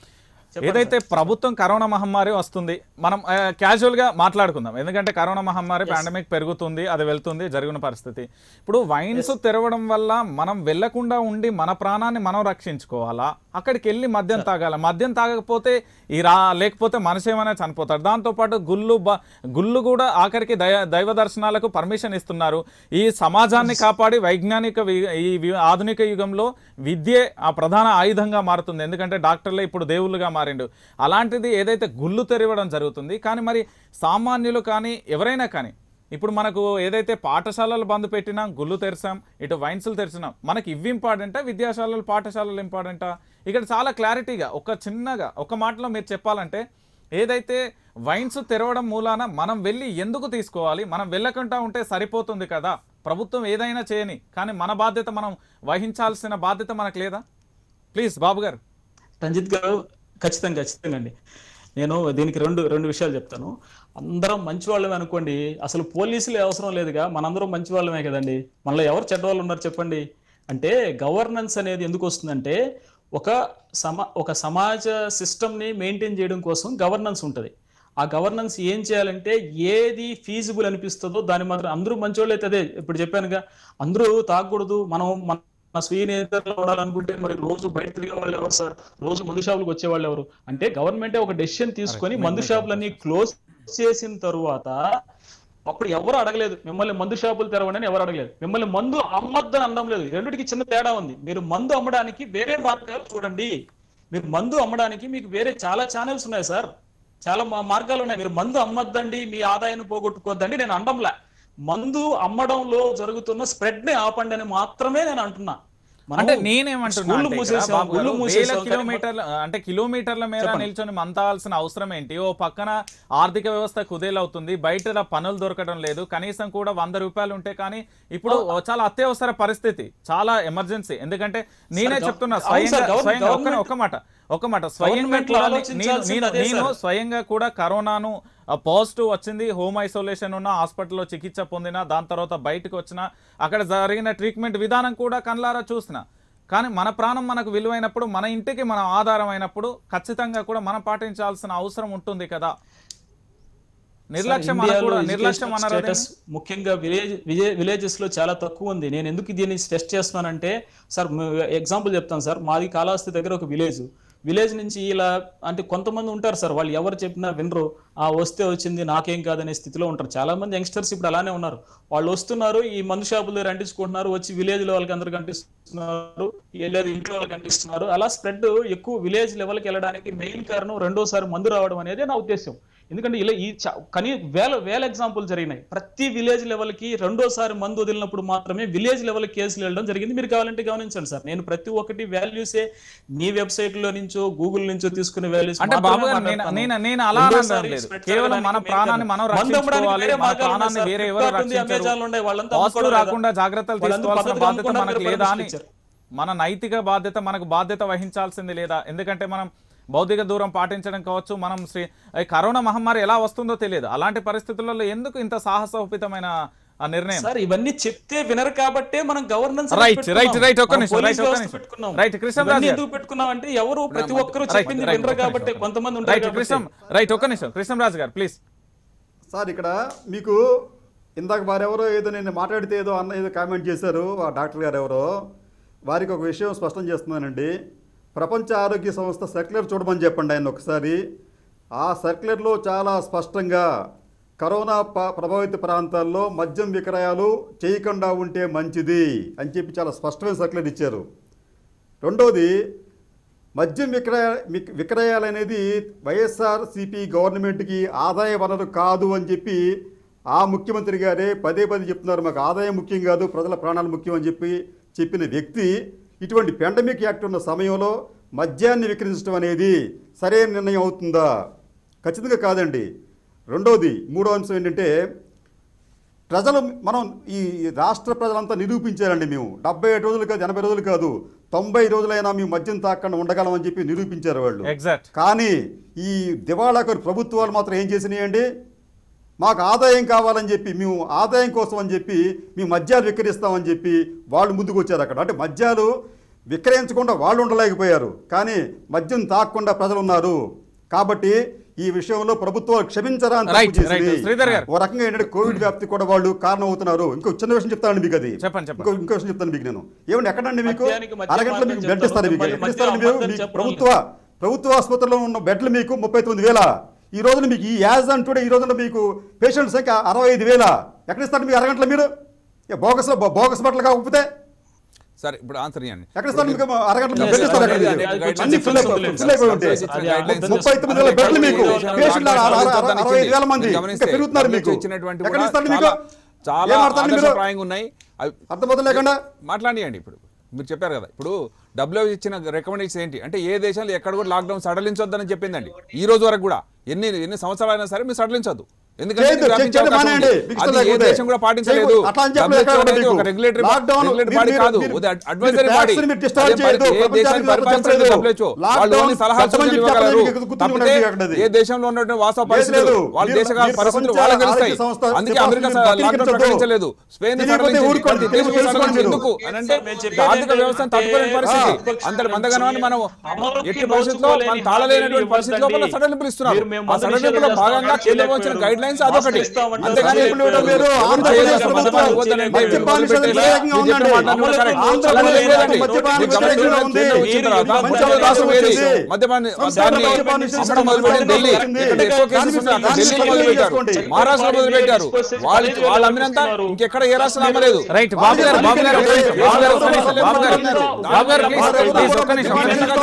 ఏదైతే ప్రభుత్వం కరోనా మహమ్మారి వస్తుంది మనం ఆ, casual గా మాట్లాడుకుందాం ఎందుకంటే కరోనా మహమ్మారి పాండమిక్ పెరుగుతుంది అది వెళ్తుంది జరిగిన పరిస్థితి ఇప్పుడు వైన్స్ తెరవడం వల్ల మనం వెళ్లకుండా ఉండి మన ప్రాణాన్ని మనం రక్షించుకోవాలా అక్కడికి వెళ్ళి మద్యం తాగాల మద్యం తాగకపోతే ఈ రా లేకపోతే మనిషి ఏమైనా చనిపోతాడు దాంతోపాటు గుళ్ళు బ- గుళ్ళు కూడా ఆఖరికి దయ దైవ దర్శనాలకు పర్మిషన్ ఇస్తున్నారు ఈ సమాజాన్ని కాపాడి వైజ్ఞానిక వి- ఈ వి- ఆధునిక యుగంలో విద్యే ఆ ప్రధాన ఆయుధంగా మారుతుంది ఎందుకంటే డాక్టర్లే ఇప్పుడు దేవుళ్ళుగా మారిండు అలాంటిది ఏదైతే గుళ్ళు తెరవడం జరుగుతుంది కానీ మరి సామాన్యులు కానీ ఎవరైనా కానీ ఇప్పుడు మనకు ఏదైతే పాఠశాలలు బంద్ పెట్టినా గుళ్ళు తెరిచాం ఇటు వైన్స్లు తెరిచినాం మనకి ఇవి ఇంపార్టెంటా విద్యాశాలలు పాఠశాలలు ఇంపార్టెంటా ఇక్కడ చాలా క్లారిటీగా ఒక చిన్నగా ఒక మాటలో మీరు చెప్పాలంటే ఏదైతే వైన్స్ తెరవడం మూలాన మనం వెళ్ళి ఎందుకు తీసుకోవాలి మనం వెళ్ళకుండా ఉంటే సరిపోతుంది కదా ప్రభుత్వం ఏదైనా చేయని కానీ మన బాధ్యత మనం వహించాల్సిన బాధ్యత మనకు లేదా ప్లీజ్ బాబు గారు
రంజిత్ గారు ఖచ్చితంగా ఖచ్చితంగా అండి నేను దీనికి రెండు రెండు విషయాలు చెప్తాను అందరం మంచి వాళ్ళమే అనుకోండి అసలు పోలీసులే అవసరం లేదుగా మనందరం మంచి వాళ్ళమే కదండి మనలో ఎవరు చెడ్డవాళ్ళు ఉన్నారు చెప్పండి అంటే గవర్నెన్స్ అనేది ఎందుకు వస్తుందంటే ఒక సమా ఒక సమాజ సిస్టమ్ని మెయింటైన్ చేయడం కోసం గవర్నెన్స్ ఉంటుంది ఆ గవర్నెన్స్ ఏం చేయాలంటే ఏది ఫీజిబుల్ అనిపిస్తుందో దాన్ని మాత్రం అందరూ మంచోళ్ళు అయితే అదే ఇప్పుడు చెప్పానుగా అందరూ తాగకూడదు మనం మన నా స్వీయ నియంత్రణలో ఉండాలనుకుంటే మరి రోజు బయట తిరిగే వాళ్ళు ఎవరు సార్ రోజు మందు షాపులకు వచ్చే వాళ్ళు ఎవరు అంటే గవర్నమెంటే ఒక డెసిషన్ తీసుకొని మందు షాపులన్నీ క్లోజ్ చేసిన తరువాత అప్పుడు ఎవరు అడగలేదు మిమ్మల్ని మందు షాపులు తెరవండి అని ఎవరు అడగలేదు మిమ్మల్ని మందు అమ్మొద్దని అనడం లేదు రెండిటికి చిన్న తేడా ఉంది మీరు మందు అమ్మడానికి వేరే మార్గాలు చూడండి మీరు మందు అమ్మడానికి మీకు వేరే చాలా ఛానల్స్ ఉన్నాయి సార్ చాలా మా- మార్గాలు ఉన్నాయి మీరు మందు అమ్మొద్దండి మీ ఆదాయాన్ని పోగొట్టుకోవద్దండి నేను అండంలా మందు అమ్మడంలో జరుగుతున్న స్ప్రెడ్ ని ఆపండి అని మాత్రమే నేను అంటున్నా మనం
అంటే నేనేమంటున్నా
స్కూళ్ళు
అంటే ఇక్కడ
మూసేసాం,
బాబు గారు,
గుళ్ళు
వేల
మూసేసాం, కానీ
కిలోమీటర్ల అంటే కిలోమీటర్ల మేర
చెప్పండి.
నిల్చొని మంతాల్సిన అవసరం ఏంటి ఓ పక్కన ఆర్థిక వ్యవస్థ కుదేలవుతుంది బయట పనులు దొరకడం లేదు కనీసం కూడా వంద రూపాయలు ఉంటే కానీ ఇప్పుడు చాలా అత్యవసర పరిస్థితి చాలా ఎమర్జెన్సీ ఎందుకంటే నేనే
గవ-
చెప్తున్నా
అవును
స్వయంగా
సార్, గవర్న-
స్వయంగా ఒక్క
గవర్నమెంట్-
ఒక మాట ఒక మాట స్వయంగా
గవర్నమెంట్
కూడా నే- నేను
ఆలోచించాల్సింది
నేను
అదే
నేను
సార్.
స్వయంగా కూడా కరోనాను పాజిటివ్ వచ్చింది హోమ్ ఐసోలేషన్ ఉన్న హాస్పిటల్లో చికిత్స పొందిన దాని తర్వాత బయటకు వచ్చిన అక్కడ జరిగిన ట్రీట్మెంట్ విధానం కూడా కళ్ళారా చూసిన కానీ మన ప్రాణం మనకు విలువైనప్పుడు మన ఇంటికి మన ఆధారం అయినప్పుడు ఖచ్చితంగా కూడా మనం పాటించాల్సిన అవసరం ఉంటుంది కదా నిర్లక్ష్యం
సార్, ఇండియాలో
అనకూడదు
educational
నిర్లక్ష్యం అనరు
status ముఖ్యంగా విలేజ్ విలేజెస్ లో చాలా తక్కువ ఉంది నేను ఎందుకు దీన్ని స్ట్రెస్ చేస్తున్నానంటే సార్ ఎగ్జాంపుల్ చెప్తాను సార్ మాది కాళహస్తి దగ్గర ఒక విలేజ్ విలేజ్ నుంచి ఇలా అంటే కొంతమంది ఉంటారు సార్ వాళ్ళు ఎవరు చెప్పినా వినరు ఆ వస్తే వచ్చింది నాకేం కాదనే స్థితిలో ఉంటారు చాలా మంది యంగ్స్టర్స్ ఇప్పుడు అలానే ఉన్నారు వాళ్ళు వస్తున్నారు ఈ మందు షాపుల దగ్గర అంటించుకుంటున్నారు వచ్చి విలేజ్ లో వాళ్ళకి అందరికి అంటిస్తున్నారు లేదు ఇంట్లో వాళ్ళకి అంటిస్తున్నారు అలా స్ప్రెడ్ ఎక్కువ విలేజ్ లెవెల్కి వెళ్ళడానికి మెయిన్ కారణం రెండోసారి మందు రావడం అనేది నా ఉద్దేశం ఎందుకంటే ఇలా ఈ చ- కనీ వేల వేల ఎగ్జాంపుల్ జరిగినాయి ప్రతి విలేజ్ లెవెల్ కి రెండోసారి మందు వదిలినప్పుడు మాత్రమే విలేజ్ లెవెల్ కేసులు వెళ్ళడం జరిగింది మీరు కావాలంటే గమనించండి సార్ నేను ప్రతి ఒక్కటి వాల్యూసే మీ వెబ్సైట్ లో నుంచో గూగుల్ నుంచో తీసుకునే వాల్యూస్
అంటే బాబు గారు నేను నేను నేను అలా అనడం లేదు కేవలం మన ప్రాణాన్ని మనం రక్షించుకోవాలి మన ప్రాణాన్ని వేరే ఎవరు రక్షించరు పాజిటివ్ రాకుండా జాగ్రత్తలు తీసుకోవాల్సిన బాధ్యత మనకు లేదా అని మన నైతిక బాధ్యత మనకు బాధ్యత వహించాల్సింది లేదా ఎందుకంటే మనం భౌతిక దూరం పాటించడం కావచ్చు మనం శ్రీ ఈ కరోనా మహమ్మారి ఎలా వస్తుందో తెలియదు అలాంటి పరిస్థితులలో ఎందుకు ఇంత సాహసోపితమైన ఆ నిర్ణయం
సార్ ఇవన్నీ చెప్తే వినరు కాబట్టే మనం గవర్నెన్స్
Right, right, right, ఒక్క నిమిషం, right, ఒక్క నిమిషం. Right, కృష్ణరాజు గారు.
ఎందుకు పెట్టుకున్నాం అంటే ఎవరు ప్రతి ఒక్కరు
రైట్
చెప్పింది
రైట్
వినరు కాబట్టి కొంతమంది ఉంటారు
రైట్ కృష్ణం రైట్ ఒక్క నిమిషం కృష్ణరాజు గారు ప్లీజ్
సార్ ఇక్కడ మీకు ఇందాక వారెవరో ఏదో నేను మాట్లాడితే ఏదో అన్న ఏదో కామెంట్ చేశారు ఆ డాక్టర్ గారు ఎవరో వారికి ఒక విషయం స్పష్టం చేస్తున్నానండి ప్రపంచ ఆరోగ్య సంస్థ సర్క్యులర్ చూడమని చెప్పండి ఆయన ఒకసారి ఆ సర్క్యులర్లో చాలా స్పష్టంగా కరోనా ప- ప్రభావిత ప్రాంతాల్లో మద్యం విక్రయాలు చేయకుండా ఉంటే మంచిది అని చెప్పి చాలా స్పష్టమైన సర్క్యులర్ ఇచ్చారు రెండోది మద్యం విక్రయ విక్- విక్రయాలు అనేది వైఎస్ఆర్సిపి గవర్నమెంట్కి ఆదాయ వనరు కాదు అని చెప్పి ఆ ముఖ్యమంత్రి గారే పదే పదే చెప్తున్నారు మాకు ఆదాయం ముఖ్యం కాదు ప్రజల ప్రాణాలు ముఖ్యం అని చెప్పి చెప్పిన వ్యక్తి ఇటువంటి పెండమిక్ యాక్ట్ ఉన్న సమయంలో మద్యాన్ని విక్రయించడం అనేది సరైన నిర్ణయం అవుతుందా ఖచ్చితంగా కాదండి రెండోది మూడో అంశం ఏంటంటే ప్రజలు మనం ఈ రాష్ట్ర ప్రజలంతా నిరూపించారండి మేము డెబ్బై ఏడు రోజులు కాదు ఎనభై రోజులు కాదు తొంభై రోజులైనా మేము మద్యం తాకుండా ఉండగలమని చెప్పి నిరూపించారు వాళ్ళు
ఎగ్జాక్ట్
కానీ ఈ దివాళాకరు ప్రభుత్వాలు మాత్రం ఏం చేసినాయండి మాకు ఆదాయం కావాలని చెప్పి మేము ఆదాయం కోసం అని చెప్పి మేము మద్యాలు విక్రయిస్తామని చెప్పి వాళ్ళు ముందుకు వచ్చారు అక్కడ అంటే మద్యాలు విక్రయించకుండా వాళ్ళు ఉండలేకపోయారు కానీ మద్యం తాకుండా ప్రజలు ఉన్నారు కాబట్టి ఈ విషయంలో ప్రభుత్వాలు క్షమించరా అని తప్పు
Right, right.
చేసింది.
శ్రీధర్ గారు.
ఓ రకంగా ఏంటంటే కోవిడ్ వ్యాప్తి కూడా వాళ్ళు కారణం అవుతున్నారు ఇంకో చిన్న విషయం చెప్తానండి మీకు అది
చెప్పండి, చెప్పండి.
ఇంకో ఇంకో విషయం చెప్తాను మీకు నేను ఏమండి ఎక్కడండి మీకు
మద్యానికి మద్యం
అరగంటలో మీకు
మార్గం
బెడ్ ఇస్తారు మీకు
చెప్తారు.
ఎక్కడ ఇస్తారు
మద్యం
మీరు
అబద్ధం
మీకు
చెప్పడం
ప్రభుత్వ ప్రభుత్వ ఆసుపత్రిలో ఉన్న బెడ్లు మీకు ముప్పై తొమ్మిది వేల ఈ రోజున మీకు ఈ యాజ్ అండ్ టుడే ఈ రోజున మీకు పేషెంట్ సంఖ్య అరవై ఐదు వేల ఎక్కడ ఇస్తారు మీకు అరగంటలో మీరు ఏ బోగస్ బోగస్ బట్టలు కాకపోతే
సరే ఇప్పుడు ఆన్సర్ ఇవ్వండి
ఎక్కడ ఇస్తారు మీకు అరగంటలో
లేదు,
బెడ్ ఇస్తారు
లేదు,
ఎక్కడ
లేదు,
మీకు?
లేదు,
అన్ని ఫుల్ అయిపోయి-
లేదు,
ఫుల్ అయిపోయి ఉంటాయి.
అది అబద్ధం
ముప్పై తొమ్మిది వేల బెడ్లు మీకు పేషెంట్లు అరవై ఐదు వేల మంది ఇంకా పెరుగుతున్నారు మీకు
ఇచ్చినటువంటి
ఎక్కడ
కూడా
ఇస్తారు మీకు
చాలా- చాలా
ఏం మాట్లాడండి మీరు
ఆదర్శప్రాయంగా ఉన్నాయి అవి
అర్థమవుతుంది లేకుండా
మాట్లాడియండి ఇప్పుడు మీరు చెప్పారు కదా ఇప్పుడు డబ్ల్యూ ఇచ్చిన రికమెండేషన్ ఏంటి అంటే ఏ దేశంలో ఎక్కడ కూడా లాక్డౌన్ సడలించొద్దని చెప్పిందండి ఈ రోజు వరకు కూడా ఎన్ని ఎన్ని సంవత్సరాలైనా సరే మీరు సడలించొద్దు ఎందుకంటే
చేయొద్దు,
ఇది వ్యాపించే
చేయొద్దు,
అవకాశం
మానేయండి.
ఉంది.
మీకు
అది
ఇష్టం
ఏ
లేకపోతే.
దేశం కూడా పాటించలేదు
చేయకూడదు. అట్లా అని చెప్పలేదు
WHO
ఎక్కడ
అనేది
మీకు.
ఒక రెగ్యులేటరీ
లాక్డౌన్
రెగ్యులేటరీ
మీరు-
బాడీ
మీరు-
కాదు
మీరు-
అది
మీరు
అడ్వైజరీ
tax
బాడీ
ని మీరు discharge
అదే
చేయొద్దు.
ఏ దేశాన్ని
ప్రపంచానికి
పరిపాలించలేదు
చెప్పలేదు.
WHO
లాక్డౌన్
వాళ్ళు ఓన్లీ సలహాలు
చెప్పమని
సూచనలు
చెప్పలేదు.
ఇవ్వగలరు
మీకు గుర్తుండి
తప్పితే
ఉండదు అక్కడ అది.
ఏ దేశంలో ఉన్నటువంటి వాస్తవ
లేదు,
పరిస్థితులు
లేదు.
వాళ్ళ
మీరు-
దేశ
మీరు
పరిస్థితులు
ప్రపంచ
వాళ్ళకి తెలుస్తాయి
ఆరోగ్య సంస్థ
అందుకే
సిఫార్సులు
అమెరికా
మీరు
లాక్డౌన్
పట్టించొద్దు.
ప్రకటించలేదు స్పెయిన్
తెలియకపోతే
ప్రకటించింది
ఊరుకోండి.
ప్రతి దేశం
తెలుసుకోండి
ప్రకటించింది.
మీరు.
ఎందుకు అని అంటే
మేము చెప్పేది
ఆర్థిక వ్యవస్థను
ఏంటంటే
తట్టుకోలేని పరిస్థితి
విపక్ష
అంతటి మందగనాన్ని మనం
అమలుకి
ఎట్టి పరిస్థితుల్లో మనం
నోచుకోలేని
తాళలేనటువంటి పరిస్థితి లోపల
ఇవ్వద్దండి.
సడలింపులు ఇస్తున్నారు
మీరు మేము
ఆ
మొదటి
సడలింపులో
నిషేధం
భాగంగా
చేస్తాం,
కేంద్రం వచ్చిన
చేయలేకపోయారు.
గైడ్ లైన్స్ అదొకటి
మాస్క్ ఇస్తామంటారు,
అంతేగాని
చేయలేకపోయారు.
ఇప్పుడు
మీరు
ఎవరు
ఆంధ్రప్రదేశ్
చేయలేదు,
ప్రభుత్వం
మద్యపానం వద్దనంటే
మద్యపాన
మీరు
నిషేధం
మొదలుపెట్టే
వ్యతిరేకంగా
మీరు చెప్పిన
ఉందండి.
మాటలు కూడా correct.
ఆంధ్రప్రదేశ్
అలా లేదండి.
మద్యపాన
మీరు గమనించిన
వ్యతిరేకంగా ఉంది.
కేంద్రం వచ్చిన తర్వాత
మంచి
మద్యపాన
అవకాశం
వేది.
వచ్చింది.
మద్యపాన్ని
సంస్థాగత
దాన్ని
మద్యపాన నిషేధం
అమ్మడం మొదలుపెట్టింది ఢిల్లీ
వచ్చింది.
ఇక్కడ ఎక్కువ కేసెస్ ఉన్నాయి అక్కడ
దాన్ని
ఢిల్లీలో
సద్వినియోగం
మొదలుపెట్టారు
చేసుకోండి.
మహారాష్ట్రలో మొదలుపెట్టారు వాళ్ళు వాళ్ళు అమ్మినంత ఇంకెక్కడ ఏ రాష్ట్రంలో అమ్మలేదు
రైట్ బాబు గారు బాబు గారు ఒక్క నిమిషం, బాబు గారు ఒక్క నిమిషం, బాబు గారు బాబు గారు ప్లీజ్ ప్లీజ్ ఒక్క నిమిషం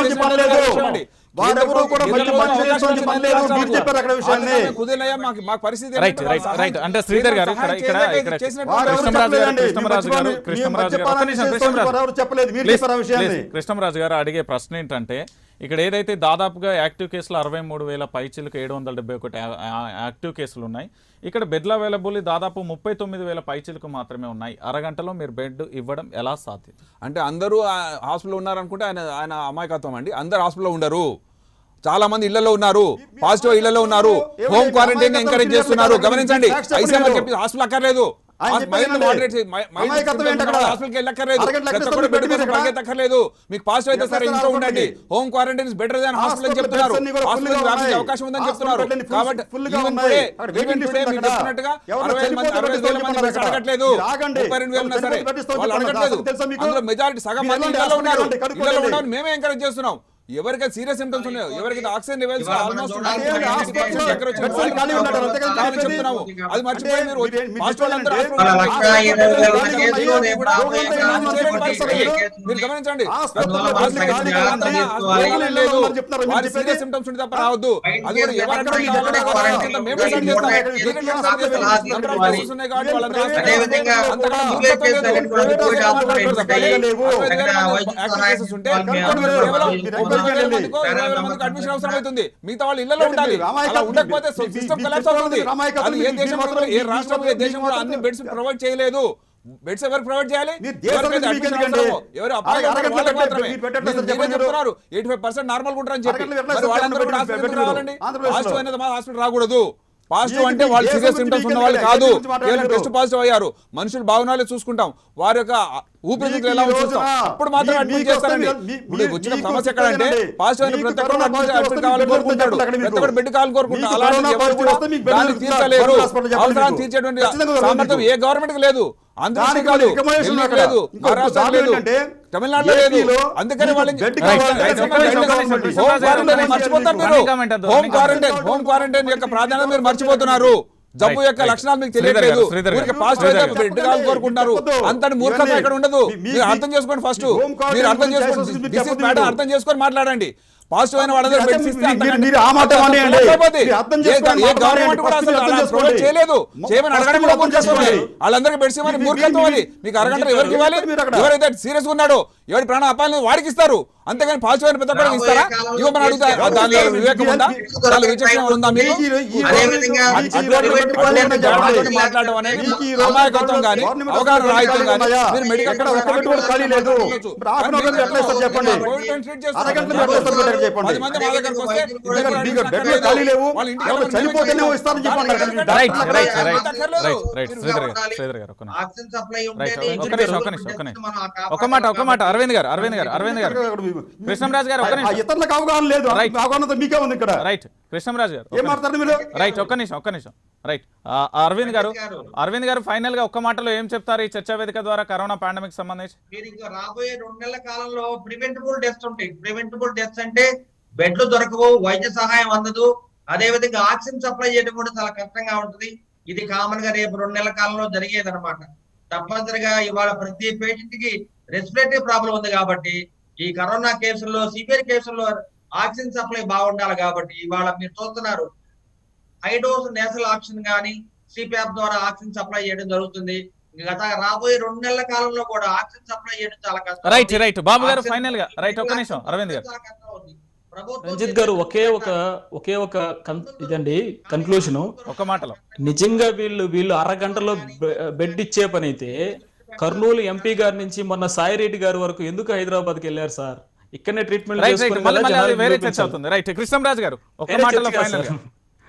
వారెవరూ కూడా మంచి మంచి పని లేదు మీరు చెప్పారు అక్కడ విషయాన్ని
కుదిరినయ్యా మాకు మాకు పరిస్థితి
రైట్ రైట్ రైట్ అంటే శ్రీధర్ గారు ఇక్కడ ఇక్కడ ఇక్కడ
వారెవరు
కృష్ణరాజు గారు
చెప్పలేదండి.
కృష్ణరాజు గారు
మీ
కృష్ణరాజు గారు ఒక్క
మద్యపాన
నిమిషం
నిషేధం
కృష్ణరాజు
ఎవరు చెప్పలేదు మీరు
ప్లీజ్,
చెప్పారు ఆ విషయాన్ని
ప్లీజ్. కృష్ణరాజు గారు అడిగే ప్రశ్న ఏంటంటే ఇక్కడ ఏదైతే దాదాపుగా యాక్టివ్ కేసులు అరవై మూడు వేల పైచీలకు ఏడు వందల డెబ్బై ఒకటి యా- యా- యాక్టివ్ కేసులు ఉన్నాయి ఇక్కడ బెడ్ల అవైలబుల్ దాదాపు ముప్పై తొమ్మిది వేల పైచీలకు మాత్రమే ఉన్నాయి అరగంటలో మీరు బెడ్ ఇవ్వడం ఎలా సాధ్యం
అంటే అందరూ ఆ హాస్పిటల్లో ఉన్నారనుకుంటే ఆయన ఆయన అమాయకత్వం అండి అందరు హాస్పిటల్లో ఉండరు చాలా మంది ఇళ్లలో ఉన్నారు పాజిటివ్ ఇళ్లలో ఉన్నారు హోమ్ క్వారంటైన్ ఎంకరేజ్ చేస్తున్నారు గమనించండి ఐసీఎంఆర్ చెప్పి హాస్పిటల్ అక్కర్లేదు
ఆయన చెప్పేది
మైండ్
ఏంటండి?
moderate చేయి. మై- మైండ్
అమాయకత్వం ఏంటి అక్కడ?
హాస్పిటల్కి వెళ్ళక్కర్లేదు
అరగంట
ప్రతి
లెక్క
ఒక్కరు
ఇస్తారు,
బెడ్ కోసం
ఇక్కడ.
పరిగెత్తక్కర్లేదు మీకు పాజిటివ్ అయితే సరే ఇంట్లో
హాస్పిటల్
ఉండండి home quarantine is better than hospital
hospital
చెప్తున్నారు
బెడ్స్ అన్ని కూడా
హాస్పిటల్
full గా
వ్యాపించే
ఉన్నాయి.
అవకాశం ఉందని
హాస్పిటల్
చెప్తున్నారు
బెడ్లు full-
కాబట్టి
full గా
even
ఉన్నాయి.
today-
అక్కడ
even
waiting list
today
ఉంది
మీరు
అక్కడ.
చెప్పినట్టుగా
ఎవరు
అరవై వేల మంది
చనిపోతే
అరవై వేల
బెడ్స్
మంది
చెప్పండి
అడగట్లేదు
మీరు ఆగండి.
ముప్పై రెండు వేలు ఉన్నా
ఎవరు
సరే
చనిపోతే బెడ్స్
వాళ్ళు
చెప్పండి.
అడగట్లేదు
అసలు తెలుసా మీకు?
అందులో మెజారిటీ సగం
మీరు
మంది
ఎలాంటి
ఇళ్లలో ఉన్నారు
హాస్పిటల్
ఇళ్లలో
కనుక్కోండి.
ఉన్నారు మేమే ఎంకరేజ్ చేస్తున్నాం ఎవరికైతే సీరియస్ సిమ్టమ్స్ ఉన్నాయో ఎవరికైతే ఆక్సిజన్ లెవెల్స్
ఇవాళ మనం
ఆల్మోస్ట్
చూడాలి,
అంటే హాస్పిటల్లో
దగ్గర వచ్చి
బెడ్స్ ఖాళీ ఉన్నాడు, అంతేకాదు
కావాలని
చెప్పేది.
చెప్తున్నాము అది మర్చిపోయి
అంటే
మీరు
మీరు- మీరు
హాస్పిటల్ అందరూ
చెప్పేది
వాళ్ళ
హాస్పిటల్
లక్ష ఇరవై వేల
హాస్పిటల్
కేసులు రేపు
కూడా
రాబోయే
రోగులు
కాలంలో
ఉన్నారు,
ఇప్పటికీ
మీరు
కేసులు
మీరు
ఉన్నాయి.
గమనించండి
హాస్పిటల్లో
అందువల్ల
బెడ్స్
మనం
ఖాళీ
జాగ్రత్త
ఉన్నాయి.
తీసుకోవాలి.
రోగులు లేదు అని చెప్తున్నారు, మీరు
వాళ్ళు
చెప్పేది.
సీరియస్ సిమ్టమ్స్ ఉంటే తప్ప రావద్దు
బయటికి
అది కూడా
వెళ్తే
ఎవరంటే
అక్కడ
మీకు
ఇక్కడ
ఎవరైనా
క్వారంటైన్
ఎవరైనా మేము
ఇక్కడ
డిసైడ్
నూట
చేస్తాం.
యాభై
మీరు
కేసులు
డిసైడ్ చేస్తారు.
Hospital
number of
hospital
cases ఉన్నాయి కాబట్టి వాళ్ళందరూ
అదే
హాస్పిటల్
విధంగా
అంతకన్నా
సివిల్
మూర్ఖత్వం
కేసులు
లేదు.
అనేది కూడా
ప్రైవేట్
కోవిడ్
హాస్పిటల్
హాస్పిటల్
ఉంటాయి.
ఉంటాయి.
లేవు.
అరవై ఐదు వేల
అక్కడ
మంది
వైద్య
యాక్టివ్
సహాయం
కేసెస్ ఉంటే
వాళ్ళు మీ
కనుక్కోండి
అందరూ
మీరు.
కేవలం
మీరు
వాళ్ళు
ముప్పై వేల
ఎక్కడికి
మందికో
వెళ్ళండి.
ఇరవై వేల మందికి అడ్మిషన్ అవసరం అవుతుంది మిగతా వాళ్ళు ఇళ్లలో
ఏంటి
ఉండాలి
మీరు రామాయకం-
అలా ఉండకపోతే
మీ- మీ-
సిస్టమ్
మీ
కొలాప్స్ అవుతుంది
రామాయకం
అది ఏ
మీ-
దేశం
మీ మాత్రం-
ఏ
మీ
రాష్ట్రం ఏ
మాత్రం-
దేశం కూడా అన్ని బెడ్స్ ప్రొవైడ్ చేయలేదు బెడ్స్ ఎవరు ప్రొవైడ్ చేయాలి
మీరు దేశం
ఎవరికైతే
గురించి
admission
మీకెందుకండి?
అవసరమో, ఎవరు అప్లై
అరగంటలో
చేస్తారో వాళ్ళకి
పెట్టండి,
మాత్రమే.
మీరు పెట్టండి
మీరు
సార్, చెప్పండి
మీరే
మీరు.
చెప్తున్నారు ఎయిటీ ఫైవ్ పర్సెంట్ నార్మల్ ఉంటారని చెప్పి
అరగంటలో ఎట్లా
మరి
సార్
వాళ్ళందరూ
చెప్పండి,
కూడా హాస్పిటల్కి
పెట్టండి మీరు.
రావాలండి
ఆంధ్రప్రదేశ్లో.
పాజిటివ్ అనేది మా హాస్పిటల్ రాకూడదు పాజిటివ్
మీకు
అంటే వాళ్ళు
దేశం
సీరియస్
గురించి
సిమ్టమ్స్ ఉన్న
మీకు
వాళ్ళు
ఎందుకు
కాదు
గురించి మాట్లాడారు?
కేవలం టెస్ట్ పాజిటివ్ అయ్యారు మనుషులు బాగున్నారో చూసుకుంటాం వారి యొక్క ఊపిరితిత్తులు ఎలా
మీకు ఈ
చూస్తాం
రోజున
అప్పుడు మాత్రం
మీ-
అడ్మిట్
మీకు
చేస్తారండి
వస్తే మీ-
ఇప్పుడు
మీ-
వచ్చిన
మీకు
సమస్య
వస్తే
ఎక్కడంటే
చెప్పండి.
పాజిటివ్ అయిన
మీకు
ప్రతి ఒక్కరు
కరోనా
అడ్మిట్
పాజిటివ్
అడ్మిట్
వస్తే
కావాలని
మీకు
కోరుకుంటాడు
బెడ్
ప్రతి ఒక్కరు బెడ్ కావాలని కోరుకుంటాడు
మీకు
అలాంటి
కరోనా
ఎవరు
పాజిటివ్
కూడా
వస్తే మీకు బెడ్
దాన్ని
దొరుకుతుందా?
తీర్చలేరు
గవర్నమెంట్ హాస్పిటల్ చెప్పండి
అవసరాన్ని
మీకు.
తీర్చేటువంటి
ఖచ్చితంగా
సామర్థ్యం
మీకు.
ఏ గవర్నమెంట్ కి లేదు ఆంధ్రప్రదేశ్
దానికి
కాదు
recommendation
ఢిల్లీకి
అక్కడ.
లేదు
ఇంకో
మహారాష్ట్ర
దాని
లేదు
ఏంటంటే
తమిళనాడులో లేదు
ఏపీలో
అందుకని
మీకు
వాళ్ళని
బెడ్
రైట్,
కావాలి.
Right,
right,
right,
right,
right,
right,
right.
Right,
home
right,
quarantine
right,
మర్చిపోతారు
రైట్,
మీరు
రైట్, comment వద్దు,
home
right,
quarantine
right,
home
right,
quarantine
right,
యొక్క
రైట్,
ప్రాధాన్యత
రైట్,
మీరు
రైట్,
మర్చిపోతున్నారు జబ్బు
రైట్,
యొక్క
రైట్.
లక్షణాలు మీకు
శ్రీధర్ గారు,
తెలియట్లేదు
శ్రీధర్ గారు.
ఊరికి పాజిటివ్ అయితే
శ్రీధర్
బెడ్ కావాలి కోరుకుంటారు
చెప్పొద్దు.
అంతటి మూర్ఖత్వం
ఇవన్నీ
ఇక్కడ ఉండదు
మీ- మీ-
మీరు అర్థం చేసుకోండి ఫస్ట్
మీ హోమ్
మీరు అర్థం
క్వారంటైన్
చేసుకోండి
చేసేసి మీరు
డిసీజ్
చెప్పొద్దు
ప్యాటర్న్
మీరు.
అర్థం చేసుకొని మాట్లాడండి పాజిటివ్ అయిన వాళ్ళందరూ
మీరు
బెడ్స్ ఇస్తే
మీరు-
అంతకంటే
మీరు ఆ మాట
అంత
మానేయండి.
అయిపోద్ది.
మీరు అర్థం
ఏ
చేసుకోండి,
ఏ
మాట
గవర్నమెంట్
మానేయండి.
కూడా
ఫస్ట్
అసలు
మీరు అర్థం
అలా
చేసుకోండి.
ప్రొవైడ్ చేయలేదు
మొ-
చేయమని
ఫస్ట్
అడగడం
మీరు
కూడా
అర్థం
మూర్ఖత్వమే.
చేసుకోండి.
వాళ్ళందరికీ బెడ్స్ ఇవ్వమని
మీరు-
మూర్ఖత్వం అది
మీరు-
మీకు అరగంటలో
మీరు
ఎవరికి ఇవ్వాలి
మీరు అక్కడ.
ఎవరైతే సీరియస్ ఉన్నాడో ఎవరి ప్రాణ అపాయాలను వాడికి ఇస్తారు అంతేగాని పాజిటివ్ అయిన ప్రతి ఒక్కరికి ఇస్తారా ఇవ్వమని అడుగుతా దానిలో వివేకం ఉందా దానిలో విచక్షణ ఉందా మీకు
మీకు ఈ- ఈ
అదే
రోజు-
విధంగా
మీకు ఈ రోజు
అటువంటి
పెట్టుకోండి
వాళ్ళని
అని
చెప్పండి.
చెప్పండి.
మాట్లాడడం అనేది
మీకు ఈ రోజు
అమాయకత్వం కానీ
గవర్నమెంట్
అవగాహన
హాస్పిటల్
రాహిత్యం కానీ
ఉన్నాయా?
మీరు మెడికల్
ఎక్కడ ఒక్క బెడ్ కూడా ఖాళీ లేదు ఇప్పుడు హాఫ్ అన్ అవర్ ఎట్లా ఇస్తారు చెప్పండి అరగంటలో ఎట్లా ఇస్తారు బెడ్ చెప్పండి
పది మంది మా దగ్గరకు వస్తే
ఎందుకంటే మీకు బెడ్లు ఖాళీ లేవు ఎవరు చనిపోతేనే ఇస్తారని చెప్పండి అక్కడ.
రైట్
డాక్టర్
రైట్
అక్కడ
రైట్
అక్కర్లేదు.
రైట్ రైట్
మీరు
శ్రీధర్ గారు
ఉండాలి.
శ్రీధర్ గారు ఒక్క నిమిషం.
ఆక్సిజన్ సప్లై
రైట్
ఉంటేనే
ఒక్క నిమిషం ఒక్క నిమిషం ఒక్క నిమిషం
మనం ఆ
ఒక మాట ఒక మాట అరవింద్ గారు అరవింద్ గారు అరవింద్ గారు
మీకు-
కృష్ణంరాజు గారు ఒక్క
ఆ
నిమిషం
ఇతరులకు అవగాహన లేదు
రైట్.
అవగాహన మీకే ఉంది ఇక్కడ
రైట్ కృష్ణంరాజు గారు
ఏం మాట్లాడతారు మీరు
రైట్ ఒక్క నిమిషం ఒక్క నిమిషం రైట్ ఆ, అరవింద్ గారు అరవింద్ గారు ఫైనల్ గా ఒక్క మాటలో ఏం చెప్తారు ఈ చర్చా వేదిక ద్వారా కరోనా పాండమిక్ సంబంధించి
మీరు ఇంకా రాబోయే రెండు నెలల కాలంలో ప్రివెంటబుల్ డెత్స్ ఉంటాయి ప్రివెంటబుల్ డెత్స్ అంటే బెడ్లు దొరకవు వైద్య సహాయం అందదు అదే విధంగా ఆక్సిజన్ సప్లై చేయడం కూడా చాలా కష్టంగా ఉంటుంది ఇది కామన్ గా రేపు రెండు నెలల కాలంలో జరిగేది అనమాట తప్పనిసరిగా ఇవాళ ప్రతి పేషెంట్ కి రెస్పిరేటరీ ప్రాబ్లం ఉంది కాబట్టి ఈ కరోనా కేసుల్లో సివియర్ కేసుల్లో ఆక్సిజన్ సప్లై బాగుండాలి కాబట్టి ఇవాళ మీరు చూస్తున్నారు హై డోస్ నేసల్ ఆక్సిజన్ కానీ సిపిఆప్ ద్వారా ఆక్సిజన్ సప్లై చేయడం జరుగుతుంది గత రాబోయే రెండు నెలల కాలంలో కూడా ఆక్సిజన్ సప్లై చేయడం చాలా కష్టం
రైట్ రైట్ బాబు గారు
ఆక్సిజన్
ఫైనల్ గా రైట్ ఒక్క నిమిషం అరవింద్ గారు
చాలా కష్టం అవుతుంది. ప్రభుత్వం
రంజిత్ గారు ఒకే ఒక ఒకే ఒక కన్- ఇదండి కన్క్లూషన్
ఒక మాటలో
నిజంగా వీళ్ళు వీళ్ళు అరగంటలో బె- బెడ్ ఇచ్చే పని అయితే కర్నూలు ఎంపీ గారి నుంచి మొన్న సాయిరెడ్డి గారి వరకు ఎందుకు హైదరాబాద్కి వెళ్ళారు సార్ ఇక్కడనే ట్రీట్మెంట్
రైట్ రైట్
చేసుకుని
మళ్ళీ
కదా
మళ్ళీ అది
జనాలకు
వేరే చర్చ
చూపించాలి.
అవుతుంది రైట్ కృష్ణంరాజు గారు ఒక
వేరే
మాటలో
చర్చ కాదు
ఫైనల్ గా
సార్.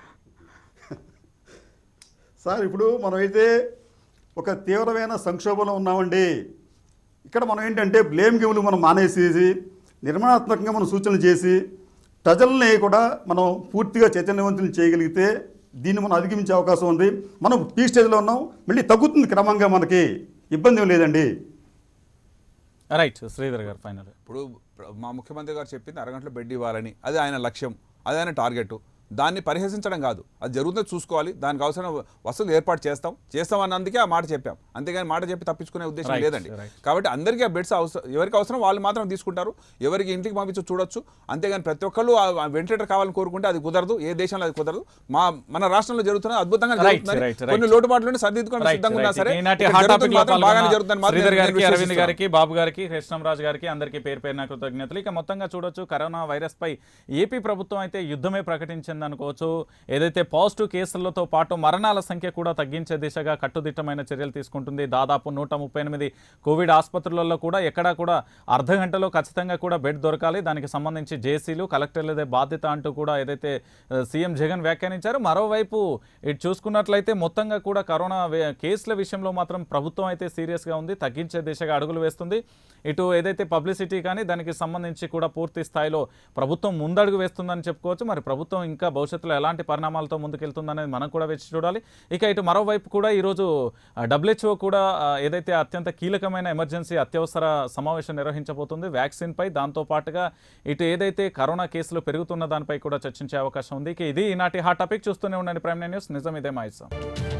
సార్ ఇప్పుడు మనమైతే ఒక తీవ్రమైన సంక్షోభంలో ఉన్నామండి ఇక్కడ మనం ఏంటంటే బ్లేమ్ గేమ్లు మనం మానేసేసి నిర్మాణాత్మకంగా మనం సూచనలు చేసి ప్రజల్ని కూడా మనం పూర్తిగా చైతన్యవంతులు చేయగలిగితే దీన్ని మనం అధిగమించే అవకాశం ఉంది మనం పీ స్టేజ్లో ఉన్నాం మళ్ళీ తగ్గుతుంది క్రమంగా మనకి ఇబ్బంది ఏం లేదండి
రైట్ శ్రీధర్ గారు ఫైనల్
ఇప్పుడు ప్ర- మా ముఖ్యమంత్రి గారు చెప్పింది అరగంటలో బెడ్ ఇవ్వాలని అది ఆయన లక్ష్యం అది ఆయన టార్గెట్ దాన్ని పరిహసించడం కాదు అది జరుగుతుందో చూసుకోవాలి దానికి అవసరం వసతులు ఏర్పాటు చేస్తాం చేస్తాం అన్నందుకే ఆ మాట చెప్పాం అంతేగాని మాట చెప్పి తప్పించుకునే ఉద్దేశం
Right,
లేదండి
right.
కాబట్టి అందరికీ ఆ బెడ్స్ అవసరం ఎవరికి అవసరం వాళ్ళు మాత్రం తీసుకుంటారు ఎవరికి ఇంటికి పంపించి చూడొచ్చు అంతేగాని ప్రతి ఒక్కళ్ళు వెంటిలేటర్ కావాలని కోరుకుంటే అది కుదరదు ఏ దేశంలో అది కుదరదు మా మన రాష్ట్రంలో జరుగుతున్న అద్భుతంగా
Right,
జరుగుతుందని
right, right.
కొన్ని లోటుపాట్లను సర్దిద్దుకొని
రైట్
సిద్ధంగా ఉన్నా
రైట్.
సరే
ఈనాటి
ఇక్కడ
హాట్
జరుగుతుంది
టాపిక్ లో
మాత్రం బాగానే
పాల్గొన్న
జరుగుతుందని మాత్రం
శ్రీధర్
నేను
గారికి అరవింద్
విశ్వసిస్తున్నాను.
గారికి బాబు గారికి కృష్ణంరాజు గారికి అందరికీ పేరు పేరున కృతజ్ఞతలు ఇక మొత్తంగా చూడొచ్చు కరోనా వైరస్ పై ఏపీ ప్రభుత్వం అయితే యుద్ధమే ప్రకటించింది అనుకోవచ్చు ఏదైతే పాజిటివ్ కేసులతో పాటు మరణాల సంఖ్య కూడా తగ్గించే దిశగా కట్టుదిట్టమైన చర్యలు తీసుకుంటుంది దాదాపు నూట ముప్పై ఎనిమిది కోవిడ్ ఆసుపత్రులలో కూడా ఎక్కడా కూడా అర్ధ గంటలో ఖచ్చితంగా కూడా బెడ్ దొరకాలి దానికి సంబంధించి జేసీలు కలెక్టర్లదే బాధ్యత అంటూ కూడా ఏదైతే ఆ, సీఎం జగన్ వ్యాఖ్యానించారు మరోవైపు ఇటు చూసుకున్నట్లయితే మొత్తంగా కూడా కరోనా వే- కేసుల విషయంలో మాత్రం ప్రభుత్వం అయితే సీరియస్గా ఉంది తగ్గించే దిశగా అడుగులు వేస్తుంది ఇటు ఏదైతే పబ్లిసిటీ కానీ దానికి సంబంధించి కూడా పూర్తి స్థాయిలో ప్రభుత్వం ముందడుగు వేస్తుందని చెప్పుకోవచ్చు మరి ప్రభుత్వం ఇంకా ఇంకా భవిష్యత్తులో ఎలాంటి పరిణామాలతో ముందుకెళ్తుందనేది మనం కూడా వేచి చూడాలి ఇక ఇటు మరోవైపు కూడా ఈరోజు డబ్ల్యూహెచ్ఓ కూడా ఆ, ఏదైతే అత్యంత కీలకమైన ఎమర్జెన్సీ అత్యవసర సమావేశం నిర్వహించబోతుంది వ్యాక్సిన్పై దాంతో పాటుగా ఇటు ఏదైతే కరోనా కేసులు పెరుగుతున్న దానిపై కూడా చర్చించే అవకాశం ఉంది ఇక ఇది ఈనాటి హాట్ టాపిక్ చూస్తూనే ఉండండి ప్రైమ్ న్యూస్ నిజం ఇదే మా ఇస్తాం